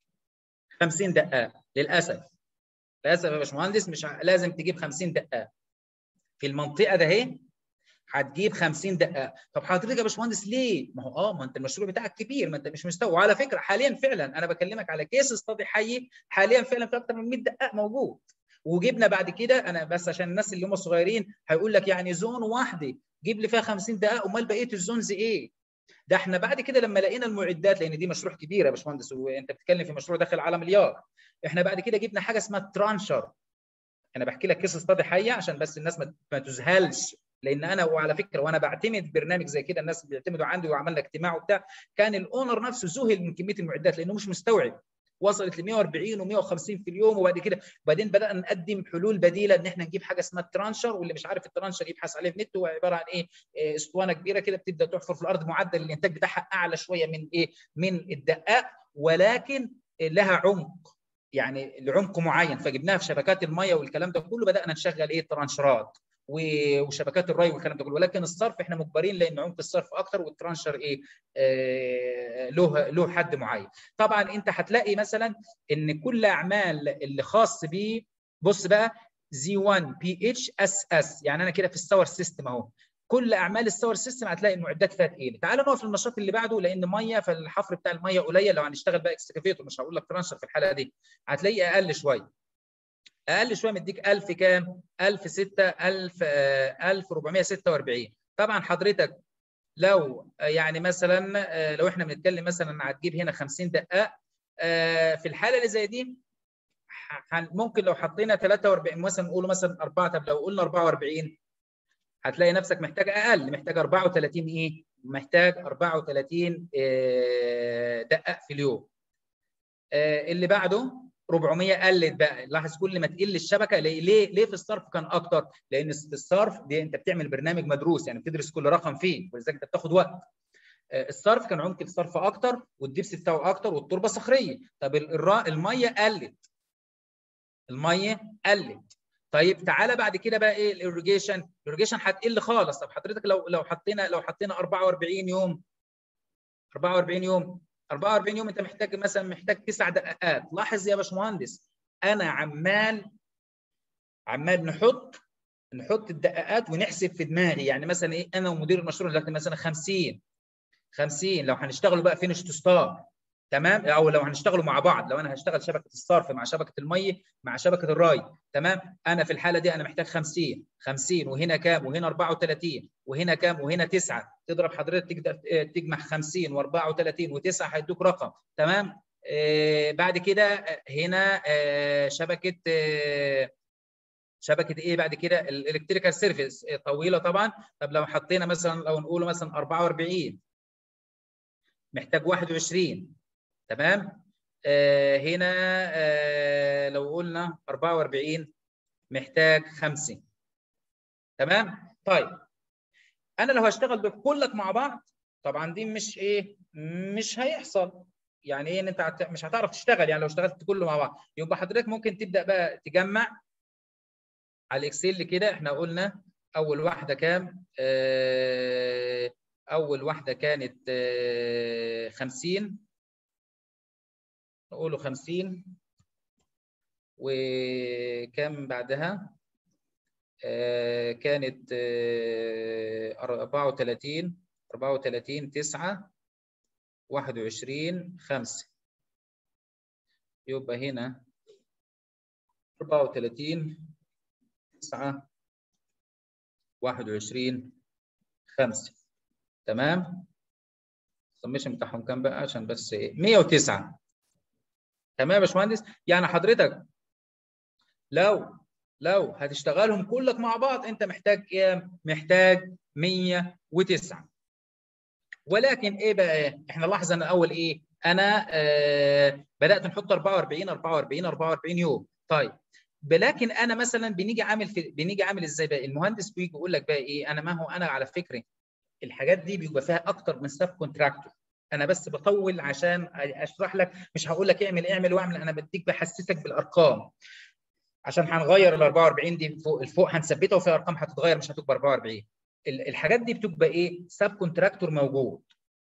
50 دقائق للاسف للاسف يا باشمهندس مش لازم تجيب 50 دقائق في المنطقه ده اهي هتجيب 50 دقائق طب حضرتك يا باشمهندس ليه ما هو اه ما انت المشروع بتاعك كبير ما انت مش مستوى وعلى فكره حاليا فعلا انا بكلمك على كيس استادي حي حاليا فعلا في اكتر من 100 دقائق موجود وجبنا بعد كده انا بس عشان الناس اللي هم صغيرين هيقول لك يعني زون واحده جيب لي فيها 50 دقيقه امال بقيه الزونز ايه ده احنا بعد كده لما لقينا المعدات لان دي مشروع كبير يا باشمهندس وانت بتتكلم في مشروع داخل على مليار احنا بعد كده جبنا حاجه اسمها ترانشر انا بحكي لك قصه استادي حيه عشان بس الناس ما تذهلش لان انا وعلى فكره وانا بعتمد برنامج زي كده الناس بيعتمدوا عندي وعملنا اجتماع وبتاع كان الاونر نفسه ذهل من كميه المعدات لانه مش مستوعب وصلت ل 140 و150 في اليوم وبعد كده وبعدين بدانا نقدم حلول بديله ان احنا نجيب حاجه اسمها الترانشر واللي مش عارف الترانشر يبحث عليه في النت هو عباره عن ايه اسطوانه كبيره كده بتبدا تحفر في الارض معدل الانتاج بتاعها اعلى شويه من ايه من الدقائق ولكن لها عمق يعني لعمق معين فجبناها في شبكات الميه والكلام ده كله بدانا نشغل ايه ترانشرات وشبكات الري والكلام ده كله ولكن الصرف احنا مجبرين لان عمق الصرف اكتر والترانشر ايه آه له له حد معين طبعا انت هتلاقي مثلا ان كل اعمال اللي خاص بيه بص بقى زي 1 بي اتش اس اس يعني انا كده في الساور سيستم اهو كل اعمال الساور سيستم هتلاقي المعدات فيها تقيله تعال نقف للنشاط اللي بعده لان ميه فالحفر بتاع الميه قليل لو هنشتغل بقى اكسكافيتور مش هقول لك ترانشر في الحلقه دي هتلاقيه اقل شويه اقل شويه مديك 1000 كام 1000 6 1000 1446 طبعا حضرتك لو يعني مثلا لو احنا بنتكلم مثلا هتجيب هنا 50 دقائق في الحاله اللي زي دي ممكن لو حطينا 43 مثلا نقول مثلا 4 طب لو قلنا 44 هتلاقي نفسك محتاج اقل محتاج 34 ايه محتاج 34 دقائق في اليوم اللي بعده 400 قلت بقى لاحظ كل ما تقل الشبكه ليه ليه في الصرف كان اكتر لان الصرف دي انت بتعمل برنامج مدروس يعني بتدرس كل رقم فيه ولذلك انت بتاخد وقت الصرف كان عمق الصرف اكتر والدبس بتاعه اكتر والتربه صخريه طب الميه قلت الميه قلت طيب تعالى بعد كده بقى ايه الاريجيشن الاريجيشن هتقل خالص طب حضرتك لو لو حطينا لو حطينا 44 يوم 44 يوم 44 يوم انت محتاج مثلا محتاج تسع دقائق لاحظ يا باشمهندس انا عمال عمال نحط نحط الدقائقات ونحسب في دماغي يعني مثلا ايه انا ومدير المشروع دلوقتي مثلا 50 50 لو هنشتغلوا بقى فينش تو ستار تمام او لو هنشتغلوا مع بعض لو انا هشتغل شبكه الصرف مع شبكه الميه مع شبكه الري تمام انا في الحاله دي انا محتاج 50 50 وهنا كام وهنا 34 وهنا كام وهنا 9 تضرب حضرتك تقدر تجمع 50 و34 و9 هيدوك رقم تمام آه بعد كده هنا آه شبكه آه شبكه ايه بعد كده الالكتريكال سيرفيس طويله طبعا طب لو حطينا مثلا لو نقول مثلا 44 محتاج 21 تمام آه هنا آه لو قلنا 44 محتاج 5 تمام طيب انا لو هشتغل بكلك مع بعض طبعا دي مش ايه مش هيحصل يعني ايه ان انت مش هتعرف تشتغل يعني لو اشتغلت كله مع بعض يبقى حضرتك ممكن تبدا بقى تجمع على الاكسل كده احنا قلنا اول واحده كام آه اول واحده كانت آه 50 نقوله 50 وكم بعدها آه كانت آه 34 34 9 21 5 يبقى هنا 34 9 21 5 تمام السميشن بتاعهم كام بقى عشان بس ايه 109 تمام يا باشمهندس يعني حضرتك لو لو هتشتغلهم كلك مع بعض انت محتاج ايه محتاج 109 ولكن ايه بقى إيه؟ احنا لاحظ ان اول ايه انا آه بدات نحط 44 44 44 يوم طيب لكن انا مثلا بنيجي عامل في بنيجي عامل ازاي بقى المهندس بيجي يقول لك بقى ايه انا ما هو انا على فكره الحاجات دي بيبقى فيها اكتر من سب كونتراكتور انا بس بطول عشان اشرح لك مش هقول لك اعمل اعمل واعمل انا بديك بحسسك بالارقام عشان هنغير ال 44 دي فوق الفوق هنثبتها وفي ارقام هتتغير مش هتبقى 44 الحاجات دي بتبقى ايه سب كونتراكتور موجود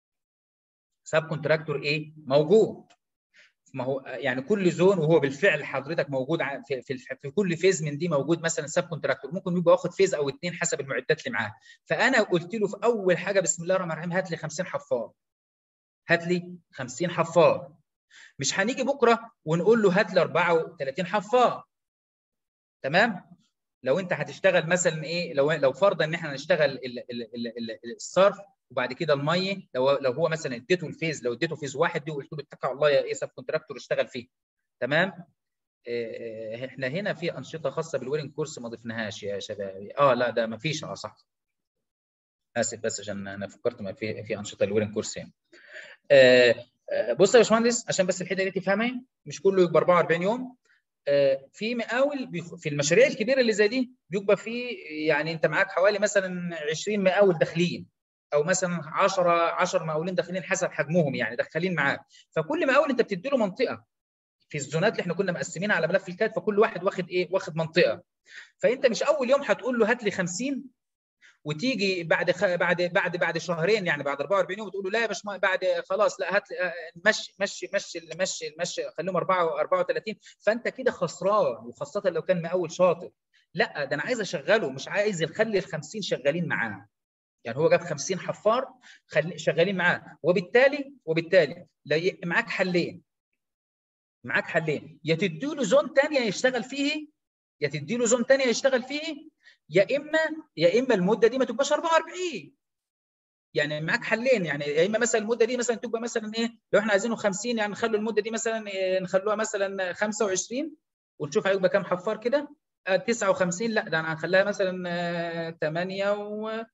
سب كونتراكتور ايه موجود ما هو يعني كل زون وهو بالفعل حضرتك موجود في في, في كل فيز من دي موجود مثلا سب كونتراكتور ممكن يبقى واخد فيز او اثنين حسب المعدات اللي معاه فانا قلت له في اول حاجه بسم الله الرحمن الرحيم هات لي 50 حفار هات لي 50 حفار مش هنيجي بكره ونقول له هات لي 34 حفار تمام لو انت هتشتغل مثلا ايه لو لو فرضا ان احنا هنشتغل الصرف وبعد كده الميه لو لو هو مثلا اديته الفيز لو اديته فيز واحد دي وقلت له اتكل على الله يا ايه سب كونتراكتور اشتغل فيه تمام اه احنا هنا في انشطه خاصه بالويرنج كورس ما ضفناهاش يا شباب اه لا ده ما فيش اه صح اسف بس عشان انا فكرت ما في في انشطه الويرنج كورس يعني اه بص يا باشمهندس عشان بس الحته دي تفهمها مش كله يبقى 44 يوم في مقاول في المشاريع الكبيره اللي زي دي بيبقى في يعني انت معاك حوالي مثلا 20 مقاول داخلين او مثلا 10 10 مقاولين داخلين حسب حجمهم يعني داخلين معاك فكل مقاول انت بتدي له منطقه في الزونات اللي احنا كنا مقسمينها على ملف الكاد فكل واحد واخد ايه واخد منطقه فانت مش اول يوم هتقول له هات لي 50 وتيجي بعد خ... بعد بعد بعد شهرين يعني بعد 44 يوم وتقول له لا يا باشمهندس بعد خلاص لا هات مشي مشي مشي مشي مشي خليهم 34 فانت كده خسران وخاصه لو كان مقاول شاطر لا ده انا عايز اشغله مش عايز يخلي ال 50 شغالين معاه يعني هو جاب 50 حفار خل... شغالين معاه وبالتالي وبالتالي معاك حلين معاك حلين يا تدي له زون ثانيه يشتغل فيه يا تدي له زون ثانيه يشتغل فيه يا اما يا اما المده دي ما تبقاش 44 يعني معاك حلين يعني يا اما مثلا المده دي مثلا تبقى مثلا ايه لو احنا عايزينه 50 يعني نخلوا المده دي مثلا إيه نخلوها مثلا 25 ونشوف هيبقى كام حفار كده 59 لا ده انا هنخليها مثلا 8 و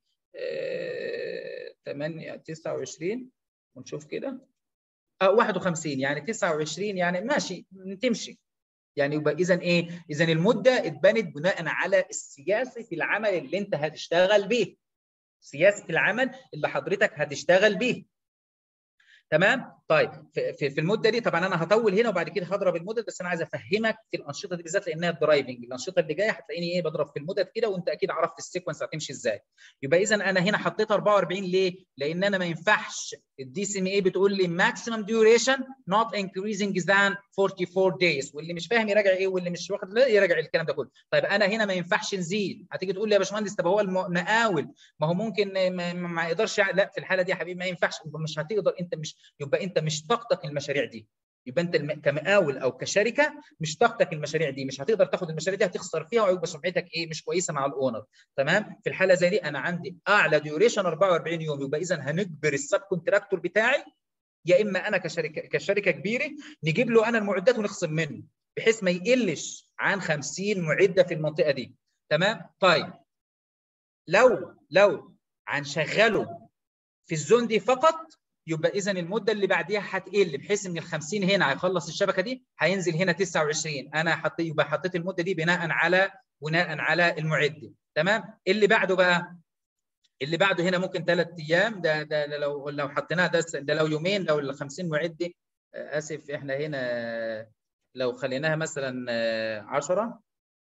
8 29 ونشوف كده اه 51 يعني 29 يعني ماشي تمشي يعني يبقى اذا ايه؟ اذا المده اتبنت بناء على السياسه العمل اللي انت هتشتغل بيه. سياسه العمل اللي حضرتك هتشتغل بيه. تمام؟ طيب في, في المده دي طبعا انا هطول هنا وبعد كده هضرب المدد بس انا عايز افهمك في الانشطه دي بالذات لانها الدرايفنج، الانشطه اللي جايه هتلاقيني ايه بضرب في المدد كده وانت اكيد عرفت السيكونس هتمشي ازاي. يبقى اذا انا هنا حطيت 44 ليه؟ لان انا ما ينفعش الدي سي ام اي بتقول لي ماكسيمم ديوريشن نوت انكريزنج ذان 44 دايز واللي مش فاهم يراجع ايه واللي مش واخد يراجع الكلام ده كله. طيب انا هنا ما ينفعش نزيد، هتيجي تقول لي يا باشمهندس طب هو المقاول ما هو ممكن ما, ما يقدرش لا في الحاله دي يا حبيبي ما ينفعش مش هتقدر انت مش يبقى انت مش طاقتك المشاريع دي يبقى انت كمقاول او كشركه مش طاقتك المشاريع دي مش هتقدر تاخد المشاريع دي هتخسر فيها ويبقى سمعتك ايه مش كويسه مع الاونر تمام في الحاله زي دي انا عندي اعلى ديوريشن 44 يوم يبقى اذا هنجبر السب كونتراكتور بتاعي يا اما انا كشركه كشركه كبيره نجيب له انا المعدات ونخصم منه بحيث ما يقلش عن 50 معده في المنطقه دي تمام طيب لو لو هنشغله في الزون دي فقط يبقى اذا المده اللي بعديها هتقل بحيث ان ال 50 هنا هيخلص الشبكه دي هينزل هنا 29 انا حطيت يبقى حطيت المده دي بناء على بناء على المعده تمام اللي بعده بقى اللي بعده هنا ممكن ثلاث ايام ده ده لو لو حطيناها ده ده لو يومين لو ال 50 معده اسف احنا هنا لو خليناها مثلا 10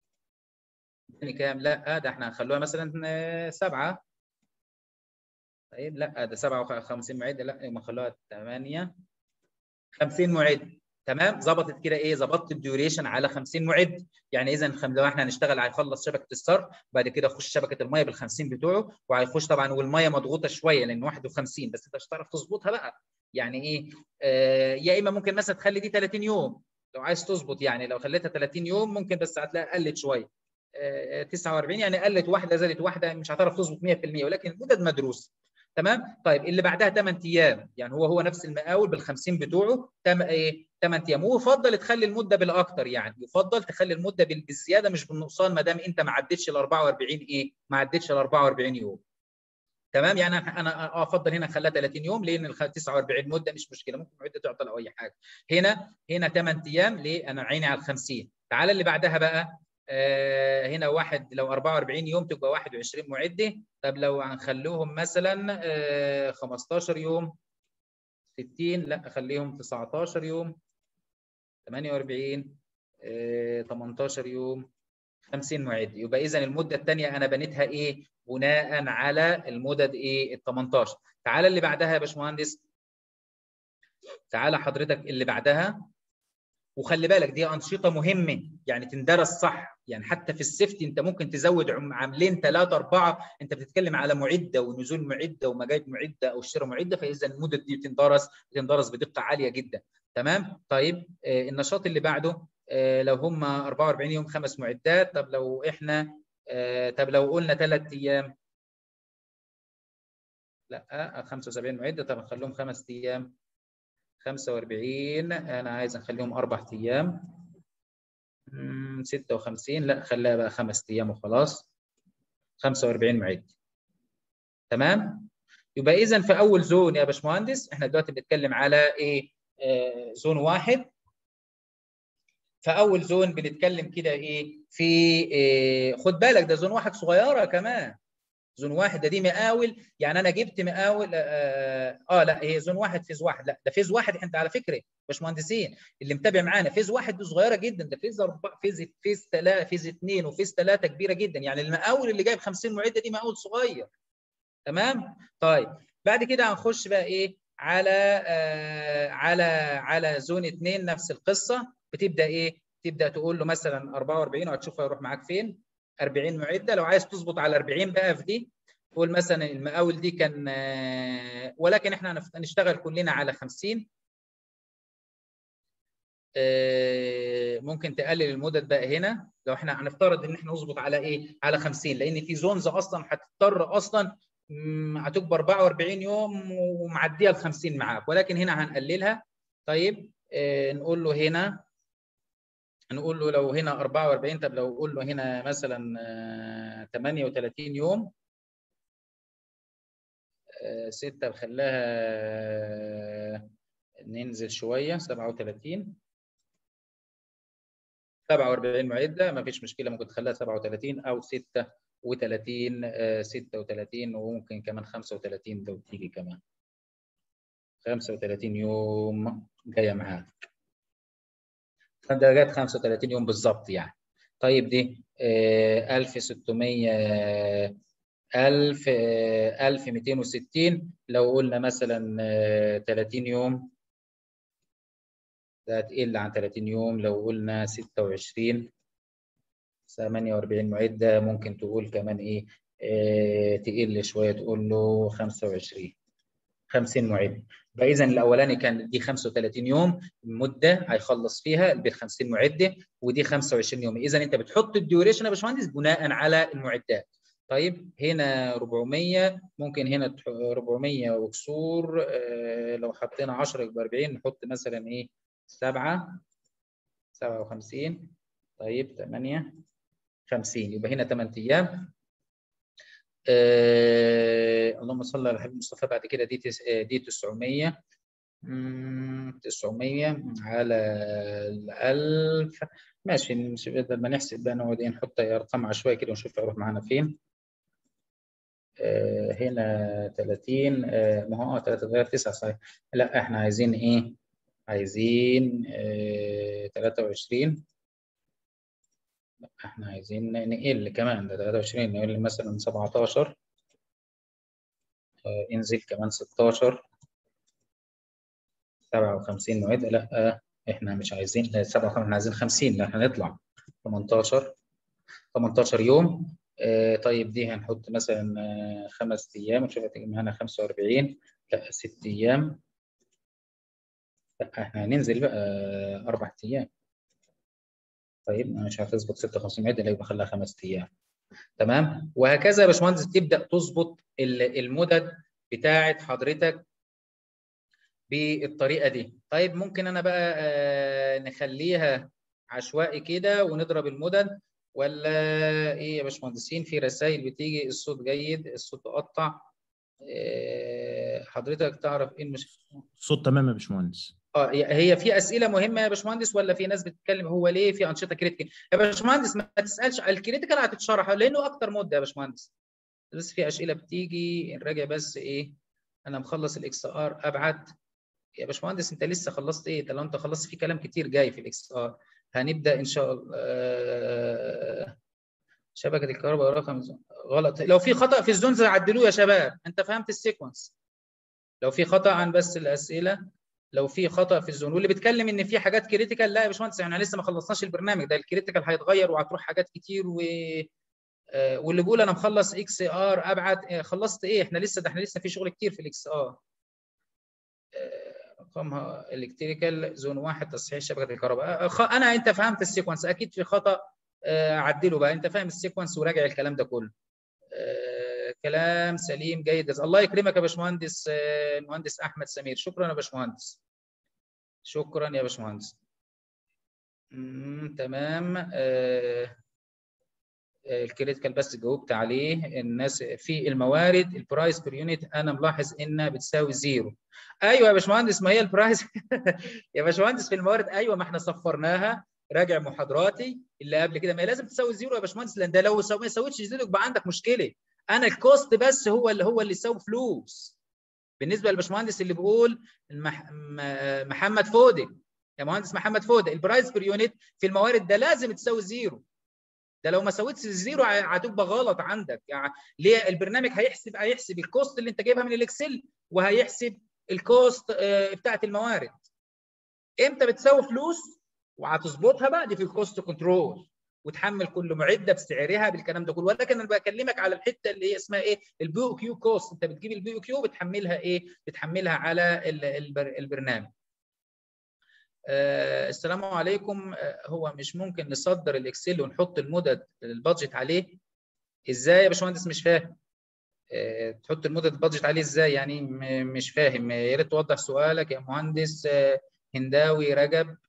كام لا ده احنا هنخلوها مثلا سبعه طيب لا ده 57 معده لا ما خلوها 8 50 معده تمام ظبطت كده ايه ظبطت الديوريشن على 50 معد يعني اذا لو احنا هنشتغل هيخلص شبكه الصرف بعد كده يخش شبكه الميه بال 50 بتوعه وهيخش طبعا والميه مضغوطه شويه لان 51 بس انت مش هتعرف تظبطها بقى يعني ايه آه يا اما ممكن مثلا تخلي دي 30 يوم لو عايز تظبط يعني لو خليتها 30 يوم ممكن بس هتلاقي قلت شويه آه 49 يعني قلت واحده زادت واحده مش هتعرف تظبط 100% ولكن المدد مدروسه تمام طيب اللي بعدها 8 ايام يعني هو هو نفس المقاول بال 50 بتوعه تم ايه 8 ايام ويفضل تخلي المده بالاكثر يعني يفضل تخلي المده بالزياده مش بالنقصان ما دام انت ما عدتش ال 44 ايه ما عدتش ال 44 يوم تمام يعني انا افضل هنا اخليها 30 يوم لان ال 49 مده مش مشكله ممكن معده تعطل او اي حاجه هنا هنا 8 ايام ليه انا عيني على ال 50 تعال اللي بعدها بقى آه هنا واحد لو 44 يوم تبقى 21 معده طب لو هنخلوهم مثلا آه 15 يوم 60 لا اخليهم 19 يوم 48 آه 18 يوم 50 معد يبقى اذا المده الثانيه انا بنيتها ايه بناء على المدد ايه ال 18 تعالى اللي بعدها يا باشمهندس تعالى حضرتك اللي بعدها وخلي بالك دي انشطه مهمه يعني تندرس صح يعني حتى في السيفتي انت ممكن تزود عاملين ثلاثه اربعه انت بتتكلم على معده ونزول معده ومجايب معده او شراء معده فاذا المدد دي تندرس تندرس بدقه عاليه جدا تمام طيب آه النشاط اللي بعده آه لو هم 44 يوم خمس معدات طب لو احنا آه طب لو قلنا ثلاث ايام لا 75 معده طب نخليهم خمس ايام 45 انا عايز نخليهم اربع ايام 56 لا خليها بقى خمس ايام وخلاص 45 معد تمام يبقى اذا في اول زون يا باشمهندس احنا دلوقتي بنتكلم على ايه آه زون واحد فاول زون بنتكلم كده ايه في إيه خد بالك ده زون واحد صغيره كمان زون واحد ده دي مقاول يعني انا جبت مقاول آه, اه لا هي زون واحد فيز واحد لا ده فيز واحد انت على فكره باشمهندسين اللي متابع معانا فيز واحد دي صغيره جدا ده فيز اربعه فيز فيز ثلاثه فيز اثنين وفيز ثلاثه كبيره جدا يعني المقاول اللي جايب 50 معده دي مقاول صغير تمام طيب بعد كده هنخش بقى ايه على آه على على زون اثنين نفس القصه بتبدا ايه تبدا تقول له مثلا 44 وهتشوف هيروح معاك فين 40 معده لو عايز تظبط على 40 بقى في دي تقول مثلا المقاول دي كان ولكن احنا هنشتغل كلنا على 50 ممكن تقلل المدد بقى هنا لو احنا هنفترض ان احنا نظبط على ايه على 50 لان في زونز اصلا هتضطر اصلا هتكبر 44 يوم ومعديه ال 50 معاك ولكن هنا هنقللها طيب نقول له هنا نقول له لو هنا 44 طب لو قول له هنا مثلا 38 يوم 6 بخلاها ننزل شويه 37 47 معده ما فيش مشكله ممكن تخليها 37 او 36 36 وممكن كمان 35 لو تيجي كمان 35 يوم جايه معاك فده جت 35 يوم بالظبط يعني طيب دي آه 1600 1000 آه 1260 لو قلنا مثلا آه 30 يوم ده هتقل عن 30 يوم لو قلنا 26 48 معدة ممكن تقول كمان ايه تقل شوية تقول له 25 50 معده فاذا الاولاني كان دي 35 يوم مده هيخلص فيها بال 50 معده ودي 25 يوم اذا انت بتحط الديوريشن يا باشمهندس بناء على المعدات طيب هنا 400 ممكن هنا 400 وكسور آه لو حطينا 10 يبقى 40 نحط مثلا ايه 7 57 طيب 8 50 يبقى هنا 8 ايام آه اللهم صل على الحبيب مصطفى بعد كده دي تس... دي 900 900 على ال 1000 ماشي مش بدل ما نحسب بقى نقعد ايه نحط ارقام عشوائيه كده ونشوف هيروح معانا فين آه هنا 30 آه ما هو اه 3 9 صحيح لا احنا عايزين ايه عايزين آه 23 لا احنا عايزين نقل كمان ده 23 نقل مثلا 17 آه انزل كمان 16 57 نعيد لا احنا مش عايزين 57 احنا عايزين 50 لا احنا هنطلع 18 18 يوم آه طيب دي هنحط مثلا آه خمس ايام ونشوف هتيجي معانا 45 لا ست ايام لا احنا هننزل بقى آه اربع ايام طيب مش هتظبط 56 عدة يبقى خليها خمس ايام تمام وهكذا يا باشمهندس تبدا تظبط المدد بتاعه حضرتك بالطريقه دي طيب ممكن انا بقى آه نخليها عشوائي كده ونضرب المدد ولا ايه يا باشمهندسين في رسائل بتيجي الصوت جيد الصوت قطع آه حضرتك تعرف ايه المشكله الصوت تمام يا باشمهندس اه هي في اسئله مهمه يا باشمهندس ولا في ناس بتتكلم هو ليه في انشطه كريتيكال يا باشمهندس ما تسالش الكريتيكال هتتشرح لانه اكتر مده يا باشمهندس بس في اسئله بتيجي نراجع بس ايه انا مخلص الاكس ار ابعت يا باشمهندس انت لسه خلصت ايه ده لو انت خلصت في كلام كتير جاي في الاكس ار هنبدا ان شاء الله آه شبكه الكهرباء رقم غلط لو في خطا في الزونز عدلوه يا شباب انت فهمت السيكونس لو في خطا عن بس الاسئله لو في خطا في الزون واللي بيتكلم ان في حاجات كريتيكال لا يا باشمهندس احنا لسه ما خلصناش البرنامج ده الكريتيكال هيتغير وهتروح حاجات كتير و آه واللي بيقول انا مخلص اكس ار ابعت خلصت ايه احنا لسه ده احنا لسه في شغل كتير في الاكس ار رقمها الكتريكال زون واحد تصحيح شبكه الكهرباء انا انت فهمت السيكونس اكيد في خطا عدله بقى انت فاهم السيكونس وراجع الكلام ده كله كلام سليم جيد الله يكرمك يا باشمهندس المهندس احمد سمير شكرا يا باشمهندس شكرا يا باشمهندس تمام آه الكريتيكال بس جاوبت عليه الناس في الموارد البرايس بير يونت انا ملاحظ انها بتساوي زيرو ايوه يا باشمهندس ما هي البرايس يا باشمهندس في الموارد ايوه ما احنا صفرناها راجع محاضراتي اللي قبل كده ما هي لازم تساوي زيرو يا باشمهندس لان ده لو ما سويتش زيرو يبقى عندك مشكله انا الكوست بس هو اللي هو اللي يساوي فلوس بالنسبه للباشمهندس اللي بيقول المح... محمد فودي يا مهندس محمد فودي البرايس بير يونت في الموارد ده لازم تساوي زيرو ده لو ما سويتش الزيرو هتبقى غلط عندك يعني ليه البرنامج هيحسب هيحسب الكوست اللي انت جايبها من الاكسل وهيحسب الكوست بتاعت الموارد امتى بتساوي فلوس وهتظبطها بقى دي في الكوست كنترول وتحمل كل معده بسعرها بالكلام ده كله ولكن انا بكلمك على الحته اللي هي اسمها ايه البي او كيو كوست انت بتجيب البي او كيو بتحملها ايه بتحملها على البرنامج آه السلام عليكم آه هو مش ممكن نصدر الاكسل ونحط المدد البادجت عليه ازاي يا باشمهندس مش فاهم آه تحط المدد البادجت عليه ازاي يعني مش فاهم يا ريت توضح سؤالك يا مهندس هنداوي رجب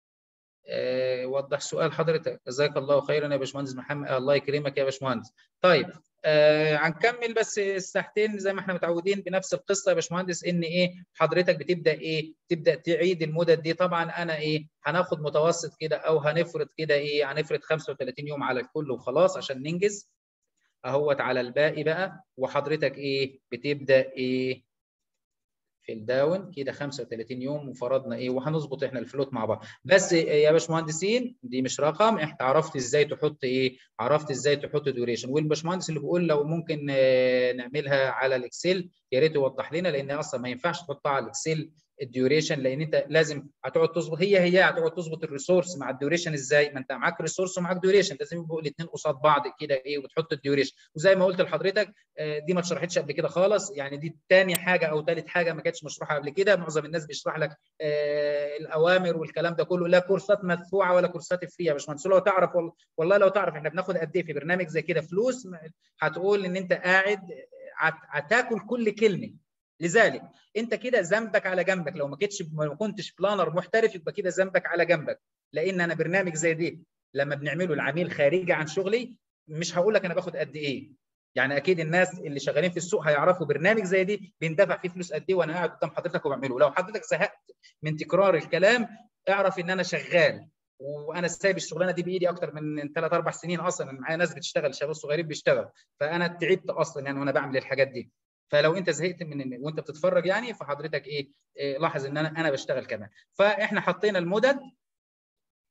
وضح سؤال حضرتك جزاك الله خيرا يا باشمهندس محمد الله يكرمك يا باشمهندس طيب آه هنكمل بس الساعتين زي ما احنا متعودين بنفس القصه يا باشمهندس ان ايه حضرتك بتبدا ايه تبدا تعيد المدد دي طبعا انا ايه هناخد متوسط كده او هنفرض كده ايه هنفرض 35 يوم على الكل وخلاص عشان ننجز اهوت على الباقي بقى وحضرتك ايه بتبدا ايه في الداون كده 35 يوم وفرضنا ايه وهنظبط احنا الفلوت مع بعض بس يا باشمهندسين دي مش رقم احنا عرفت ازاي تحط ايه عرفت ازاي تحط ديوريشن والباشمهندس اللي بيقول لو ممكن نعملها على الاكسل يا ريت يوضح لنا لان اصلا ما ينفعش تحطها على الاكسل الديوريشن لان انت لازم هتقعد تظبط هي هي هتقعد تظبط الريسورس مع الديوريشن ازاي ما انت معاك ريسورس ومعاك ديوريشن لازم يبقوا الاثنين قصاد بعض كده ايه وتحط الديوريشن وزي ما قلت لحضرتك دي ما اتشرحتش قبل كده خالص يعني دي ثاني حاجه او ثالث حاجه ما كانتش مشروحه قبل كده معظم الناس بيشرح لك آه الاوامر والكلام ده كله لا كورسات مدفوعه ولا كورسات فري يا باشمهندس لو تعرف والله لو تعرف احنا بناخد قد ايه في برنامج زي كده فلوس هتقول ان انت قاعد هتاكل كل كلمه لذلك انت كده ذنبك على جنبك لو ما كنتش ما كنتش بلانر محترف يبقى كده ذنبك على جنبك لان انا برنامج زي ده لما بنعمله العميل خارجي عن شغلي مش هقول لك انا باخد قد ايه يعني اكيد الناس اللي شغالين في السوق هيعرفوا برنامج زي دي بيندفع فيه فلوس قد ايه وانا قاعد قدام حضرتك وبعمله لو حضرتك زهقت من تكرار الكلام اعرف ان انا شغال وانا سايب الشغلانه دي بايدي اكتر من ثلاث اربع سنين اصلا معايا ناس بتشتغل شباب صغيرين بيشتغل فانا تعبت اصلا يعني وانا بعمل الحاجات دي فلو انت زهقت من وانت بتتفرج يعني فحضرتك ايه, إيه لاحظ ان انا انا بشتغل كمان فاحنا حطينا المدد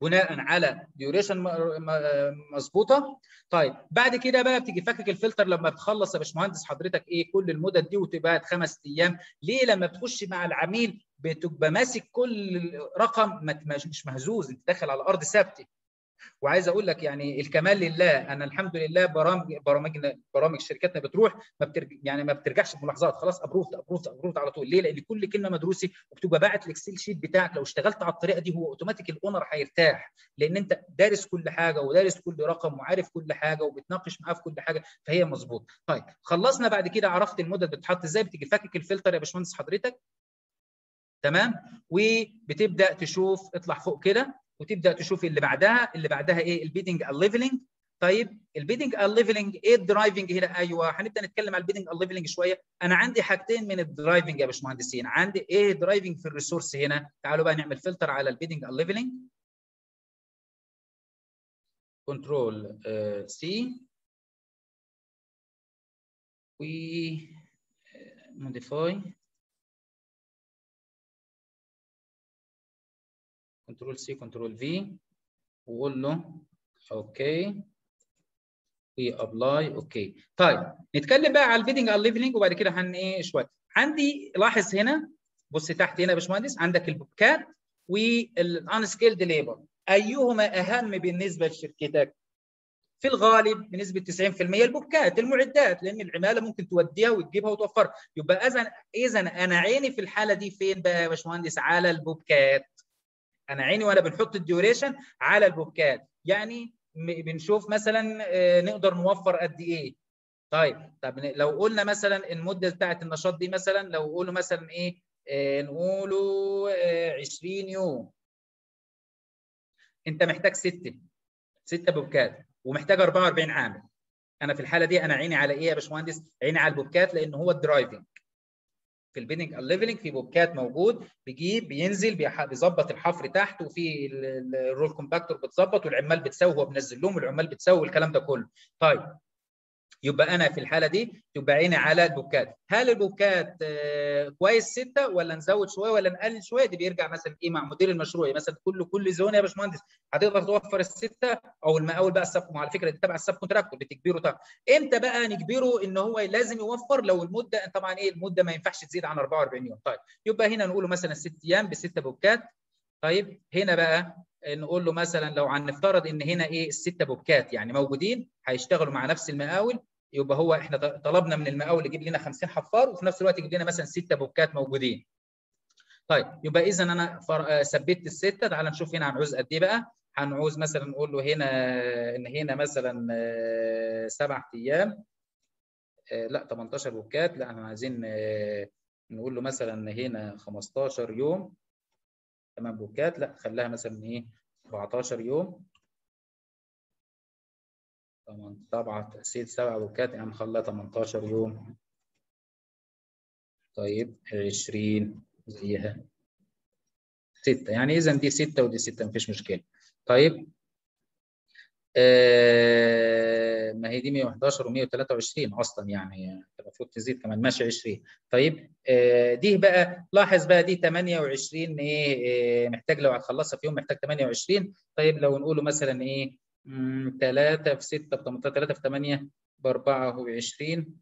بناء على ديوريشن مظبوطه طيب بعد كده بقى بتيجي فكك الفلتر لما بتخلص يا باشمهندس حضرتك ايه كل المدد دي وتبقى خمس ايام ليه لما بتخش مع العميل بتبقى ماسك كل رقم مش مهزوز انت داخل على ارض ثابته وعايز اقول لك يعني الكمال لله انا الحمد لله برامج برامجنا برامج شركاتنا بتروح ما بترجع يعني ما بترجعش بملاحظات خلاص ابروفد ابروفد ابروفد على طول ليه؟ لان كل كلمه مدروسه وبتبقى باعت الاكسل شيت بتاعك لو اشتغلت على الطريقه دي هو اوتوماتيك الاونر هيرتاح لان انت دارس كل حاجه ودارس كل رقم وعارف كل حاجه وبتناقش معاه في كل حاجه فهي مظبوط طيب خلصنا بعد كده عرفت المدد بتتحط ازاي بتيجي فاكك الفلتر يا باشمهندس حضرتك تمام وبتبدا تشوف اطلع فوق كده وتبدا تشوف اللي بعدها اللي بعدها ايه البيدنج الليفلنج طيب البيدنج الليفلنج ايه الدرايفنج هنا ايوه هنبدا نتكلم على البيدنج الليفلنج شويه انا عندي حاجتين من الدرايفنج يا باشمهندسين عندي ايه درايفنج في الريسورس هنا تعالوا بقى نعمل فلتر على البيدنج الليفلنج كنترول سي و موديفاي كنترول سي كنترول في وقول له اوكي في ابلاي اوكي طيب نتكلم بقى على البيدنج على الليفلنج وبعد كده هن ايه شويه عندي لاحظ هنا بص تحت هنا يا باشمهندس عندك البوكات والان سكيلد ليبر ايهما اهم بالنسبه لشركتك في الغالب بنسبه 90% البوكات المعدات لان العماله ممكن توديها وتجيبها وتوفرها يبقى اذا اذا انا عيني في الحاله دي فين بقى يا باشمهندس على البوكات انا عيني وانا بنحط الديوريشن على البوكات يعني بنشوف مثلا نقدر نوفر قد ايه طيب طب لو قلنا مثلا المده بتاعت النشاط دي مثلا لو قولوا مثلا ايه نقولوا 20 يوم انت محتاج سته سته بوكات ومحتاج 44 عامل انا في الحاله دي انا عيني على ايه يا باشمهندس عيني على البوكات لان هو الدرايفنج في البيدنج الليفلنج في بوكات موجود بيجيب بينزل بيظبط الحفر تحت وفي الرول كومباكتور بتظبط والعمال بتسوي هو بنزل لهم والعمال بتسوي الكلام ده كله طيب يبقى انا في الحاله دي تبقى عيني على البوكات هل البوكات آه كويس سته ولا نزود شويه ولا نقلل شويه دي بيرجع مثلا ايه مع مدير المشروع مثلا كل كل زون يا باشمهندس هتقدر توفر السته او المقاول بقى السب على فكره دي تبع السب كونتراكتور بتجبره طبعا امتى بقى نجبره ان هو لازم يوفر لو المده طبعا ايه المده ما ينفعش تزيد عن 44 يوم طيب يبقى هنا نقوله مثلا ست ايام بسته بوكات طيب هنا بقى نقول له مثلا لو هنفترض ان هنا ايه السته بوكات يعني موجودين هيشتغلوا مع نفس المقاول يبقى هو احنا طلبنا من المقاول يجيب لنا 50 حفار وفي نفس الوقت يجيب لنا مثلا سته بوكات موجودين. طيب يبقى اذا انا ثبتت السته تعال نشوف هنا هنعوز قد ايه بقى؟ هنعوز مثلا نقول له هنا ان هنا مثلا سبع ايام لا 18 بوكات لا احنا عايزين نقول له مثلا هنا 15 يوم تمام بوكات لا خليها مثلا ايه 14 يوم طبعا تأسيس سبع بوكات يعني نخليها 18 يوم طيب 20 زيها 6 يعني إذا دي 6 ودي 6 مفيش مشكلة طيب آه ما هي دي 111 و123 اصلا يعني المفروض تزيد كمان ماشي 20 طيب آه دي بقى لاحظ بقى دي 28 ايه آه محتاج لو هتخلصها في يوم محتاج 28 طيب لو نقوله مثلا ايه 3 في 6 ب 18 3 في 8 ب 24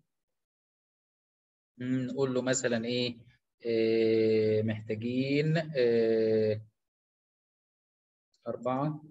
نقول له مثلا ايه, إيه محتاجين إيه أربعة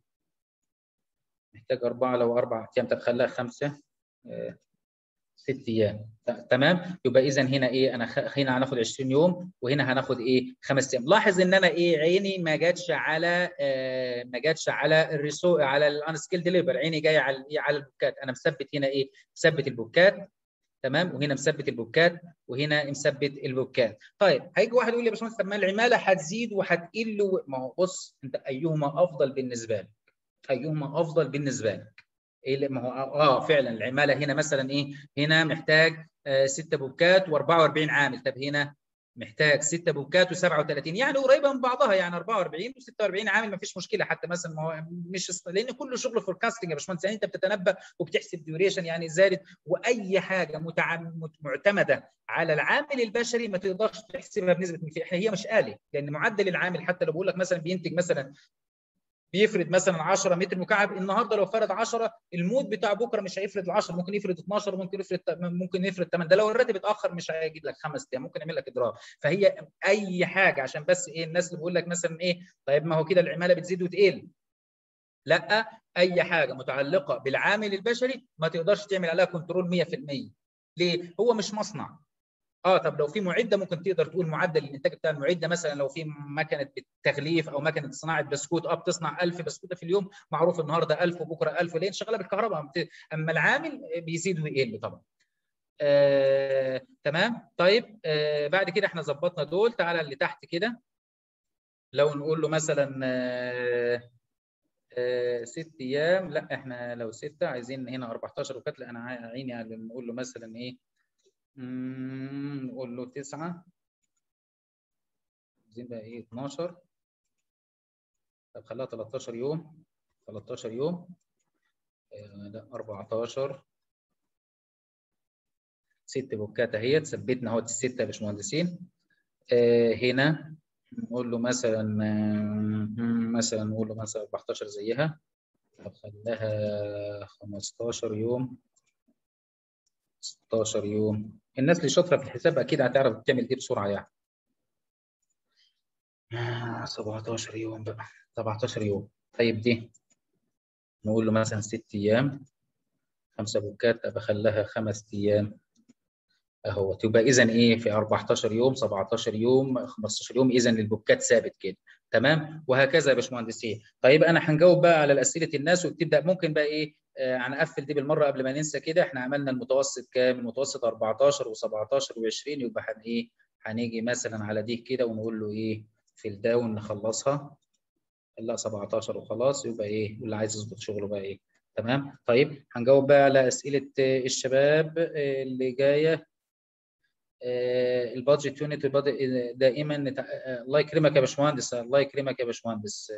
محتاج أربعة لو أربع أيام طب خليها خمسة إيه ست ايام تمام يبقى اذا هنا ايه انا خ... هنا هناخد 20 يوم وهنا هناخد ايه خمس ايام لاحظ ان انا ايه عيني ما جاتش على آه ما جاتش على الريسو على الانسكيل ديليفر عيني جايه على على البوكات انا مثبت هنا ايه مثبت البوكات تمام وهنا مثبت البوكات وهنا مثبت البوكات طيب هيجي واحد يقول لي يا باشمهندس طب ما العماله هتزيد وهتقل و... ما هو بص انت ايهما افضل بالنسبه لك ايهما افضل بالنسبه لك ايه ما هو اه فعلا العماله هنا مثلا ايه هنا محتاج آه ستة بوكات و44 عامل طب هنا محتاج 6 بوكات و37 يعني قريبه من بعضها يعني 44 و46 عامل ما فيش مشكله حتى مثلا ما هو مش لان كله شغل فوركاستنج يا باشمهندس يعني انت بتتنبا وبتحسب ديوريشن يعني زادت واي حاجه متعم... معتمده على العامل البشري ما تقدرش تحسبها بنسبه هي مش آلي لان معدل العامل حتى لو بقول لك مثلا بينتج مثلا بيفرد مثلا 10 متر مكعب النهارده لو فرد 10 المود بتاع بكره مش هيفرد ال 10 ممكن يفرد 12 ممكن يفرد ممكن يفرد 8 ده لو الراتب اتاخر مش هيجيب لك خمس ايام ممكن يعمل لك اضرار فهي اي حاجه عشان بس ايه الناس اللي بيقول لك مثلا ايه طيب ما هو كده العماله بتزيد وتقل لا اي حاجه متعلقه بالعامل البشري ما تقدرش تعمل عليها كنترول 100% ليه؟ هو مش مصنع اه طب لو في معده ممكن تقدر تقول معدل الانتاج بتاع المعده مثلا لو في مكنه تغليف او مكنه صناعه بسكوت اه بتصنع 1000 بسكوته في اليوم معروف النهارده 1000 وبكره 1000 ليه شغاله بالكهرباء اما العامل بيزيد ويقل طبعا آه، تمام طيب آه، بعد كده احنا ظبطنا دول تعالى اللي تحت كده لو نقول له مثلا آه، آه، ست ايام لا احنا لو سته عايزين هنا 14 وكانت لا انا عيني على نقول له مثلا ايه نقول له 9 عايزين بقى ايه 12 طب خليها 13 يوم 13 يوم آه لا 14 ست بوكات اهيت ثبتنا اهوت السته يا باشمهندسين آه هنا نقول له مثلا مثلا نقول له مثلا 14 زيها طب خلاها 15 يوم 16 يوم الناس اللي شاطره في الحساب اكيد هتعرف تعمل دي بسرعه يعني 17 يوم بقى 17 يوم طيب دي نقول له مثلا 6 ايام خمسه بوكات بخليها خمس ايام اهو تبقى اذا ايه في 14 يوم 17 يوم 15 يوم اذا البوكات ثابت كده تمام وهكذا يا باشمهندسين طيب انا هنجاوب بقى على اسئله الناس وتبدا ممكن بقى ايه آه هنقفل دي بالمره قبل ما ننسى كده احنا عملنا المتوسط كام المتوسط 14 و17 و20 يبقى هن ايه هنيجي مثلا على دي كده ونقول له ايه في الداون نخلصها لا 17 وخلاص يبقى ايه واللي عايز يظبط شغله بقى ايه تمام طيب هنجاوب بقى على اسئله الشباب اللي جايه البادجت يونت دائما الله يكرمك يا باشمهندس الله يكرمك يا باشمهندس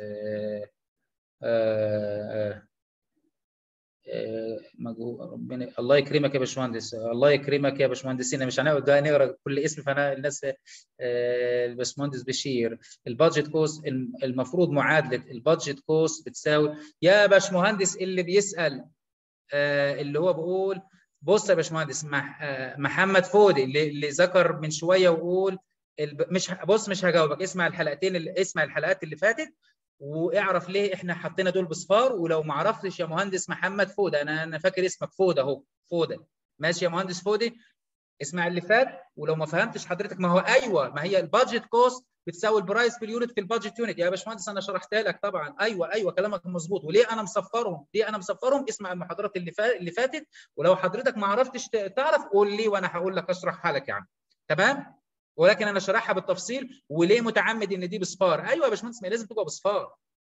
ربنا الله يكرمك يا باشمهندس الله يكرمك يا باشمهندسين مش هنقعد نقرا كل اسم فانا الناس الباشمهندس بشير البادجت كوست المفروض معادله البادجت كوست بتساوي يا باشمهندس اللي بيسال اللي هو بيقول بص يا باشمهندس محمد فودي اللي, اللي ذكر من شويه وقول مش بص مش هجاوبك اسمع الحلقتين اللي اسمع الحلقات اللي فاتت واعرف ليه احنا حطينا دول بصفار ولو ما عرفتش يا مهندس محمد فوده انا انا فاكر اسمك فوده اهو فوده ماشي يا مهندس فودي اسمع اللي فات ولو ما فهمتش حضرتك ما هو ايوه ما هي البادجت كوست بتساوي البرايس في اليونت في البادجت يونت يا باشمهندس انا شرحت لك طبعا ايوه ايوه كلامك مظبوط وليه انا مصفرهم ليه انا مصفرهم اسمع المحاضرات اللي فا... اللي فاتت ولو حضرتك ما عرفتش تعرف قول لي وانا هقول لك اشرحها لك يعني تمام ولكن انا شرحها بالتفصيل وليه متعمد ان دي بصفار ايوه يا باشمهندس ما لازم تبقى بصفار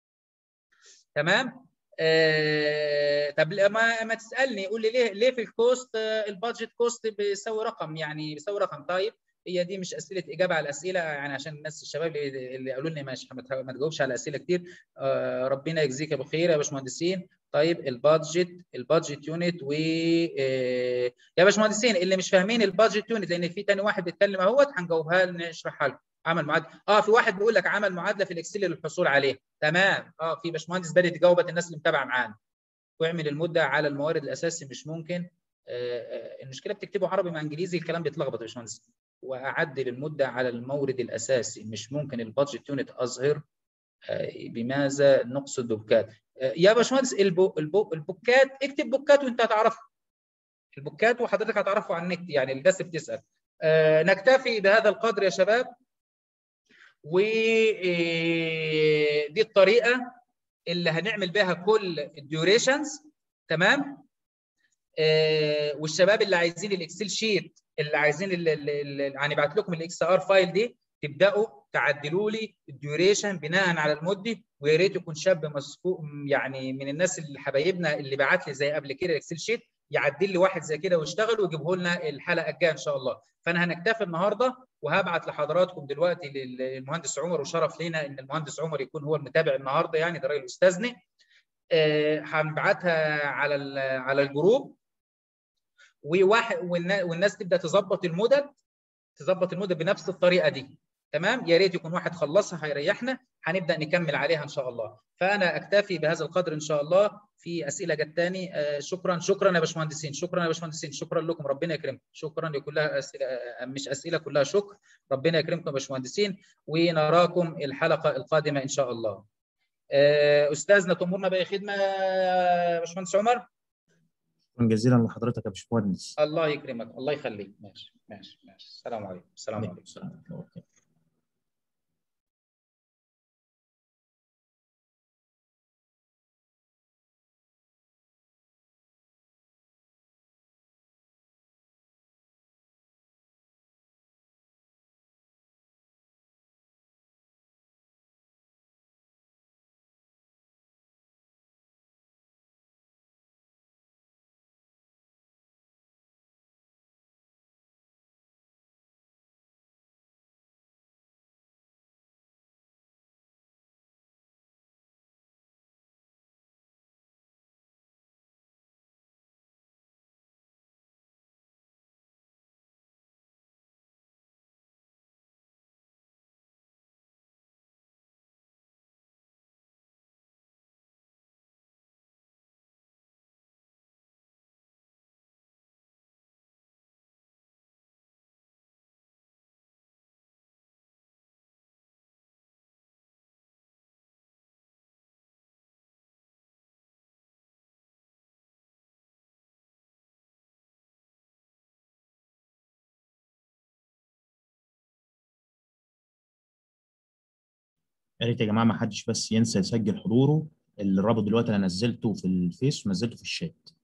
تمام آه، طب ما ما تسالني قول لي ليه ليه في الكوست آه، البادجت كوست بيساوي رقم يعني بيساوي رقم طيب هي دي مش اسئله اجابه على الاسئله يعني عشان الناس الشباب اللي قالوا لي ماشي ما تجاوبش على اسئله كتير آه، ربنا يجزيك بخير يا باشمهندسين طيب البادجت البادجت يونت و آه، يا باشمهندسين اللي مش فاهمين البادجت يونت لان في تاني واحد بيتكلم اهوت هنجاوبها نشرحها لكم عمل معادله اه في واحد بيقول لك عمل معادله في الاكسل للحصول عليه تمام اه في باشمهندس بدات جاوبت الناس اللي متابعه معانا واعمل المده على الموارد الاساسي مش ممكن آه آه المشكله بتكتبه عربي مع انجليزي الكلام بيتلخبط يا باشمهندس واعدل المده على المورد الاساسي مش ممكن البادجت يونت اظهر آه بماذا نقصد بوكات يا باشمهندس البو البو البوكات اكتب بوكات وانت هتعرفه البوكات وحضرتك هتعرفه على النت يعني الناس بتسال نكتفي بهذا القدر يا شباب ودي الطريقه اللي هنعمل بها كل الديوريشنز تمام آه والشباب اللي عايزين الاكسل شيت اللي عايزين هنبعت لكم الاكس ار فايل دي تبداوا تعدلوا لي الديوريشن بناء على المده ويا ريت يكون شاب مسكوك يعني من الناس اللي حبايبنا اللي بعت لي زي قبل كده الاكسل شيت يعدل لي واحد زي كده ويشتغل ويجيبه لنا الحلقه الجايه ان شاء الله فانا هنكتفي النهارده وهبعت لحضراتكم دلوقتي للمهندس عمر وشرف لينا ان المهندس عمر يكون هو المتابع النهارده يعني ده راجل استاذني آه هنبعتها على على الجروب وواحد والناس تبدا تظبط المدد تظبط المدد بنفس الطريقه دي تمام يا ريت يكون واحد خلصها هيريحنا هنبدا نكمل عليها ان شاء الله فانا اكتفي بهذا القدر ان شاء الله في اسئله جت تاني آه شكرا شكرا يا باشمهندسين شكرا يا باشمهندسين شكرا لكم ربنا يكرمكم شكرا لكلها اسئله مش اسئله كلها شكر ربنا يكرمكم يا باشمهندسين ونراكم الحلقه القادمه ان شاء الله آه استاذنا تمرنا باي خدمه يا باشمهندس عمر شكرا جزيلا لحضرتك يا باشمهندس الله يكرمك الله يخليك ماشي ماشي ماشي السلام عليكم السلام عليكم السلام عليكم يا ريت يا جماعه ما حدش بس ينسى يسجل حضوره الرابط دلوقتي انا نزلته في الفيس ونزلته في الشات